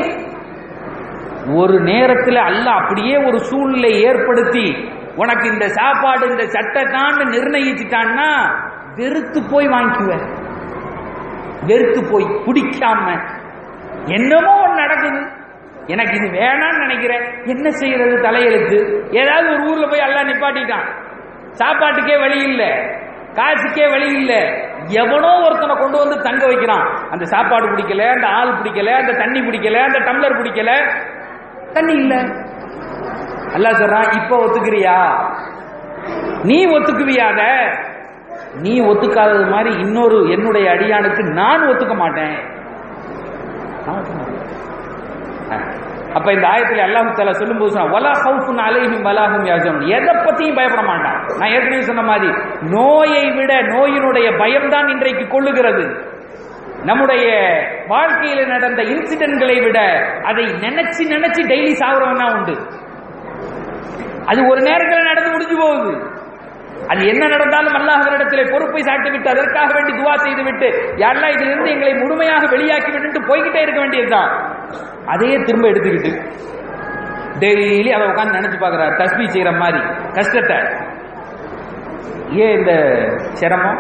ஒரு நேரத்தில் அல்லாஹ் அப்படியே ஒரு சூழ்நிலை ஏற்படுத்தி உனக்கு இந்த சாப்பாடு இந்த சட்டை தான் நிர்ணயிச்சுட்டான்னா வெறுத்து போய் வாங்கிக்குவ வெறுத்து போய் பிடிக்காம என்னமோ ஒண்ணு நடக்குது எனக்கு இது வேணாம்னு நினைக்கிறேன் என்ன செய்யறது தலையெழுத்து ஏதாவது ஒரு ஊர்ல போய் எல்லாம் நிப்பாட்டிட்டான் சாப்பாட்டுக்கே வழி இல்லை காசுக்கே வழி இல்ல எவனோ ஒருத்தனை கொண்டு வந்து தங்க வைக்கிறான் அந்த சாப்பாடு பிடிக்கல அந்த ஆள் பிடிக்கல அந்த தண்ணி பிடிக்கல அந்த டம்ளர் பிடிக்கல தண்ணி இல்ல அல்லாஹ் சொல்றான் இப்ப ஒத்துக்கிறியா நீ ஒத்துக்குவியாத நீ ஒத்துக்காதது மாதிரி இன்னொரு என்னுடைய அடியானுக்கு நான் ஒத்துக்க மாட்டேன் நான் ஒத்துக்க மாட்டேன். அஹ். அப்ப இந்த ஆயத்துல அல்லாஹ் தஆலா சொல்லும்போது சொன்னா வலா ஹவுஃபுன் அலைஹிம் வலாஹும் யாஜுன் எதை பத்தியும் பயப்பட மாட்டான் நான் ஏற்கனவே சொன்ன மாதிரி நோயை விட நோயினுடைய பயம்தான் இன்றைக்கு கொள்ளுகிறது நம்முடைய வாழ்க்கையில நடந்த இன்சிடென்ட்களை விட அதை நினைச்சு நினைச்சு டெய்லி சாகுறவன் தான் உண்டு அது ஒரு நேரத்தில் நடந்து முடிஞ்சு போகுது அது என்ன நடந்தாலும் அல்லாஹ்விடத்திலே பொறுப்பை சாட்டி விட்டு அதற்காக வேண்டி துவா செய்து விட்டு யாரெல்லாம் இதிலிருந்து எங்களை முழுமையாக வெளியாக்கி விட்டு போய்கிட்டே இருக்க வேண்டியதுதான் அதையே திரும்ப எடுத்துக்கிட்டு டெய்லி அதை உட்காந்து நினைச்சு பார்க்கிறார் தஸ்பி செய்யற மாதிரி கஷ்டத்தை ஏன் இந்த சிரமம்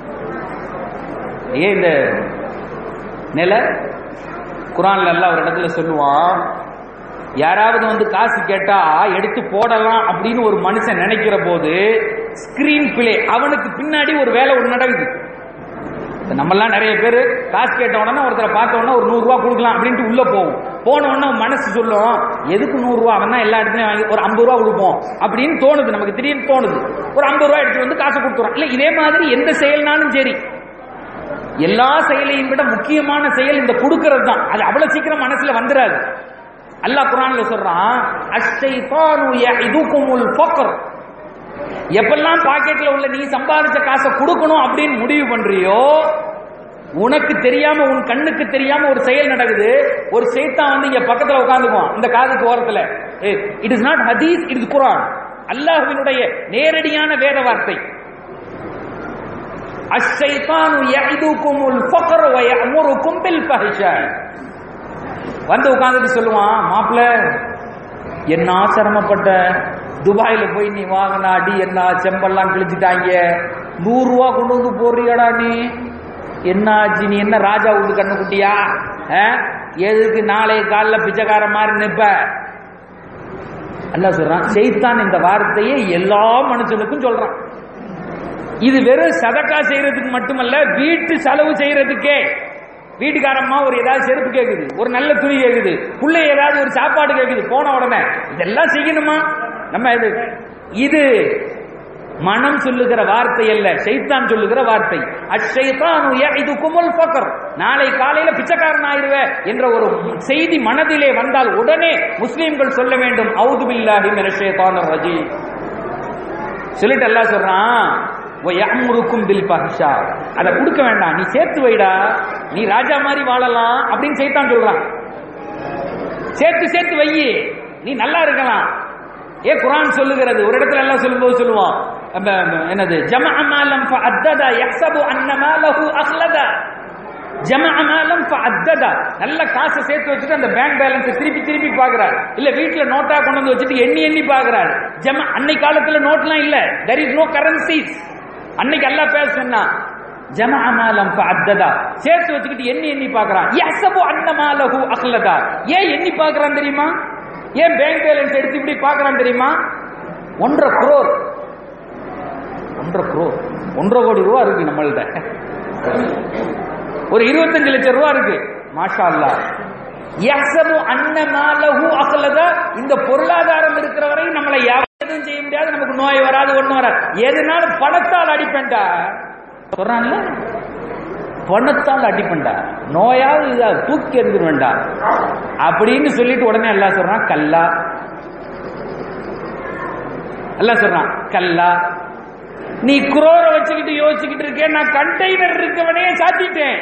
ஏன் இந்த நிலை குரான்ல எல்லாம் ஒரு இடத்துல சொல்லுவான் யாராவது வந்து காசு கேட்டா எடுத்து போடலாம் அப்படின்னு ஒரு மனுஷன் நினைக்கிற போது ஸ்கிரீன் பிளே அவனுக்கு பின்னாடி ஒரு வேலை ஒன்று நடக்குது இப்ப நம்மெல்லாம் நிறைய பேர் காசு கேட்ட உடனே ஒருத்தரை பார்த்த உடனே ஒரு நூறு ரூபா கொடுக்கலாம் அப்படின்ட்டு உள்ள போவோம் போன உடனே மனசு சொல்லும் எதுக்கு நூறு ரூபா அவன் தான் எல்லா இடத்துலயும் வாங்கி ஒரு ஐம்பது ரூபா கொடுப்போம் அப்படின்னு தோணுது நமக்கு திடீர்னு தோணுது ஒரு ஐம்பது ரூபா எடுத்து வந்து காசு கொடுத்துறோம் இல்ல இதே மாதிரி எந்த செயல்னாலும் சரி எல்லா செயலையும் விட முக்கியமான செயல் இந்த கொடுக்கிறது தான் அது அவ்வளவு சீக்கிரம் மனசுல வந்துடாது அல்லாஹ் குரான்ல சொல்றான் அஷ்ஷைத்தானு யஇதுகுமுல் ஃபக்ர் எப்பெல்லாம் பாக்கெட்ல உள்ள நீ சம்பாதிச்ச காசை கொடுக்கணும் அப்படின்னு முடிவு பண்றியோ உனக்கு தெரியாம உன் கண்ணுக்கு தெரியாம ஒரு செயல் நடக்குது ஒரு சைத்தான் வந்து இங்க பக்கத்துல உட்காந்துக்குவான் இந்த காதுக்கு ஓரத்துல இட் இஸ் நாட் ஹதீஸ் இட் இஸ் குரான் அல்லாஹ்வினுடைய நேரடியான வேத வார்த்தை அஷ்ஷைத்தானு யஇதுகுமுல் ஃபக்ர் வ யஅமுருக்கும் பில் ஃபஹ்ஷா வந்து உட்கார்ந்துட்டு சொல்லுவான் மாப்பிள்ள என்ன சிரமப்பட்ட துபாயில போய் நீ வாங்கின அடி என்ன செம்பெல்லாம் கிழிச்சிட்டாங்க நூறு ரூபா கொண்டு வந்து போடுறியாடா நீ என்ன ஆச்சு நீ என்ன ராஜா உண்டு கண்ணுக்குட்டியா அஹ்? எதுக்கு நாளை காலைல பிச்சைக்கார மாதிரி நிப்ப அல்லாஹ் சொல்றான் செய்தான் இந்த வார்த்தையை எல்லா மனுஷனுக்கும் சொல்றான் இது வெறும் சதக்கா செய்யறதுக்கு மட்டுமல்ல வீட்டு செலவு செய்யறதுக்கே வீட்டுக்காரம்மா ஒரு ஏதாவது செருப்பு கேக்குது ஒரு நல்ல துணி கேக்குது புள்ளை ஏதாவது ஒரு சாப்பாடு கேக்குது போன உடனே இதெல்லாம் செய்யணுமா நம்ம இது இது மனம் சொல்லுகிற வார்த்தை அல்ல ஷைத்தான் சொல்லுகிற வார்த்தை அஷைத்தானு இது குமுல் ஃபக்கர் நாளை காலையில பிச்சைக்காரன் ஆயிருவே என்ற ஒரு செய்தி மனதிலே வந்தால் உடனே முஸ்லிம்கள் சொல்ல வேண்டும் அவுது பில்லாஹி மினஷ் ஷைத்தானிர் ரஜீம் சொல்லிட்டு அல்லாஹ் சொல்றான் யமுருக்கும் பில் பஹ்ஷா அதை கொடுக்க வேண்டாம் நீ சேர்த்து வைடா நீ ராஜா மாதிரி வாழலாம் அப்படின்னு சைத்தான் சொல்றான் சேர்த்து சேர்த்து வை நீ நல்லா இருக்கலாம் ஏ குரான் சொல்லுகிறது ஒரு இடத்துல எல்லாம் சொல்லும்போது சொல்லுவான் அப்ப, என்னது ஜமஅ மாலம் ஃபஅத்தத யஹ்சபு அன்ன மாலஹு அஹ்லத ஜமஅ மாலம் ஃபஅத்தத நல்ல காசை சேர்த்து வச்சுட்டு அந்த பேங்க் பேலன்ஸ் திருப்பி திருப்பி பார்க்கறார் இல்ல வீட்ல நோட்டா கொண்டு வந்து வச்சுட்டு எண்ணி எண்ணி பார்க்கறார் ஜம அன்னை காலத்துல நோட்லாம் இல்ல there is no currencies அன்னைக்கு எல்லாம் பேச சொன்னா ஜமஅ மாலம் ஃபஅத்ததா சேர்த்து வச்சுக்கிட்டு எண்ணி எண்ணி பார்க்கறான் யஹ்சபு அன்ன மாலஹு அஹ்லதா ஏன் எண்ணி பார்க்கறான் தெரியுமா ஏன் பேங்க் பேலன்ஸ் எடுத்து இப்படி பார்க்கறான் தெரியுமா ஒன்றரை குரோர் ஒன்றரை குரோர் ஒன்றரை கோடி ரூபா இருக்கு நம்மள்ட்ட ஒரு இருபத்தஞ்சு லட்சம் ரூபா இருக்கு மாஷா அல்லா யஹ்சபு அன்ன மாலஹு அஹ்லதா இந்த பொருளாதாரம் இருக்கிற வரையும் நம்மளை யாரும் எதுவும் செய்ய முடியாது நமக்கு நோய் வராது ஒண்ணும் வராது எதுனாலும் பணத்தால் அடிப்பேன்டா சொல்றான்ல பணத்தால் அடிப்பேன்டா நோயாவது இதா தூக்கி எறிஞ்சிருவேன்டா அப்படின்னு சொல்லிட்டு உடனே எல்லாம் சொல்றான் கல்லா எல்லாம் சொல்றான் கல்லா நீ குரோர வச்சுக்கிட்டு யோசிச்சுக்கிட்டு இருக்கேன் நான் கண்டெய்னர் இருக்கவனே சாத்திட்டேன்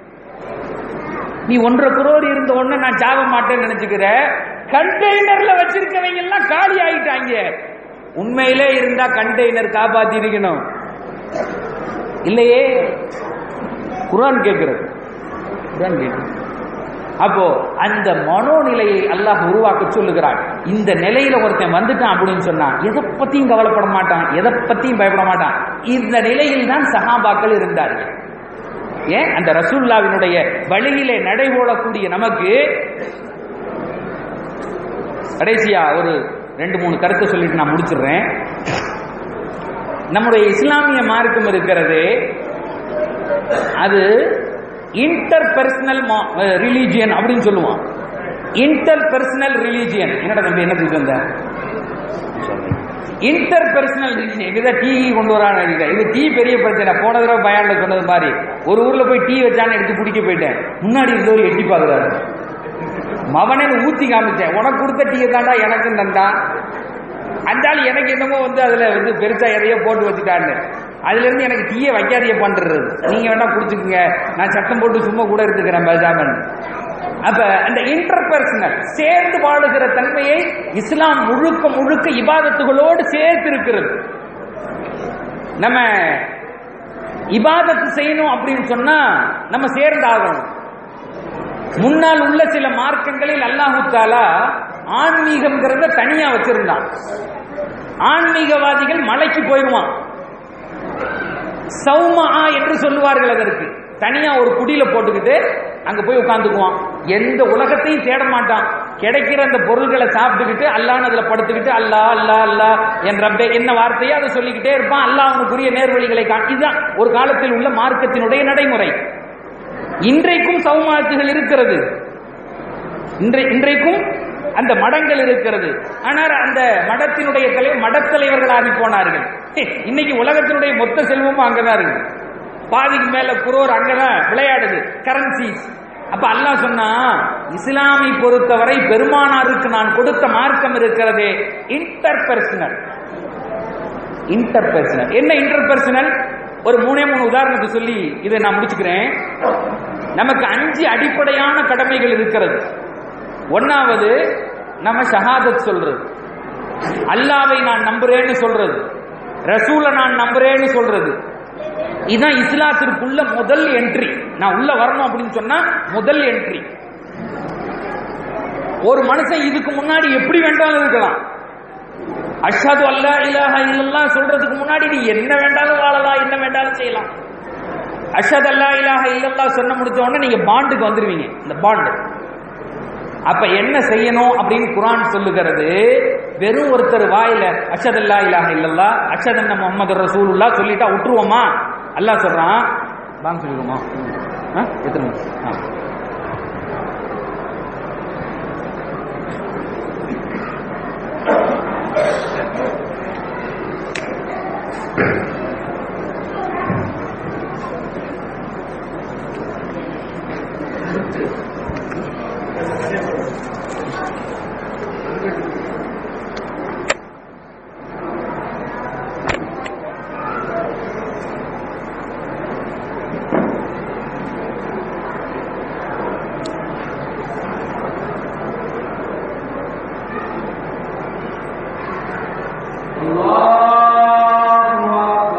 நீ ஒன்றரை குரோர் இருந்த உடனே நான் சாக மாட்டேன்னு நினைச்சுக்கிற கண்டெய்னர்ல வச்சிருக்கவங்க எல்லாம் காலி ஆயிட்டாங்க உண்மையிலே இருந்தா கண்டெய்னர் காப்பாத்தி இருக்கணும் இல்லையே குரான் கேட்கிறது குரான் கேட்கிறது அப்போ அந்த மனோநிலையை அல்லாஹ் உருவாக்க சொல்லுகிறான் இந்த நிலையில ஒருத்தன் வந்துட்டான் அப்படின்னு சொன்னா எதை பத்தியும் கவலைப்பட மாட்டான் எதை பத்தியும் பயப்பட மாட்டான் இந்த நிலையில் தான் சஹாபாக்கள் இருந்தார்கள் ஏன் அந்த ரசூல்லாவினுடைய வழியிலே நடைபோடக்கூடிய நமக்கு கடைசியா ஒரு ரெண்டு மூணு கருத்தை சொல்லிட்டு நான் முடிச்சிடுறேன் நம்முடைய இஸ்லாமிய மார்க்கம் இருக்கிறது அது இன்டர் பர்சனல் ரிலீஜியன் அப்படின்னு சொல்லுவான் இன்டர் பர்சனல் ரிலீஜியன் என்னடா தம்பி என்ன சொல்லிட்டு வந்த இன்டர் பர்சனல் ரிலீஜியன் இதுதான் டீ கொண்டு வரான இது டீ பெரிய பிரச்சனை போன தடவை பயான்ல சொன்னது மாதிரி ஒரு ஊர்ல போய் டீ வச்சான்னு எடுத்து குடிக்க போயிட்டேன் முன்னாடி இருந்தவர் எட்டி பாக்குறாரு மவனே ஊத்தி காமிச்சேன் உனக்கு கொடுத்த டீயை தாண்டா எனக்கு தந்தா அந்த ஆள் எனக்கு என்னமோ வந்து அதுல வந்து பெருசா எதையோ போட்டு வச்சுட்டான்னு அதுல இருந்து எனக்கு டீயை வைக்காதிய பண்றது நீங்க வேணா குடிச்சுக்குங்க நான் சத்தம் போட்டு சும்மா கூட இருந்துக்கிறேன் பேசாமன் அப்ப அந்த இன்டர்பர்சனல் சேர்ந்து வாழுகிற தன்மையை இஸ்லாம் முழுக்க முழுக்க இபாதத்துகளோடு சேர்த்து இருக்கிறது நம்ம இபாதத்து செய்யணும் அப்படின்னு சொன்னா நம்ம சேர்ந்தாகணும் முன்னால் உள்ள சில மார்க்கங்களில் அல்லாஹு தாலா ஆன்மீகம்ங்கிறத தனியா வச்சிருந்தான் ஆன்மீகவாதிகள் மலைக்கு போயிடுவான் சௌமா என்று சொல்லுவார்கள் அதற்கு தனியா ஒரு குடியில போட்டுக்கிட்டு அங்க போய் உட்காந்துக்குவான் எந்த உலகத்தையும் தேட மாட்டான் கிடைக்கிற அந்த பொருள்களை சாப்பிட்டுக்கிட்டு அல்லான்னு அதுல படுத்துக்கிட்டு அல்லா அல்லா அல்லா என் ரப்பே என்ன வார்த்தையோ அதை சொல்லிக்கிட்டே இருப்பான் அல்லாஹ் அவனுக்குரிய நேர்வழிகளை கா இதுதான் ஒரு காலத்தில் உள்ள மார்க்கத்தினுடைய நடைமுறை இன்றைக்கும் சௌமாத்துகள் இருக்கிறது இன்றை இன்றைக்கும் அந்த மடங்கள் இருக்கிறது ஆனால் அந்த மடத்தினுடைய தலைவர் மடத்தலைவர்களாகி போனார்கள் இன்னைக்கு உலகத்தினுடைய மொத்த செல்வமும் அங்கதான் இருக்கு பாதிக்கு மேல குரோர் அங்கதான் விளையாடுது கரன்சிஸ் அப்ப அல்லாஹ் சொன்னா இஸ்லாமை பொறுத்தவரை பெருமானாருக்கு நான் கொடுத்த மார்க்கம் இருக்கிறதே இன்டர் பர்சனல் இன்டர் பர்சனல் என்ன இன்டர் பர்சனல் ஒரு மூணே மூணு உதாரணத்தை சொல்லி இதை நான் முடிச்சுக்கிறேன் நமக்கு அஞ்சு அடிப்படையான கடமைகள் இருக்கிறது ஒன்னாவது நம்ம ஷஹாதத் சொல்றது அல்லாவை நான் நம்புறேன்னு சொல்றது ரசூலை நான் நம்புறேன்னு சொல்றது இதுதான் இஸ்லாத்திற்குள்ள முதல் என்ட்ரி நான் உள்ள வரணும் அப்படின்னு சொன்னா முதல் என்ட்ரி ஒரு மனுஷன் இதுக்கு முன்னாடி எப்படி வேண்டாலும் இருக்கலாம் அஷாது அல்லா இலாஹ இல்லல்லாம் சொல்றதுக்கு முன்னாடி நீ என்ன வேண்டாலும் வாழலாம் என்ன வேண்டாலும் செய்யலாம் அஷத் அல்லா இலாஹ இல்லல்லா சொன்ன முடிச்ச உடனே நீங்க பாண்டுக்கு வந்துருவீங்க இந்த பாண்டு அப்ப என்ன செய்யணும் அப்படின்னு குரான் சொல்லுகிறது வெறும் ஒருத்தர் வாயில அஷத் அல்லா இலாஹ இல்லல்லா அஷத் அண்ண முகமது ரசூலுல்லா சொல்லிட்டா விட்டுருவோமா அல்லாஹ் சொல்றான் வாங்க சொல்லிடுவோமா எத்தனை ஆ الله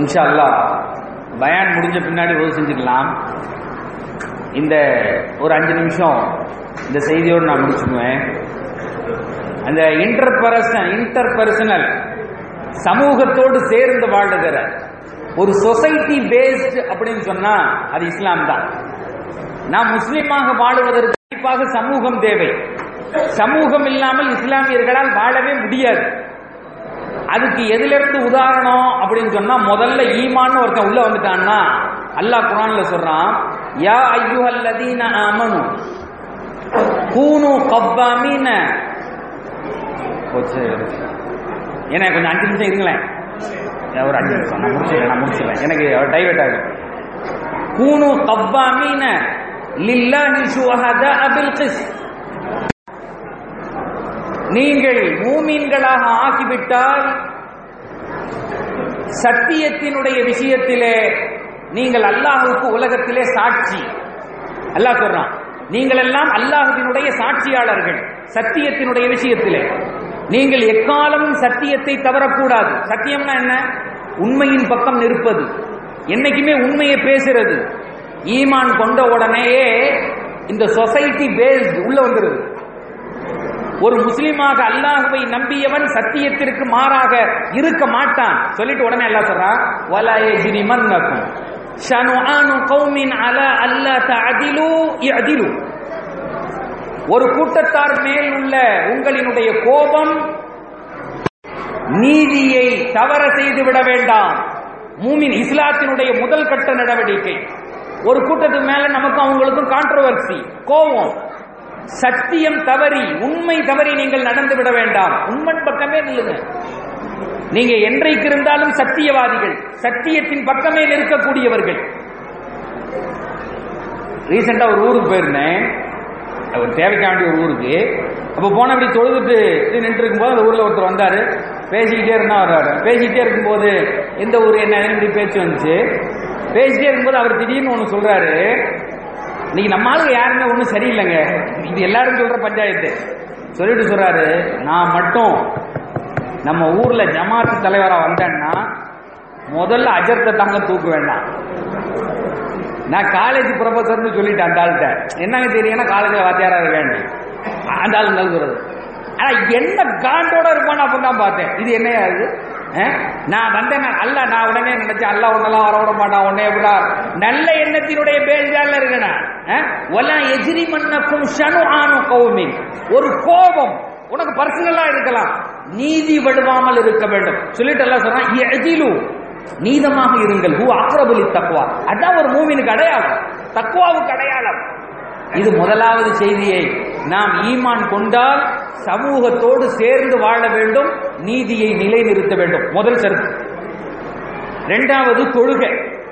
இன்ஷா அல்லாஹ் பயான் முடிஞ்ச பின்னாடி உதவி செஞ்சுக்கலாம் இந்த ஒரு அஞ்சு நிமிஷம் இந்த செய்தியோடு நான் முடிச்சுக்குவேன் அந்த இன்டர் பர்சனல் இன்டர் பர்சனல் சமூகத்தோடு சேர்ந்து வாழுகிற ஒரு சொசைட்டி பேஸ்ட் அப்படின்னு சொன்னா அது இஸ்லாம் தான் நாம் முஸ்லிமாக வாழுவதற்கு கண்டிப்பாக சமூகம் தேவை சமூகம் இல்லாமல் இஸ்லாமியர்களால் வாழவே முடியாது அதுக்கு எதுல இருந்து உதாரணம் அப்படின்னு சொன்னா முதல்ல ஈமான்னு ஒருத்தன் உள்ள வந்துட்டான்னா அல்லாஹ் குரான்ல சொல்றான் யா ஐயுஹல்லதீன ஆமனு கூனு கவ்வாமீன போச்சு ஏன்னா கொஞ்சம் அஞ்சு நிமிஷம் இருங்களேன் ஏன் ஒரு அஞ்சு நிமிஷம் நான் முடிச்சிடுறேன் நான் முடிச்சிடுறேன் எனக்கு டைவர்ட் ஆகும் கூனு கவ்வாமீன லில்லாஹி ஷுஹதா பில் கிஸ்த் நீங்கள் மூமீன்களாக ஆகிவிட்டால் சத்தியத்தினுடைய விஷயத்திலே நீங்கள் அல்லாஹுக்கு உலகத்திலே சாட்சி அல்லாஹ் சொல்றான் நீங்கள் எல்லாம் அல்லாஹுவினுடைய சாட்சியாளர்கள் சத்தியத்தினுடைய விஷயத்திலே நீங்கள் எக்காலமும் சத்தியத்தை தவறக்கூடாது சத்தியம்னா என்ன உண்மையின் பக்கம் நிற்பது என்னைக்குமே உண்மையை பேசுறது ஈமான் கொண்ட உடனேயே இந்த சொசைட்டி பேஸ்ட் உள்ள வந்துருது ஒரு முஸ்லிமாக அல்லாஹுவை நம்பியவன் சத்தியத்திற்கு மாறாக இருக்க மாட்டான் சொல்லிட்டு உடனே எல்லாம் சொல்றான் வலா யஜ்ரிமன்னக்கும் ஷனுஆனு கௌமின் அலா அல்லா தஅதிலு இஅதிலு ஒரு கூட்டத்தார் மேல் உள்ள உங்களினுடைய கோபம் நீதியை தவற செய்து விட வேண்டாம் மூமின் இஸ்லாத்தினுடைய முதல் கட்ட நடவடிக்கை ஒரு கூட்டத்துக்கு மேல நமக்கு அவங்களுக்கும் கான்ட்ரோவர்சி கோபம் சத்தியம் தவறி உண்மை தவறி நீங்கள் நடந்து விட வேண்டாம் உண்மை பக்கமே நில்லுங்க நீங்க என்றைக்கு இருந்தாலும் சத்தியவாதிகள் சத்தியத்தின் பக்கமே நிற்கக்கூடியவர்கள் ரீசெண்டா ஒரு ஊருக்கு போயிருந்தேன் ஒரு தேவைக்காண்டி ஒரு ஊருக்கு அப்ப போன அப்படி தொழுதுட்டு நின்று இருக்கும்போது அந்த ஊர்ல ஒருத்தர் வந்தாரு பேசிக்கிட்டே இருந்தா வர்றாரு பேசிக்கிட்டே இருக்கும்போது எந்த ஊர் என்ன இப்படி பேச்சு வந்துச்சு பேசிட்டே இருக்கும்போது அவர் திடீர்னு ஒன்று சொல்றாரு இன்னைக்கு நம்ம ஆளுங்க யாருமே ஒன்றும் சரியில்லைங்க இது எல்லாரும் சொல்ற பஞ்சாயத்து சொல்லிட்டு சொல்றாரு நான் மட்டும் நம்ம ஊர்ல ஜமாத்து தலைவரா வந்தேன்னா முதல்ல அஜர்த்தை தாங்க தூக்க வேண்டாம் நான் காலேஜ் ப்ரொஃபஸர்னு சொல்லிட்டேன் அந்த ஆள்கிட்ட என்னங்க தெரியும்னா காலேஜில் வாத்தியாரா இருக்கேன் அந்த ஆள் நல்குறது ஆனா என்ன காண்டோட இருப்பான்னு அப்ப தான் பார்த்தேன் இது என்னையா இது அஹ்? நான் வந்தேன் நான் அல்ல நான் உடனே நினைச்சேன் அல்ல உன்னெல்லாம் வர விட மாட்டான் உடனே எப்படா நல்ல எண்ணத்தினுடைய பேஜால இருக்கேன் ஒலா எதிரி மன்னக்கும் ஷனு ஆனு கௌமின் ஒரு கோபம் உனக்கு பர்சனலா இருக்கலாம் நீதி வடுவாமல் இருக்க வேண்டும் சொல்லிட்டு எல்லாம் சொல்றான் எதிலு நீதமாக இருங்கள் ஹூ அக்ரபுலி தக்குவா அதான் ஒரு மூமினுக்கு அடையாளம் தக்குவாவுக்கு அடையாளம் இது முதலாவது செய்தியை நாம் ஈமான் கொண்டால் சமூகத்தோடு சேர்ந்து வாழ வேண்டும் நீதியை நிலைநிறுத்த வேண்டும் முதல் கருத்து இரண்டாவது தொழுகை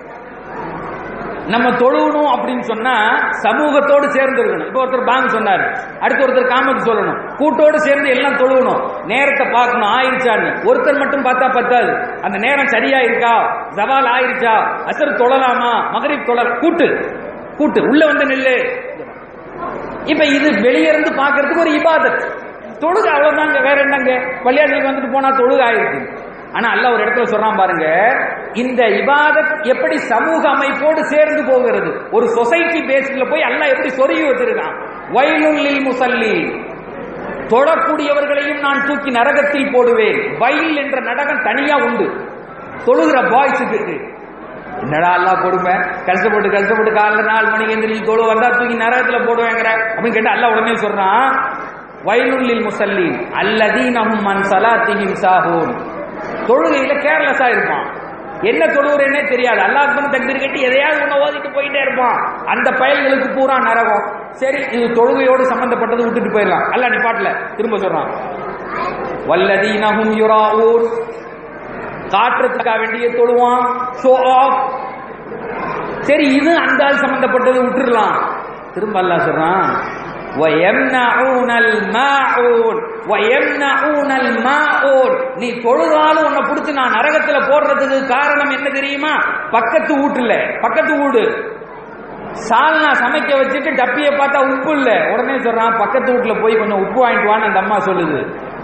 நம்ம தொழுகணும் அப்படின்னு சொன்னா சமூகத்தோடு சேர்ந்து இருக்கணும் இப்போ ஒருத்தர் பாங்க சொன்னாரு அடுத்து ஒருத்தர் காமத்து சொல்லணும் கூட்டோடு சேர்ந்து எல்லாம் தொழுகணும் நேரத்தை பார்க்கணும் ஆயிருச்சான்னு ஒருத்தர் மட்டும் பார்த்தா பத்தாது அந்த நேரம் சரியா இருக்கா சவால் ஆயிருச்சா அசர் தொழலாமா மகரிப் தொழ கூட்டு கூட்டு உள்ள வந்து நில்லு இப்ப இது வெளியே இருந்து பாக்குறதுக்கு ஒரு இபாதத் தொழுக அவ்வளவுதாங்க வேற என்னங்க பள்ளியாட்டுக்கு வந்துட்டு போனா தொழுக ஆயிருக்கு ஆனா அல்ல ஒரு இடத்துல சொல்றான் பாருங்க இந்த இபாதத் எப்படி சமூக அமைப்போடு சேர்ந்து போகிறது ஒரு சொசைட்டி பேஸ்ல போய் அல்லாஹ் எப்படி சொருகி வச்சிருக்கான் வயலுள்ளில் முசல்லி தொழக்கூடியவர்களையும் நான் தூக்கி நரகத்தில் போடுவேன் வயல் என்ற நடகம் தனியா உண்டு தொழுகிற பாய்ஸுக்கு என்னடா எல்லாம் கொடுமை கஷ்டப்பட்டு கஷ்டப்பட்டு காலைல நாலு மணிக்கு எந்திரிச்சு தொழு வந்தா தூக்கி நரகத்துல போடுவேங்கிற அப்படின்னு கேட்டு அல்லாஹ் உடனே சொல்றான் வயலுள்ளில் முசல்லீன் அல்லதீனஹும் மன் சலாத்திஹிம் சாஹூன் தொழுகையில கேர்லெஸ்ஸா இருப்பான் என்ன தொழுகிறேன்னே தெரியாது அல்லாஹ் பண்ண தக்பீர் கட்டி எதையாவது ஒண்ணு ஓதிட்டு போயிட்டே இருப்பான் அந்த பயல்களுக்கு பூரா நரகம் சரி இது தொழுகையோடு சம்பந்தப்பட்டது விட்டுட்டு போயிடலாம் அல்லாஹ் நிப்பாட்டல திரும்ப சொல்றான் வல்லதீனஹும் யுராஊன் காட்டுறதுக்காக வேண்டிய தொழுவான் ஷோ ஆஃப் சரி இது அந்த ஆள் சம்பந்தப்பட்டது விட்டுறலாம் திரும்ப அல்லாஹ் சொல்றான் وَيَمْنَعُونَ الْمَاعُونَ وَيَمْنَعُونَ الْمَاعُونَ நீ தொழுதாலும் உன்னை பிடிச்சி நான் நரகத்துல போடுறதுக்கு காரணம் என்ன தெரியுமா பக்கத்து வீட்டுல பக்கத்து வீடு சால்னா சமைக்க வச்சுட்டு டப்பியை பார்த்தா உப்பு இல்ல உடனே சொல்றான் பக்கத்து வீட்டுல போய் கொஞ்சம் உப்பு வாங்கிட்டு வான்னு அந்த அம்மா சொல்லுது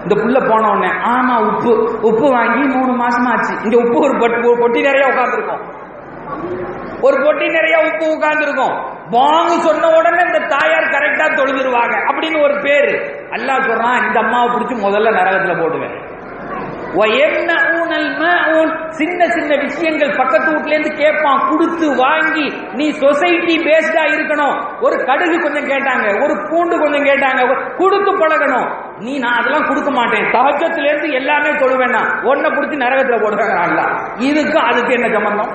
இந்த புள்ள போன உடனே ஆமா உப்பு உப்பு வாங்கி மூணு மாசம் ஆச்சு இங்க உப்பு ஒரு பொட்டி ஒரு பொட்டி நிறைய உட்காந்துருக்கும் ஒரு பொட்டி நிறைய உப்பு உட்கார்ந்துருக்கும் வாங்க சொன்ன உடனே இந்த தாயார் கரெக்டா தொழுதுருவாங்க அப்படின்னு ஒரு பேரு அல்லாஹ் சொல்றான் இந்த அம்மாவை பிடிச்சி முதல்ல நரகத்துல போடுவேன் وَيَمْنَعُونَ الْمَاعُونَ சின்ன சின்ன விஷயங்கள் பக்கத்து வீட்ல இருந்து கேட்பான் கொடுத்து வாங்கி நீ சொசைட்டி பேஸ்டா இருக்கணும் ஒரு கடுகு கொஞ்சம் கேட்டாங்க ஒரு பூண்டு கொஞ்சம் கேட்டாங்க ஒரு- கொடுத்து பழகணும் நீ நான் அதெல்லாம் கொடுக்க மாட்டேன் தகச்சத்துல இருந்து எல்லாமே தொழுவேனா ஒன்ன பிடிச்சி நரகத்துல போடுறாங்க அல்லாஹ் இதுக்கும் அதுக்கு என்ன சம்பந்தம்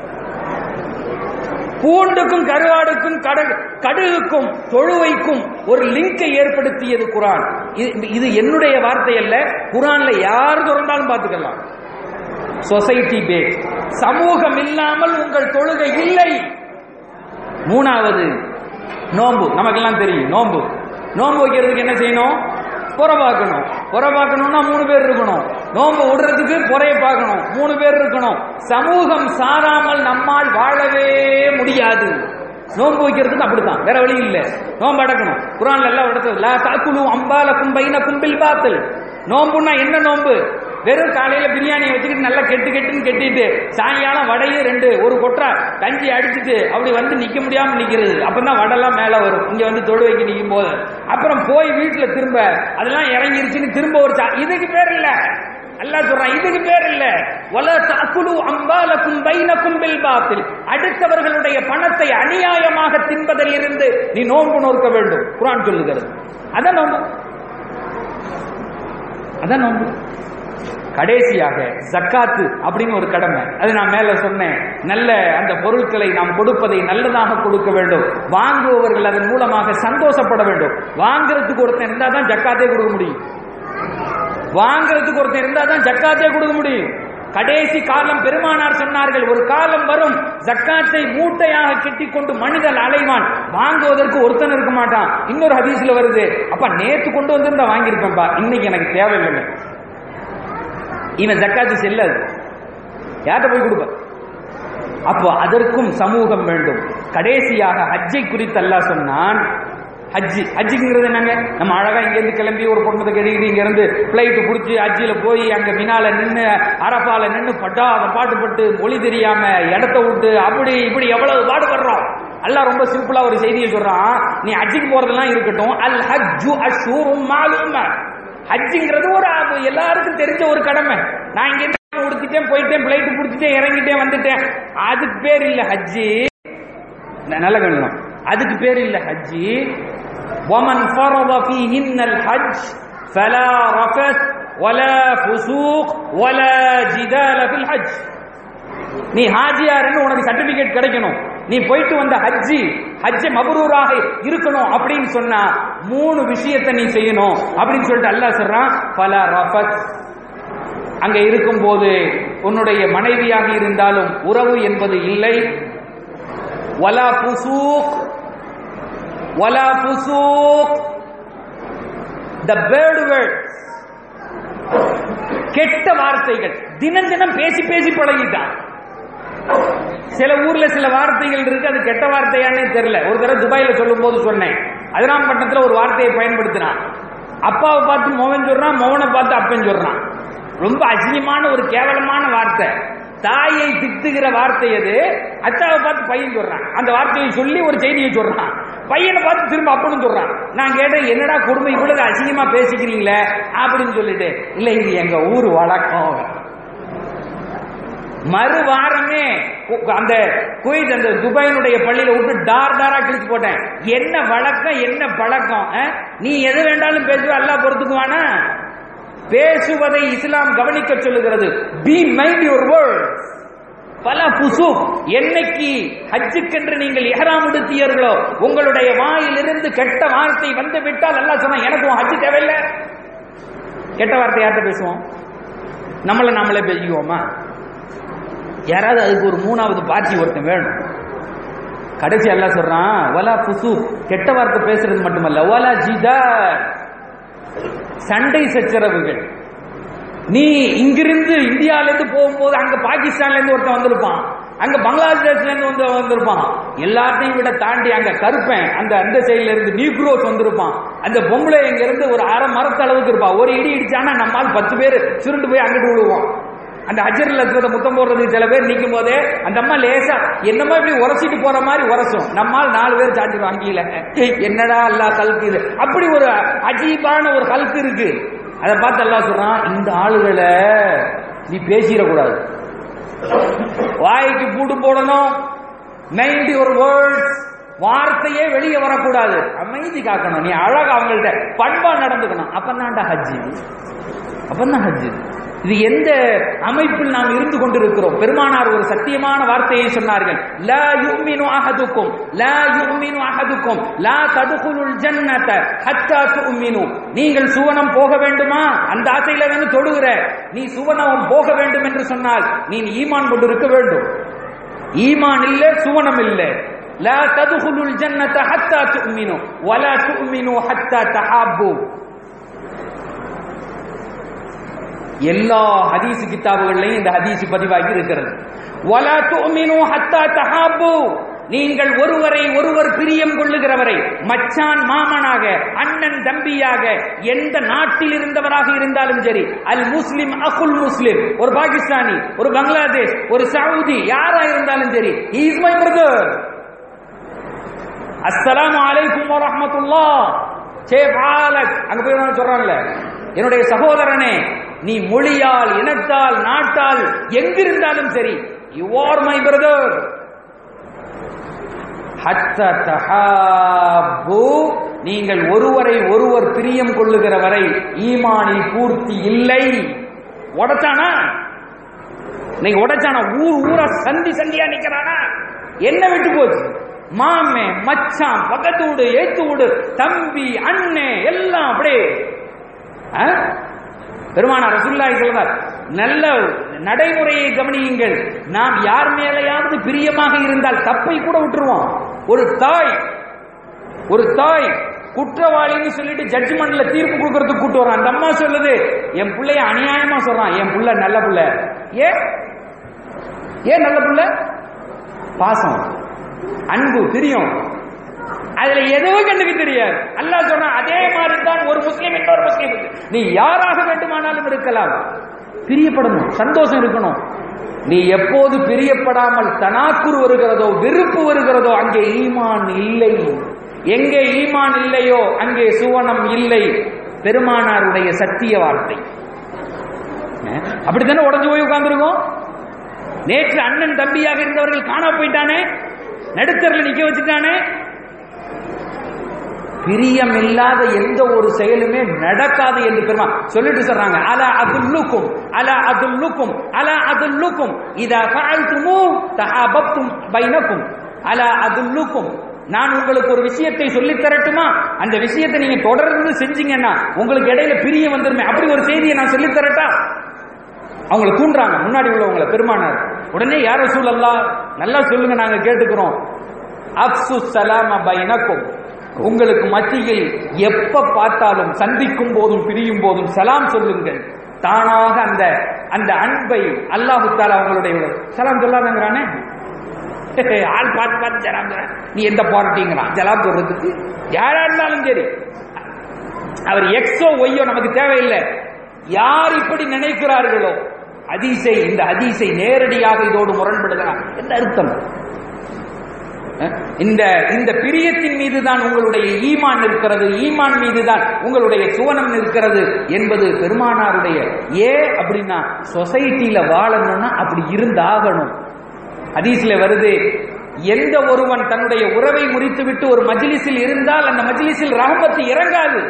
பூண்டுக்கும் கருவாடுக்கும் கடு- கடுகுக்கும் தொழுவைக்கும் ஒரு லிங்கை ஏற்படுத்தியது குரான் இது இது என்னுடைய வார்த்தை அல்ல குரான்ல யார் திறந்தாலும் பார்த்துக்கலாம் சொசைட்டி பேஸ் சமூகம் இல்லாமல் உங்கள் தொழுகை இல்லை மூணாவது நோன்பு நமக்கெல்லாம் தெரியும் நோன்பு நோன்பு வைக்கிறதுக்கு என்ன செய்யணும் புற பார்க்கணும் புற பார்க்கணும்னா மூணு பேர் இருக்கணும் நோன்பு விடுறதுக்கு புறைய பார்க்கணும் மூணு பேர் இருக்கணும் சமூகம் சாராமல் நம்மால் வாழவே முடியாது நோன்பு வைக்கிறதுக்கு அப்படித்தான் வேற வழி இல்ல நோன்பு அடக்கணும் குரான்ல எல்லாம் இடத்துல லா தாக்குலு அம்பாலக்கும் பைனக்கும் பில் பாத்தில் நோன்புன்னா என்ன நோன்பு வெறும் காலையில பிரியாணியை வச்சுக்கிட்டு நல்லா கெட்டு கெட்டுன்னு கெட்டிட்டு சாயங்காலம் வடையும் ரெண்டு ஒரு கொட்டா கஞ்சி அடிச்சுட்டு அப்படி வந்து நிக்க முடியாம நிக்கிறது அப்பதான் வடைலாம் மேல வரும் இங்க வந்து தொழுவைக்கு நிக்கும் போது அப்புறம் போய் வீட்டுல திரும்ப அதெல்லாம் இறங்கிருச்சுன்னு திரும்ப ஒரு சா- இதுக்கு பேர் இல்ல அல்லாஹ் சொல்றான் இதுக்கு பேர் இல்ல வல தஅகுலு அம்பாலக்கும் பைனக்கும் பில் பாத்தில் அடுத்தவர்களுடைய பணத்தை அநியாயமாக தின்பதில் இருந்து நீ நோன்பு நோக்க வேண்டும் குர்ஆன் சொல்லுகிறது அதான் நோன்பு அதான் நோன்பு கடைசியாக ஜக்காத்து அப்படின்னு ஒரு கடமை அது நான் மேல சொன்னேன் நல்ல அந்த பொருட்களை நாம் கொடுப்பதை நல்லதாக கொடுக்க வேண்டும் வாங்குபவர்கள் அதன் மூலமாக சந்தோஷப்பட வேண்டும் வாங்குறதுக்கு ஒருத்தன் இருந்தா தான் ஜக்காத்தே கொடுக்க முடியும் வாங்குறதுக்கு ஒருத்தன் இருந்தா தான் ஜக்காத்தே கொடுக்க முடியும் கடைசி காலம் பெருமானார் சொன்னார்கள் ஒரு காலம் வரும் ஜக்காத்தை மூட்டையாக கெட்டிக் கொண்டு மனிதன் அலைவான் வாங்குவதற்கு ஒருத்தன் இருக்க மாட்டான் இன்னொரு ஹதீஸ்ல வருது அப்ப நேத்து கொண்டு வந்திருந்தா வாங்கியிருப்பேன்பா இன்னைக்கு எனக்கு தேவையில்லை இவன் ஜக்காத்து செல்லாது யார்கிட்ட போய் கொடுப்ப அப்போ அதற்கும் சமூகம் வேண்டும் கடைசியாக ஹஜ்ஜை குறித்து அல்லாஹ் சொன்னான் ஹஜ்ஜி ஹஜ்ஜிங்கிறது என்னங்க நம்ம அழகா இங்க இருந்து கிளம்பி ஒரு குடும்பத்தை கட்டிக்கிட்டு இங்க இருந்து பிளைட் புடிச்சு ஹஜ்ஜில போய் அங்க மினால நின்னு அரபால நின்னு பட்டாத பாட்டுப்பட்டு மொழி தெரியாம இடத்த விட்டு அப்படி இப்படி எவ்வளவு பாடுபடுறோம் அல்லாஹ் ரொம்ப சிம்பிளா ஒரு செய்தியை சொல்றான் நீ ஹஜ்ஜிக்கு போறதெல்லாம் இருக்கட்டும் அல் ஹஜ்ஜு அஷூரும் மாலும் ஹஜ்ஜுங்கிறது ஒரு அ- எல்லாருக்கும் தெரிஞ்ச ஒரு கடமை நான் இங்க இருந்து உடுத்திட்டேன் போயிட்டேன் பிளைட் பிடிச்சிட்டேன் இறங்கிட்டேன் வந்துட்டேன் அதுக்கு பேர் இல்ல ஹஜ்ஜி ந- நல்ல கவனிக்கணும் அதுக்கு பேர் இல்ல ஹஜ்ஜி ومن فرض فيهن الحج فلا رفث ولا فسوق ولا جدال في الحج நீ ஹாஜியாருன்னு உனக்கு சர்டிபிகேட் கிடைக்கணும் நீ போயிட்டு வந்த ஹஜ்ஜி ஹஜ்ஜ மபரூராக இருக்கணும் அப்படின்னு சொன்னா மூணு விஷயத்தை நீ செய்யணும் அப்படின்னு சொல்லிட்டு அல்லாஹ் சொல்றான் பல ரஃபத் அங்க இருக்கும்போது உன்னுடைய மனைவியாக இருந்தாலும் உறவு என்பது இல்லை வலா புசூக் வலா புசூக் த பேர்டு வேர்ட்ஸ் கெட்ட வார்த்தைகள் தினம் தினம் பேசி பேசி பழகிட்டான் சில ஊர்ல சில வார்த்தைகள் இருக்கு அது கெட்ட வார்த்தையானே தெரியல ஒரு தடவை துபாயில சொல்லும் போது சொன்னேன் அதிராம்பட்டினத்துல ஒரு வார்த்தையை பயன்படுத்தினான் அப்பாவை பார்த்து மோகன் சொல்றான் மோகனை பார்த்து அப்பன் சொல்றான் ரொம்ப அசிங்கமான ஒரு கேவலமான வார்த்தை தாயை திட்டுகிற வார்த்தை அது அத்தாவை பார்த்து பையன் சொல்றான் அந்த வார்த்தையை சொல்லி ஒரு செய்தியை சொல்றான் பையனை பார்த்து திரும்ப அப்பனும் சொல்றான் நான் கேட்டேன் என்னடா குடும்பம் இவ்வளவு அசிங்கமா பேசிக்கிறீங்களே அப்படின்னு சொல்லிட்டு இல்ல இது எங்க ஊர் வழக்கம் மறு வாரமே கு- அந்த குவைத் அந்த துபாயினுடைய பள்ளியில விட்டு டார் டாரா கிழிச்சு போட்டேன் என்ன வழக்கம் என்ன பழக்கம் அஹ்? நீ எது வேண்டாலும் பேசுவ அல்லாஹ் பொறுத்துக்குவானா பேசுவதை இஸ்லாம் கவனிக்க சொல்லுகிறது பி மைண்ட் யுவர் வேர்ட் பல புசு என்னைக்கு ஹஜ்ஜுக்கென்று நீங்கள் இஹ்ராம் உடுத்தியீர்களோ உங்களுடைய வாயிலிருந்து கெட்ட வார்த்தை வந்து விட்டால் அல்லாஹ் சொன்னா எனக்கும் ஹஜ்ஜு தேவையில்லை கெட்ட வார்த்தை யார்கிட்ட பேசுவோம் நம்மள நாமளே பேசிக்குவோமா யாராவது அதுக்கு ஒரு மூணாவது பார்ட்டி ஒருத்தன் வேணும் கடைசி எல்லாம் சொல்றான் வலா புசு கெட்ட வார்த்தை பேசுறது மட்டுமல்ல வலா ஜிதா சண்டை சச்சரவுகள் நீ இங்கிருந்து இந்தியால இருந்து போகும்போது அங்க பாகிஸ்தான்ல இருந்து ஒருத்தன் வந்திருப்பான் அங்க பங்களாதேஷ்ல இருந்து வந்து வந்திருப்பான் எல்லாத்தையும் விட தாண்டி அங்க கருப்பேன் அந்த அந்த சைடுல இருந்து நியூக்ரோஸ் வந்திருப்பான் அந்த பொம்பளை இங்க இருந்து ஒரு அரை மரத்து அளவுக்கு இருப்பா ஒரு இடி இடிச்சானா நம்மால் பத்து பேர் சுருண்டு போய் அங்கிட்டு விழுவோம் அந்த அஜரில் இருக்கிறத முத்தம் போடுறதுக்கு சில பேர் நிற்கும் போதே அந்த அம்மா லேசா என்னமோ இப்படி உரசிட்டு போற மாதிரி உரசும் நம்மால் நாலு பேர் சாஞ்சி வாங்கியில என்னடா அல்லா கல்கு இது அப்படி ஒரு அஜீபான ஒரு கல்கு இருக்கு அதை பார்த்து அல்லாஹ் சொல்றான் இந்த ஆளுகளை நீ பேசிடக்கூடாது வாய்க்கு பூட்டு போடணும் மைண்ட் ஒரு வேர்ட்ஸ் வார்த்தையே வெளியே வரக்கூடாது அமைதி காக்கணும் நீ அழகா அவங்கள்ட்ட பண்பா நடந்துக்கணும் அப்பதான்டா ஹஜ்ஜி அப்பதான் ஹஜ்ஜி இது எந்த அமைப்பில் நாம் இருந்து கொண்டிருக்கிறோம் பெருமானார் ஒரு சத்தியமான வார்த்தையை சொன்னார்கள் லா யுமினு அஹதுக்கும் லா யுமினு அஹதுக்கும் லா ததுகுலுல் ஜன்னத ஹத்தா துமினு நீங்கள் சுவனம் போக வேண்டுமா அந்த ஆசையில வந்து தொடுகிற நீ சுவனம் போக வேண்டும் என்று சொன்னால் நீ ஈமான் கொண்டிருக்க வேண்டும் ஈமான் இல்ல சுவனம் இல்ல லா ததுகுலுல் ஜன்னத ஹத்தா துமினு வலா துமினு ஹத்தா தஹாப்பு எல்லா ஹதீஸ் கிதாபுகள்லையும் இந்த ஹதீஸ் பதிவாகி இருக்கிறது வலா துமினு ஹத்தா தஹாப்பு நீங்கள் ஒருவரை ஒருவர் பிரியம் கொள்ளுகிறவரை மச்சான் மாமனாக அண்ணன் தம்பியாக எந்த நாட்டில் இருந்தவராக இருந்தாலும் சரி அல் முஸ்லிம் அகுல் முஸ்லிம் ஒரு பாகிஸ்தானி ஒரு பங்களாதேஷ் ஒரு சவுதி யாரா இருந்தாலும் சரி இஸ் மை பிரதர் அஸ்ஸலாமு அலைக்கும் வரஹ்மத்துல்லாஹ் சேஃப் ஆலக் அங்க போய் நான் சொல்றான்ல என்னுடைய சகோதரனே நீ மொழியால் இனத்தால் நாட்டால் எங்கிருந்தாலும் சரி யூ ஆர் மை பிரதர் நீங்கள் ஒருவரை ஒருவர் பிரியம் கொள்ளுகிற வரை ஈமானில் பூர்த்தி இல்லை உடைச்சானா நீங்க உடைச்சானா ஊர் ஊரா சந்தி சந்தியா நிக்கிறானா என்ன விட்டு போச்சு மாமே மச்சான் பக்கத்து வீடு ஏத்து வீடு தம்பி அண்ணே எல்லாம் அப்படியே பெருமானா ரசுல்லாய் சொல்வார் நல்ல நடைமுறையை கவனியுங்கள் நாம் யார் மேலையாவது பிரியமாக இருந்தால் தப்பை கூட விட்டுருவோம் ஒரு தாய் ஒரு தாய் குற்றவாளின்னு சொல்லிட்டு ஜட்ஜ்மெண்ட்ல தீர்ப்பு கொடுக்கறதுக்கு கூட்டு வரான் அந்த அம்மா சொல்லுது என் பிள்ளைய அநியாயமா சொல்றான் என் புள்ள நல்ல புள்ள ஏன் ஏன் நல்ல புள்ள பாசம் அன்பு தெரியும் அதுல எதுவும் கண்ணுக்கு தெரியாது அல்லாஹ் சொன்னா அதே மாதிரி தான் ஒரு முஸ்லீம் இன்னொரு முஸ்லீம் நீ யாராக வேண்டுமானாலும் இருக்கலாம் பிரியப்படணும் சந்தோஷம் இருக்கணும் நீ எப்போது பிரியப்படாமல் தனாக்குரு வருகிறதோ வெறுப்பு வருகிறதோ அங்கே ஈமான் இல்லை எங்கே ஈமான் இல்லையோ அங்கே சுவனம் இல்லை பெருமானாருடைய சத்திய வார்த்தை அப்படித்தானே உடஞ்சு போய் உட்கார்ந்துருக்கோம் நேற்று அண்ணன் தம்பியாக இருந்தவர்கள் காணா போயிட்டானே நடுத்தரில் நிக்க வச்சுட்டானே பிரியம் இல்லாத எந்த ஒரு செயலுமே நடக்காது என்று பெருமா சொல்லிட்டு சொல்றாங்க அல அதுல்லுக்கும் அல அதுல்லுக்கும் அல அதுல்லுக்கும் இதா ஃபஅல்துமு தஹாபப்தும் பைனக்கும் அல அதுல்லுக்கும் நான் உங்களுக்கு ஒரு விஷயத்தை சொல்லி தரட்டுமா அந்த விஷயத்தை நீங்க தொடர்ந்து செஞ்சீங்கன்னா உங்களுக்கு இடையில பிரிய வந்துருமே அப்படி ஒரு செய்தியை நான் சொல்லி தரட்டா அவங்களை தூண்டுறாங்க முன்னாடி உள்ளவங்களை பெருமானார் உடனே யார சூழல்லா நல்லா சொல்லுங்க நாங்க கேட்டுக்கிறோம் அப்சு சலாம பைனக்கும் உங்களுக்கு மத்தியில் எப்ப பார்த்தாலும் சந்திக்கும் போதும் பிரியும் போதும் சலாம் சொல்லுங்கள் தானாக அந்த அந்த அன்பை அல்லாஹு தாலா அவங்களுடைய சலாம் சொல்லாதங்கிறானே ஆள் பார்த்து பார்த்து சலாம் நீ எந்த பார்ட்டிங்கிறான் சலாம் சொல்றதுக்கு யாரா இருந்தாலும் சரி அவர் எக்ஸோ ஒய்யோ நமக்கு தேவையில்லை யார் இப்படி நினைக்கிறார்களோ அதிசை இந்த அதிசை நேரடியாக இதோடு முரண்படுகிறான் என்ன அர்த்தம் இந்த இந்த பிரியத்தின் மீது தான் உங்களுடைய ஈமான் இருக்கிறது ஈமான் மீது தான் உங்களுடைய சுவனம் இருக்கிறது என்பது பெருமானாருடைய ஏ அப்படின்னா சொசைட்டில வாழணும்னா அப்படி இருந்தாகணும் ஹதீஸ்ல வருது எந்த ஒருவன் தன்னுடைய உறவை முறித்துவிட்டு ஒரு மஜ்லிஸில் இருந்தால் அந்த மஜ்லிஸில் ரஹமத்து இறங்காது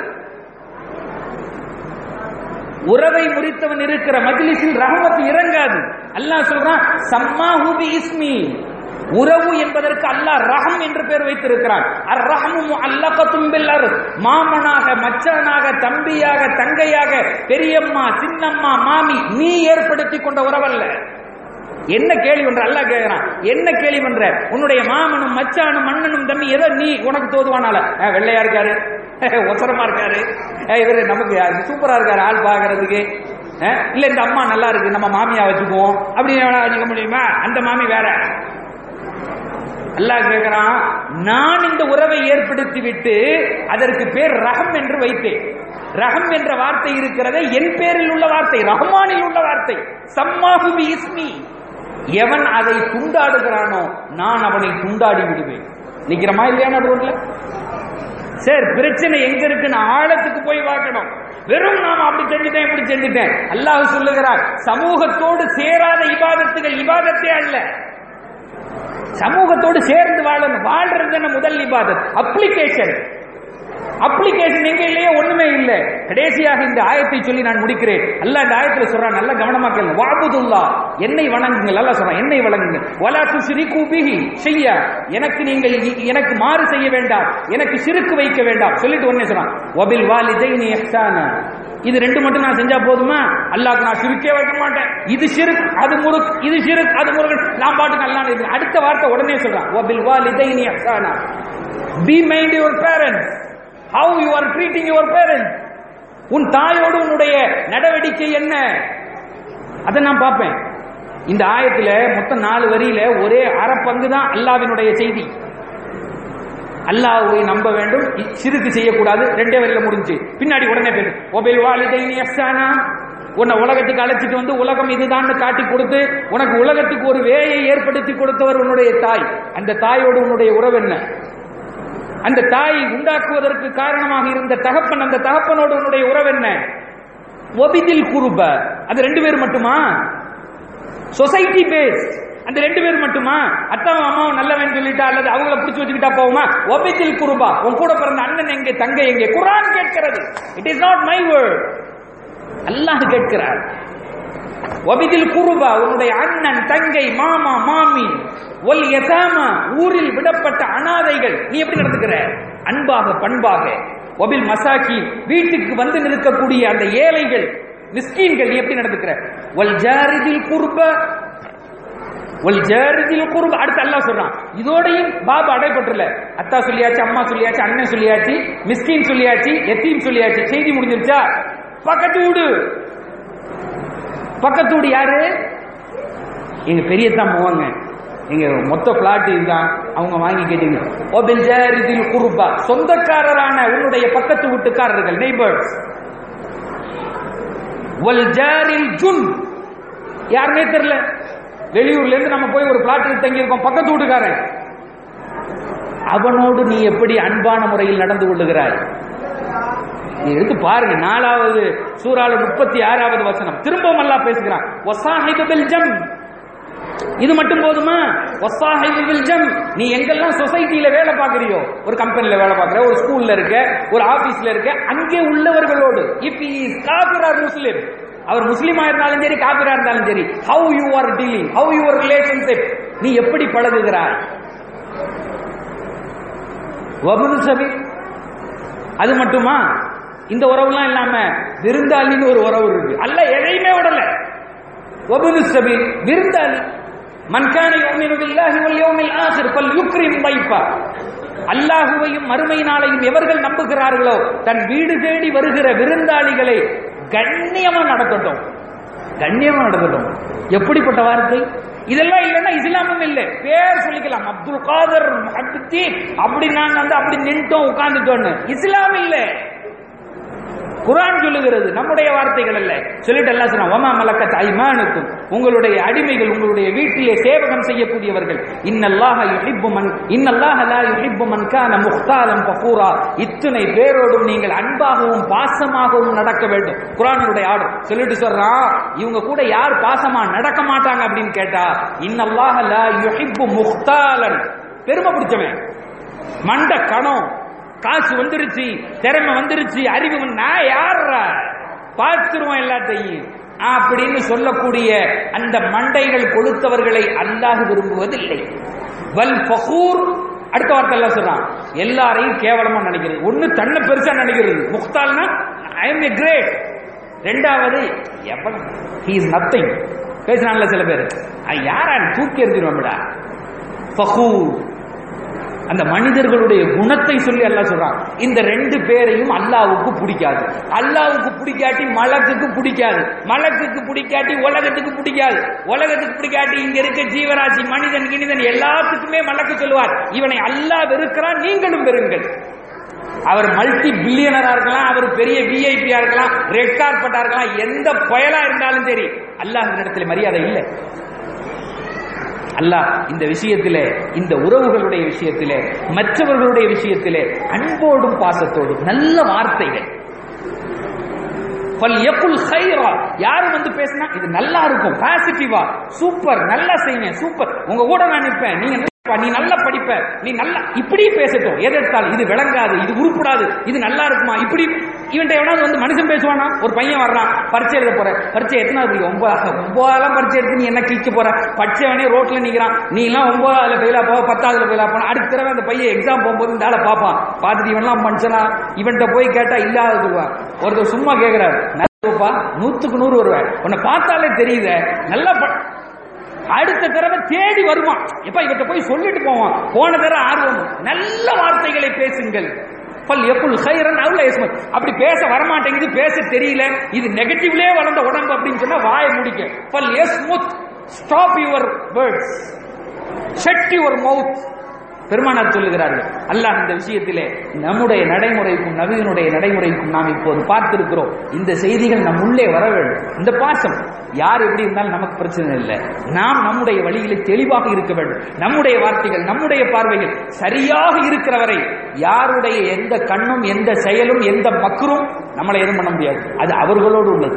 உறவை முறித்தவன் இருக்கிற மஜ்லிஸில் ரஹமத்து இறங்காது அல்லாஹ் சொல்றான் சம்மாஹு பி இஸ்மி உறவு என்பதற்கு அல்லாஹ் ரஹம் என்று பெயர் வைத்திருக்கிறான் அர் ரஹமும் அல்லகத்தும் பில்லர் மாமனாக மச்சனாக தம்பியாக தங்கையாக பெரியம்மா சின்னம்மா மாமி நீ ஏற்படுத்தி கொண்ட உறவல்ல என்ன கேள்வி பண்ற அல்லாஹ் கேட்கிறான் என்ன கேள்வி பண்ற உன்னுடைய மாமனும் மச்சானும் மன்னனும் தம்பி ஏதோ நீ உனக்கு தோதுவானால அஹ், வெள்ளையா இருக்காரு ஒசரமா இருக்காரு அஹ், இவரு நமக்கு சூப்பரா இருக்காரு ஆள் பாக்குறதுக்கு அஹ், இல்ல இந்த அம்மா நல்லா இருக்கு நம்ம மாமியா வச்சுக்குவோம் அப்படின்னு வேணா வச்சுக்க முடியுமா அந்த மாமி வேற அல்லாஹ் கேட்கிறான் நான் இந்த உறவை ஏற்படுத்தி விட்டு அதற்கு பேர் ரஹம் என்று வைத்தேன் ரஹம் என்ற வார்த்தை இருக்கிறதே என் பேரில் உள்ள வார்த்தை ரஹ்மானில் உள்ள வார்த்தை சம்மாஹு பி இஸ்மி எவன் அதை துண்டாடுகிறானோ நான் அவனை துண்டாடி விடுவேன் நிக்கிறமா இல்லையா ரோட்ல சரி பிரச்சனை எங்க இருக்குன்னு ஆழத்துக்கு போய் பார்க்கணும் வெறும் நாம அப்படி செஞ்சுட்டேன் இப்படி செஞ்சுட்டேன் அல்லாஹ் சொல்லுகிறார் சமூகத்தோடு சேராத இபாதத்துகள் இபாதத்தே அல்ல சமூகத்தோடு சேர்ந்து வாழணும் வாழ்றது என்ன முதல் இபாதத் அப்ளிகேஷன் அப்ளிகேஷன் எங்க இல்லையே ஒண்ணுமே இல்லை கடைசியாக இந்த ஆயத்தை சொல்லி நான் முடிக்கிறேன் அல்லாஹ் இந்த ஆயத்துல சொல்றான் நல்ல கவனமா கேளுங்க வாபுதுல்லா என்னை வணங்குங்கள் அல்லாஹ் சொல்றான் என்னை வணங்குங்கள் வலா துஷ்ரிகு பிஹி செய்ய எனக்கு நீங்கள் இ- எனக்கு மாறு செய்ய வேண்டாம் எனக்கு சிறுக்கு வைக்க வேண்டாம் சொல்லிட்டு உடனே சொல்றான் வபில் வாலிதைனி இஹ்சானா இது ரெண்டு மட்டும் நான் செஞ்சா போதுமா அல்லாஹ்க்கு நான் சிறுக்கே வைக்க மாட்டேன் இது சிறுக் அது முறுக் இது சிறுக் அது முருகன் நான் பாட்டுக்கு அல்லாஹ் இது அடுத்த வார்த்தை உடனே சொல்றான் வபில் வாலிதைனி இஹ்சானா be mind your parents how you are treating your parents உன் தாயோடு உன்னுடைய நடவடிக்கை என்ன அதை நான் பார்ப்பேன் இந்த ஆயத்துல மொத்தம் நாலு வரியில ஒரே அரை பங்கு தான் அல்லாவினுடைய செய்தி அல்லாஹ்வை நம்ப வேண்டும் இ- சிறுக்கு செய்யக்கூடாது ரெண்டே வரியில முடிஞ்சு பின்னாடி உடனே பேரு ஒபேல் வாலிதைனி அஹ்சானா உன்னை உலகத்துக்கு அழைச்சிட்டு வந்து உலகம் இதுதான்னு காட்டி கொடுத்து உனக்கு உலகத்துக்கு ஒரு வேயை ஏற்படுத்தி கொடுத்தவர் உன்னுடைய தாய் அந்த தாயோடு உன்னுடைய உறவு என்ன அந்த தாயை உண்டாக்குவதற்கு காரணமாக இருந்த தகப்பன் அந்த தகப்பனோடு உன்னுடைய உறவு என்ன ஒபிதில் குருப அது ரெண்டு பேர் மட்டுமா சொசைட்டி பேஸ்ட் அந்த ரெண்டு பேர் மட்டுமா அத்தாவும் அம்மாவும் நல்லவன் சொல்லிட்டா அல்லது அவங்கள பிடிச்சு வச்சுக்கிட்டா போகுமா ஒபிதில் குருபா உன் கூட பிறந்த அண்ணன் எங்கே தங்கை எங்கே குரான் கேட்கிறது it is not my word Allah கேட்கிறார் ஒபிதில் குருபா உன்னுடைய அண்ணன் தங்கை மாமா மாமி ஒல் யதாமா ஊரில் விடப்பட்ட அனாதைகள் நீ எப்படி நடந்துக்கிற அன்பாக பண்பாக ஒபில் மசாக்கி வீட்டுக்கு வந்து நிற்கக்கூடிய அந்த ஏழைகள் மிஸ்கீன்கள் நீ எப்படி நடந்துக்கிற ஒல் ஜாரிதில் குருப ஒல் ஜாரிதில் குருப அடுத்து அல்லாஹ் சொல்றான் இதோடையும் பாபா அடைபட்டுல அத்தா சொல்லியாச்சு அம்மா சொல்லியாச்சு அண்ணன் சொல்லியாச்சு மிஸ்கீன் சொல்லியாச்சு எத்தீம் சொல்லியாச்சு செய்தி முடிஞ்சிருச்சா பக்கத்து வீடு பக்கத்து வீடு யாரு எங்க பெரியத்தான் போவாங்க எங்க மொத்த பிளாட் இதுதான் அவங்க வாங்கி கேட்டீங்க ஒபில் ஜாரிதில் குருபா சொந்தக்காரரான உன்னுடைய பக்கத்து வீட்டுக்காரர்கள் நெய்பர்ஸ் வல் ஜாரில் ஜுன் யாருமே தெரியல வெளியூர்ல இருந்து நம்ம போய் ஒரு பிளாட்டில் தங்கி இருக்கோம் பக்கத்து வீட்டுக்காரன் அவனோடு நீ எப்படி அன்பான முறையில் நடந்து கொள்ளுகிறாய் நீ எடுத்து பாருங்க நாலாவது சூறால முப்பத்தி ஆறாவது வசனம் திரும்பவும் அல்லாஹ் பேசுகிறான் வசாஹிபு பில் ஜம் இது மட்டும் போதுமா வசாஹிபு பில் ஜம் நீ எங்கெல்லாம் சொசைட்டில வேலை பார்க்கறியோ ஒரு கம்பெனில வேலை பார்க்கற ஒரு ஸ்கூல்ல இருக்க ஒரு ஆபீஸ்ல இருக்க அங்கே உள்ளவர்களோடு இஃப் இஸ் காபிர் ஆர் முஸ்லிம் அவர் முஸ்லிமா இருந்தாலும் சரி காபிரா இருந்தாலும் சரி how you are dealing how your relationship நீ எப்படி பழகுகிறாய் வபுது சபி அது மட்டுமா இந்த உறவுலாம் இல்லாம விருந்தாளின்னு ஒரு உறவு இருக்கு அல்ல எதையுமே விடல வபுது சபி விருந்தாளி மன்கான யோமினு பில்லாஹி வல் யௌமில் ஆகிர் ஃபல் யுக்ரிம் தைஃபா அல்லாஹுவையும் மறுமை நாளையும் எவர்கள் நம்புகிறார்களோ தன் வீடு தேடி வருகிற விருந்தாளிகளை கண்ணியமா நடத்தட்டும் கண்ணியமா நடக்கட்டும் எப்படிப்பட்ட வார்த்தை இதெல்லாம் இல்லைன்னா இஸ்லாமும் இல்லை பேர் சொல்லிக்கலாம் அப்துல் காதர் அப்துத்தீன் அப்படி நாங்க வந்து அப்படி நின்ட்டோம் உட்கார்ந்துட்டோம்னு இஸ்லாம் இல்லை குரான் சொல்லுகிறது நம்முடைய வார்த்தைகள் அல்ல சொல்லிட்டு எல்லாம் சொன்னா ஒமா மலக்கத் ஐமானுக்கும் உங்களுடைய அடிமைகள் உங்களுடைய வீட்டிலே சேவகம் செய்யக்கூடியவர்கள் இன்னல்லாஹ யுஹிப்பு மன் இன்னல்லாஹ லா யுஹிப்பு மன் கான முஹ்தாலம் ஃபகூரா இத்தனை பேரோடும் நீங்கள் அன்பாகவும் பாசமாகவும் நடக்க வேண்டும் குரானுடைய ஆர்டர் சொல்லிட்டு சொல்றான் இவங்க கூட யார் பாசமா நடக்க மாட்டாங்க அப்படின்னு கேட்டா இன்னல்லாஹ லா யுஹிப்பு முஹ்தாலன் பெருமை பிடிச்சவன் மண்ட கணம் காசு வந்துருச்சு திறமை வந்துருச்சு அறிவு வந்து- நான் யாரா பார்த்துருவோம் எல்லாத்தையும் அப்படின்னு சொல்லக்கூடிய அந்த மண்டைகள் கொளுத்தவர்களை அல்லாஹ் விரும்புவதில்லை வல் ஃபகூர் அடுத்த வார்த்தை எல்லாம் சொல்றான் எல்லாரையும் கேவலமா நினைக்கிறது ஒண்ணு தன்னை பெருசா நினைக்கிறது முக்தால்னா ஐ எம் ஏ கிரேட் ரெண்டாவது எவன் ஹி இஸ் நத்திங் பேசுறான்ல சில பேர் அது யாரா தூக்கி எறிஞ்சிருவான்டா ஃபகூர் அந்த மனிதர்களுடைய குணத்தை சொல்லி அல்லாஹ் சொல்றான் இந்த ரெண்டு பேரையும் அல்லாவுக்கு பிடிக்காது அல்லாவுக்கு பிடிக்காட்டி மலக்குக்கு பிடிக்காது மலக்குக்கு பிடிக்காட்டி உலகத்துக்கு பிடிக்காது உலகத்துக்கு பிடிக்காட்டி இங்க இருக்க ஜீவராசி மனிதன் கிணிதன் எல்லாத்துக்குமே மலக்கு சொல்லுவார் இவனை அல்லாஹ் வெறுக்கிறான் நீங்களும் வெறுங்கள் அவர் மல்டி பில்லியனரா இருக்கலாம் அவர் பெரிய விஐபியா இருக்கலாம் ரெட் கார்பெட்டா இருக்கலாம் எந்த பயலா இருந்தாலும் சரி அல்லாஹ் இடத்துல மரியாதை இல்லை அல்லாஹ் இந்த விஷயத்திலே இந்த உறவுகளுடைய விஷயத்திலே மற்றவர்களுடைய விஷயத்திலே அன்போடும் பாசத்தோடும் நல்ல வார்த்தைகள் பல் எப்புல் ஹைரா யாரு வந்து பேசினா இது நல்லா இருக்கும் பாசிட்டிவா சூப்பர் நல்லா செய்யுங்க சூப்பர் உங்க கூட நான் நிற்பேன் நீங்க நல்லா- நீ நல்லா படிப்ப நீ நல்லா இப்படி பேசட்டும் எது எடுத்தாலும் இது விளங்காது இது உருப்படாது இது நல்லா இருக்குமா இப்படி இவன்ட்ட எவனாவது வந்து மனுஷன் பேசுவானா ஒரு பையன் வர்றான் பரீட்சை எழுத போற பரீட்சை எத்தனாவது படிக்க ஒன்பது ஒன்பதாம் பரீட்சை எடுத்து நீ என்ன கிழிச்சு போற படிச்சவனே ரோட்ல நிக்கிறான் நீ எல்லாம் ஒன்பதாவதுல ஃபெயிலா போவ பத்தாவதுல ஃபெயிலா போன அடுத்த தடவை அந்த பையன் எக்ஸாம் போகும்போது இந்த ஆளை பார்ப்பான் பார்த்துட்டு இவன்லாம் மனுஷனா இவன்ட்ட போய் கேட்டா இல்லாத சொல்லுவான் ஒருத்தர் சும்மா கேக்குறாரு நல்லப்பா நூத்துக்கு நூறு வருவேன் உன்னை பார்த்தாலே தெரியுத நல்லா ப- அடுத்த தடவை தேடி வருவான் எப்ப இவர்கிட்ட போய் சொல்லிட்டு போவான் போன தடவை ஆர்வம் நல்ல வார்த்தைகளை பேசுங்கள் பல் எப்புல் ஹைரன் அவுல இஸ்மத் அப்படி பேச வரமாட்டேங்குது பேச தெரியல இது நெகட்டிவ்லயே வளர்ந்த உடம்பு அப்படின்னு சொன்னா வாயை முடிக்க பல் எஸ்முத் stop your words shut your mouth பெருமானார் சொல்லுகிறார்கள் அல்லாஹ் இந்த விஷயத்திலே நம்முடைய நடைமுறைக்கும் நவீனுடைய நடைமுறைக்கும் நாம் இப்போது பார்த்திருக்கிறோம் இந்த செய்திகள் நம் உள்ளே வர வேண்டும் இந்த பாசம் யார் எப்படி இருந்தாலும் நமக்கு பிரச்சனை இல்லை நாம் நம்முடைய வழியிலே தெளிவாக இருக்க வேண்டும் நம்முடைய வார்த்தைகள் நம்முடைய பார்வைகள் சரியாக இருக்கிற வரை யாருடைய எந்த கண்ணும் எந்த செயலும் எந்த மக்கரும் நம்மளை எதுவும் பண்ண முடியாது அது அவர்களோடு உள்ளது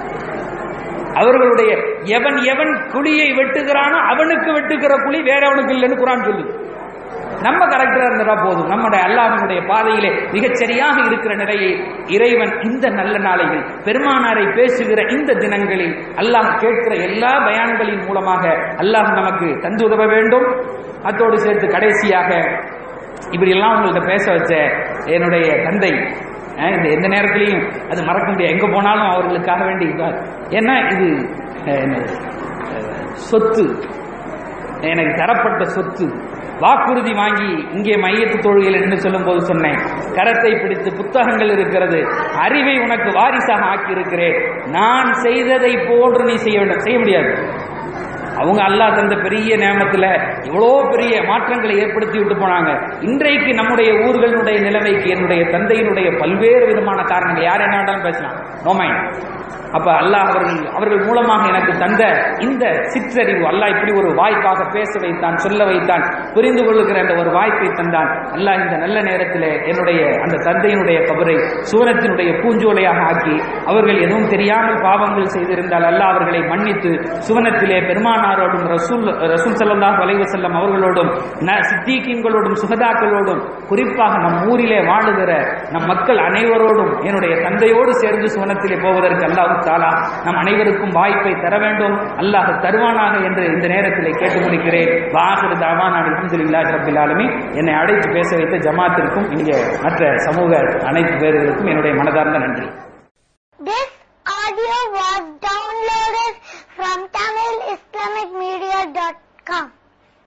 அவர்களுடைய எவன் எவன் குழியை வெட்டுகிறானோ அவனுக்கு வெட்டுகிற குழி வேற அவனுக்கு இல்லைன்னு குரான் சொல்லுது நம்ம கரெக்டா இருந்ததா போதும் நம்முடைய அல்லாஹ்வினுடைய பாதையிலே மிகச் சரியாக இருக்கிற நிலையை இறைவன் இந்த நல்ல நாளையில் பெருமானாரை பேசுகிற இந்த தினங்களில் அல்லாஹ் கேட்கிற எல்லா பயான்களின் மூலமாக அல்லாஹ் நமக்கு தந்து உதவ வேண்டும் அத்தோடு சேர்த்து கடைசியாக இப்படி எல்லாம் உங்கள்ட்ட பேச வச்ச என்னுடைய தந்தை அஹ் இந்த எந்த நேரத்திலையும் அது மறக்க முடியாது எங்க போனாலும் அவர்களுக்காக வேண்டி இதான். ஏன்னா இது அஹ், என்னது, அஹ், சொத்து எனக்கு தரப்பட்ட சொத்து வாக்குறுதி வாங்கி இங்கே மையத்து தொழுகையில் என்று சொல்லும் போது சொன்னேன் கரத்தை பிடித்து புத்தகங்கள் இருக்கிறது அறிவை உனக்கு வாரிசாக ஆக்கி இருக்கிறேன் நான் செய்ததை போன்று நீ செய்ய வேண்டும் செய்ய முடியாது அவங்க அல்லாஹ் தந்த பெரிய நேமத்துல இவ்வளோ பெரிய மாற்றங்களை ஏற்படுத்தி விட்டு போனாங்க இன்றைக்கு நம்முடைய ஊர்களுடைய நிலைமைக்கு என்னுடைய தந்தையினுடைய பல்வேறு விதமான காரணங்கள் யார் என்ன வேண்டாலும் பேசலாம் நோ மைண்ட் அப்ப அல்லாஹ் அவர்கள் அவர்கள் மூலமாக எனக்கு தந்த இந்த சிற்றறிவு அல்லாஹ் இப்படி ஒரு வாய்ப்பாக பேச வைத்தான் சொல்ல வைத்தான் புரிந்து கொள்ளுகிற அந்த ஒரு வாய்ப்பை தந்தான் அல்லாஹ் இந்த நல்ல நேரத்திலே என்னுடைய அந்த தந்தையினுடைய கபரை சூரத்தினுடைய பூஞ்சோலையாக ஆக்கி அவர்கள் எதுவும் தெரியாமல் பாவங்கள் செய்திருந்தால் அல்லாஹ் அவர்களை மன்னித்து சுவனத்திலே பெருமானாரோடும் ரசூல் ரசூல் ஸல்லல்லாஹு அலைஹி வஸல்லம் அவர்களோடும் ந- சித்தீக்கீன்களோடும் சுகதாக்களோடும் குறிப்பாக நம் ஊரிலே வாழுகிற நம் மக்கள் அனைவரோடும் என்னுடைய தந்தையோடு சேர்ந்து சுவனத்திலே போவதற்கு அல்லாஹ் தாலா நம் அனைவருக்கும் வாய்ப்பை தர வேண்டும் அல்லாஹ் தருவானாக என்று இந்த நேரத்திலே கேட்டு முடிக்கிறேன் வாஹிரு தாவான் அல்ஹம்துலில்லாஹி ரப்பில் ஆலமீன் என்னை அழைத்து பேச வைத்த ஜமாத்திற்கும் இங்கே மற்ற சமூக அனைத்து பேர்களுக்கும் என்னுடைய மனதார்ந்த நன்றி This audio was downloaded from TamilIslamicMedia.com.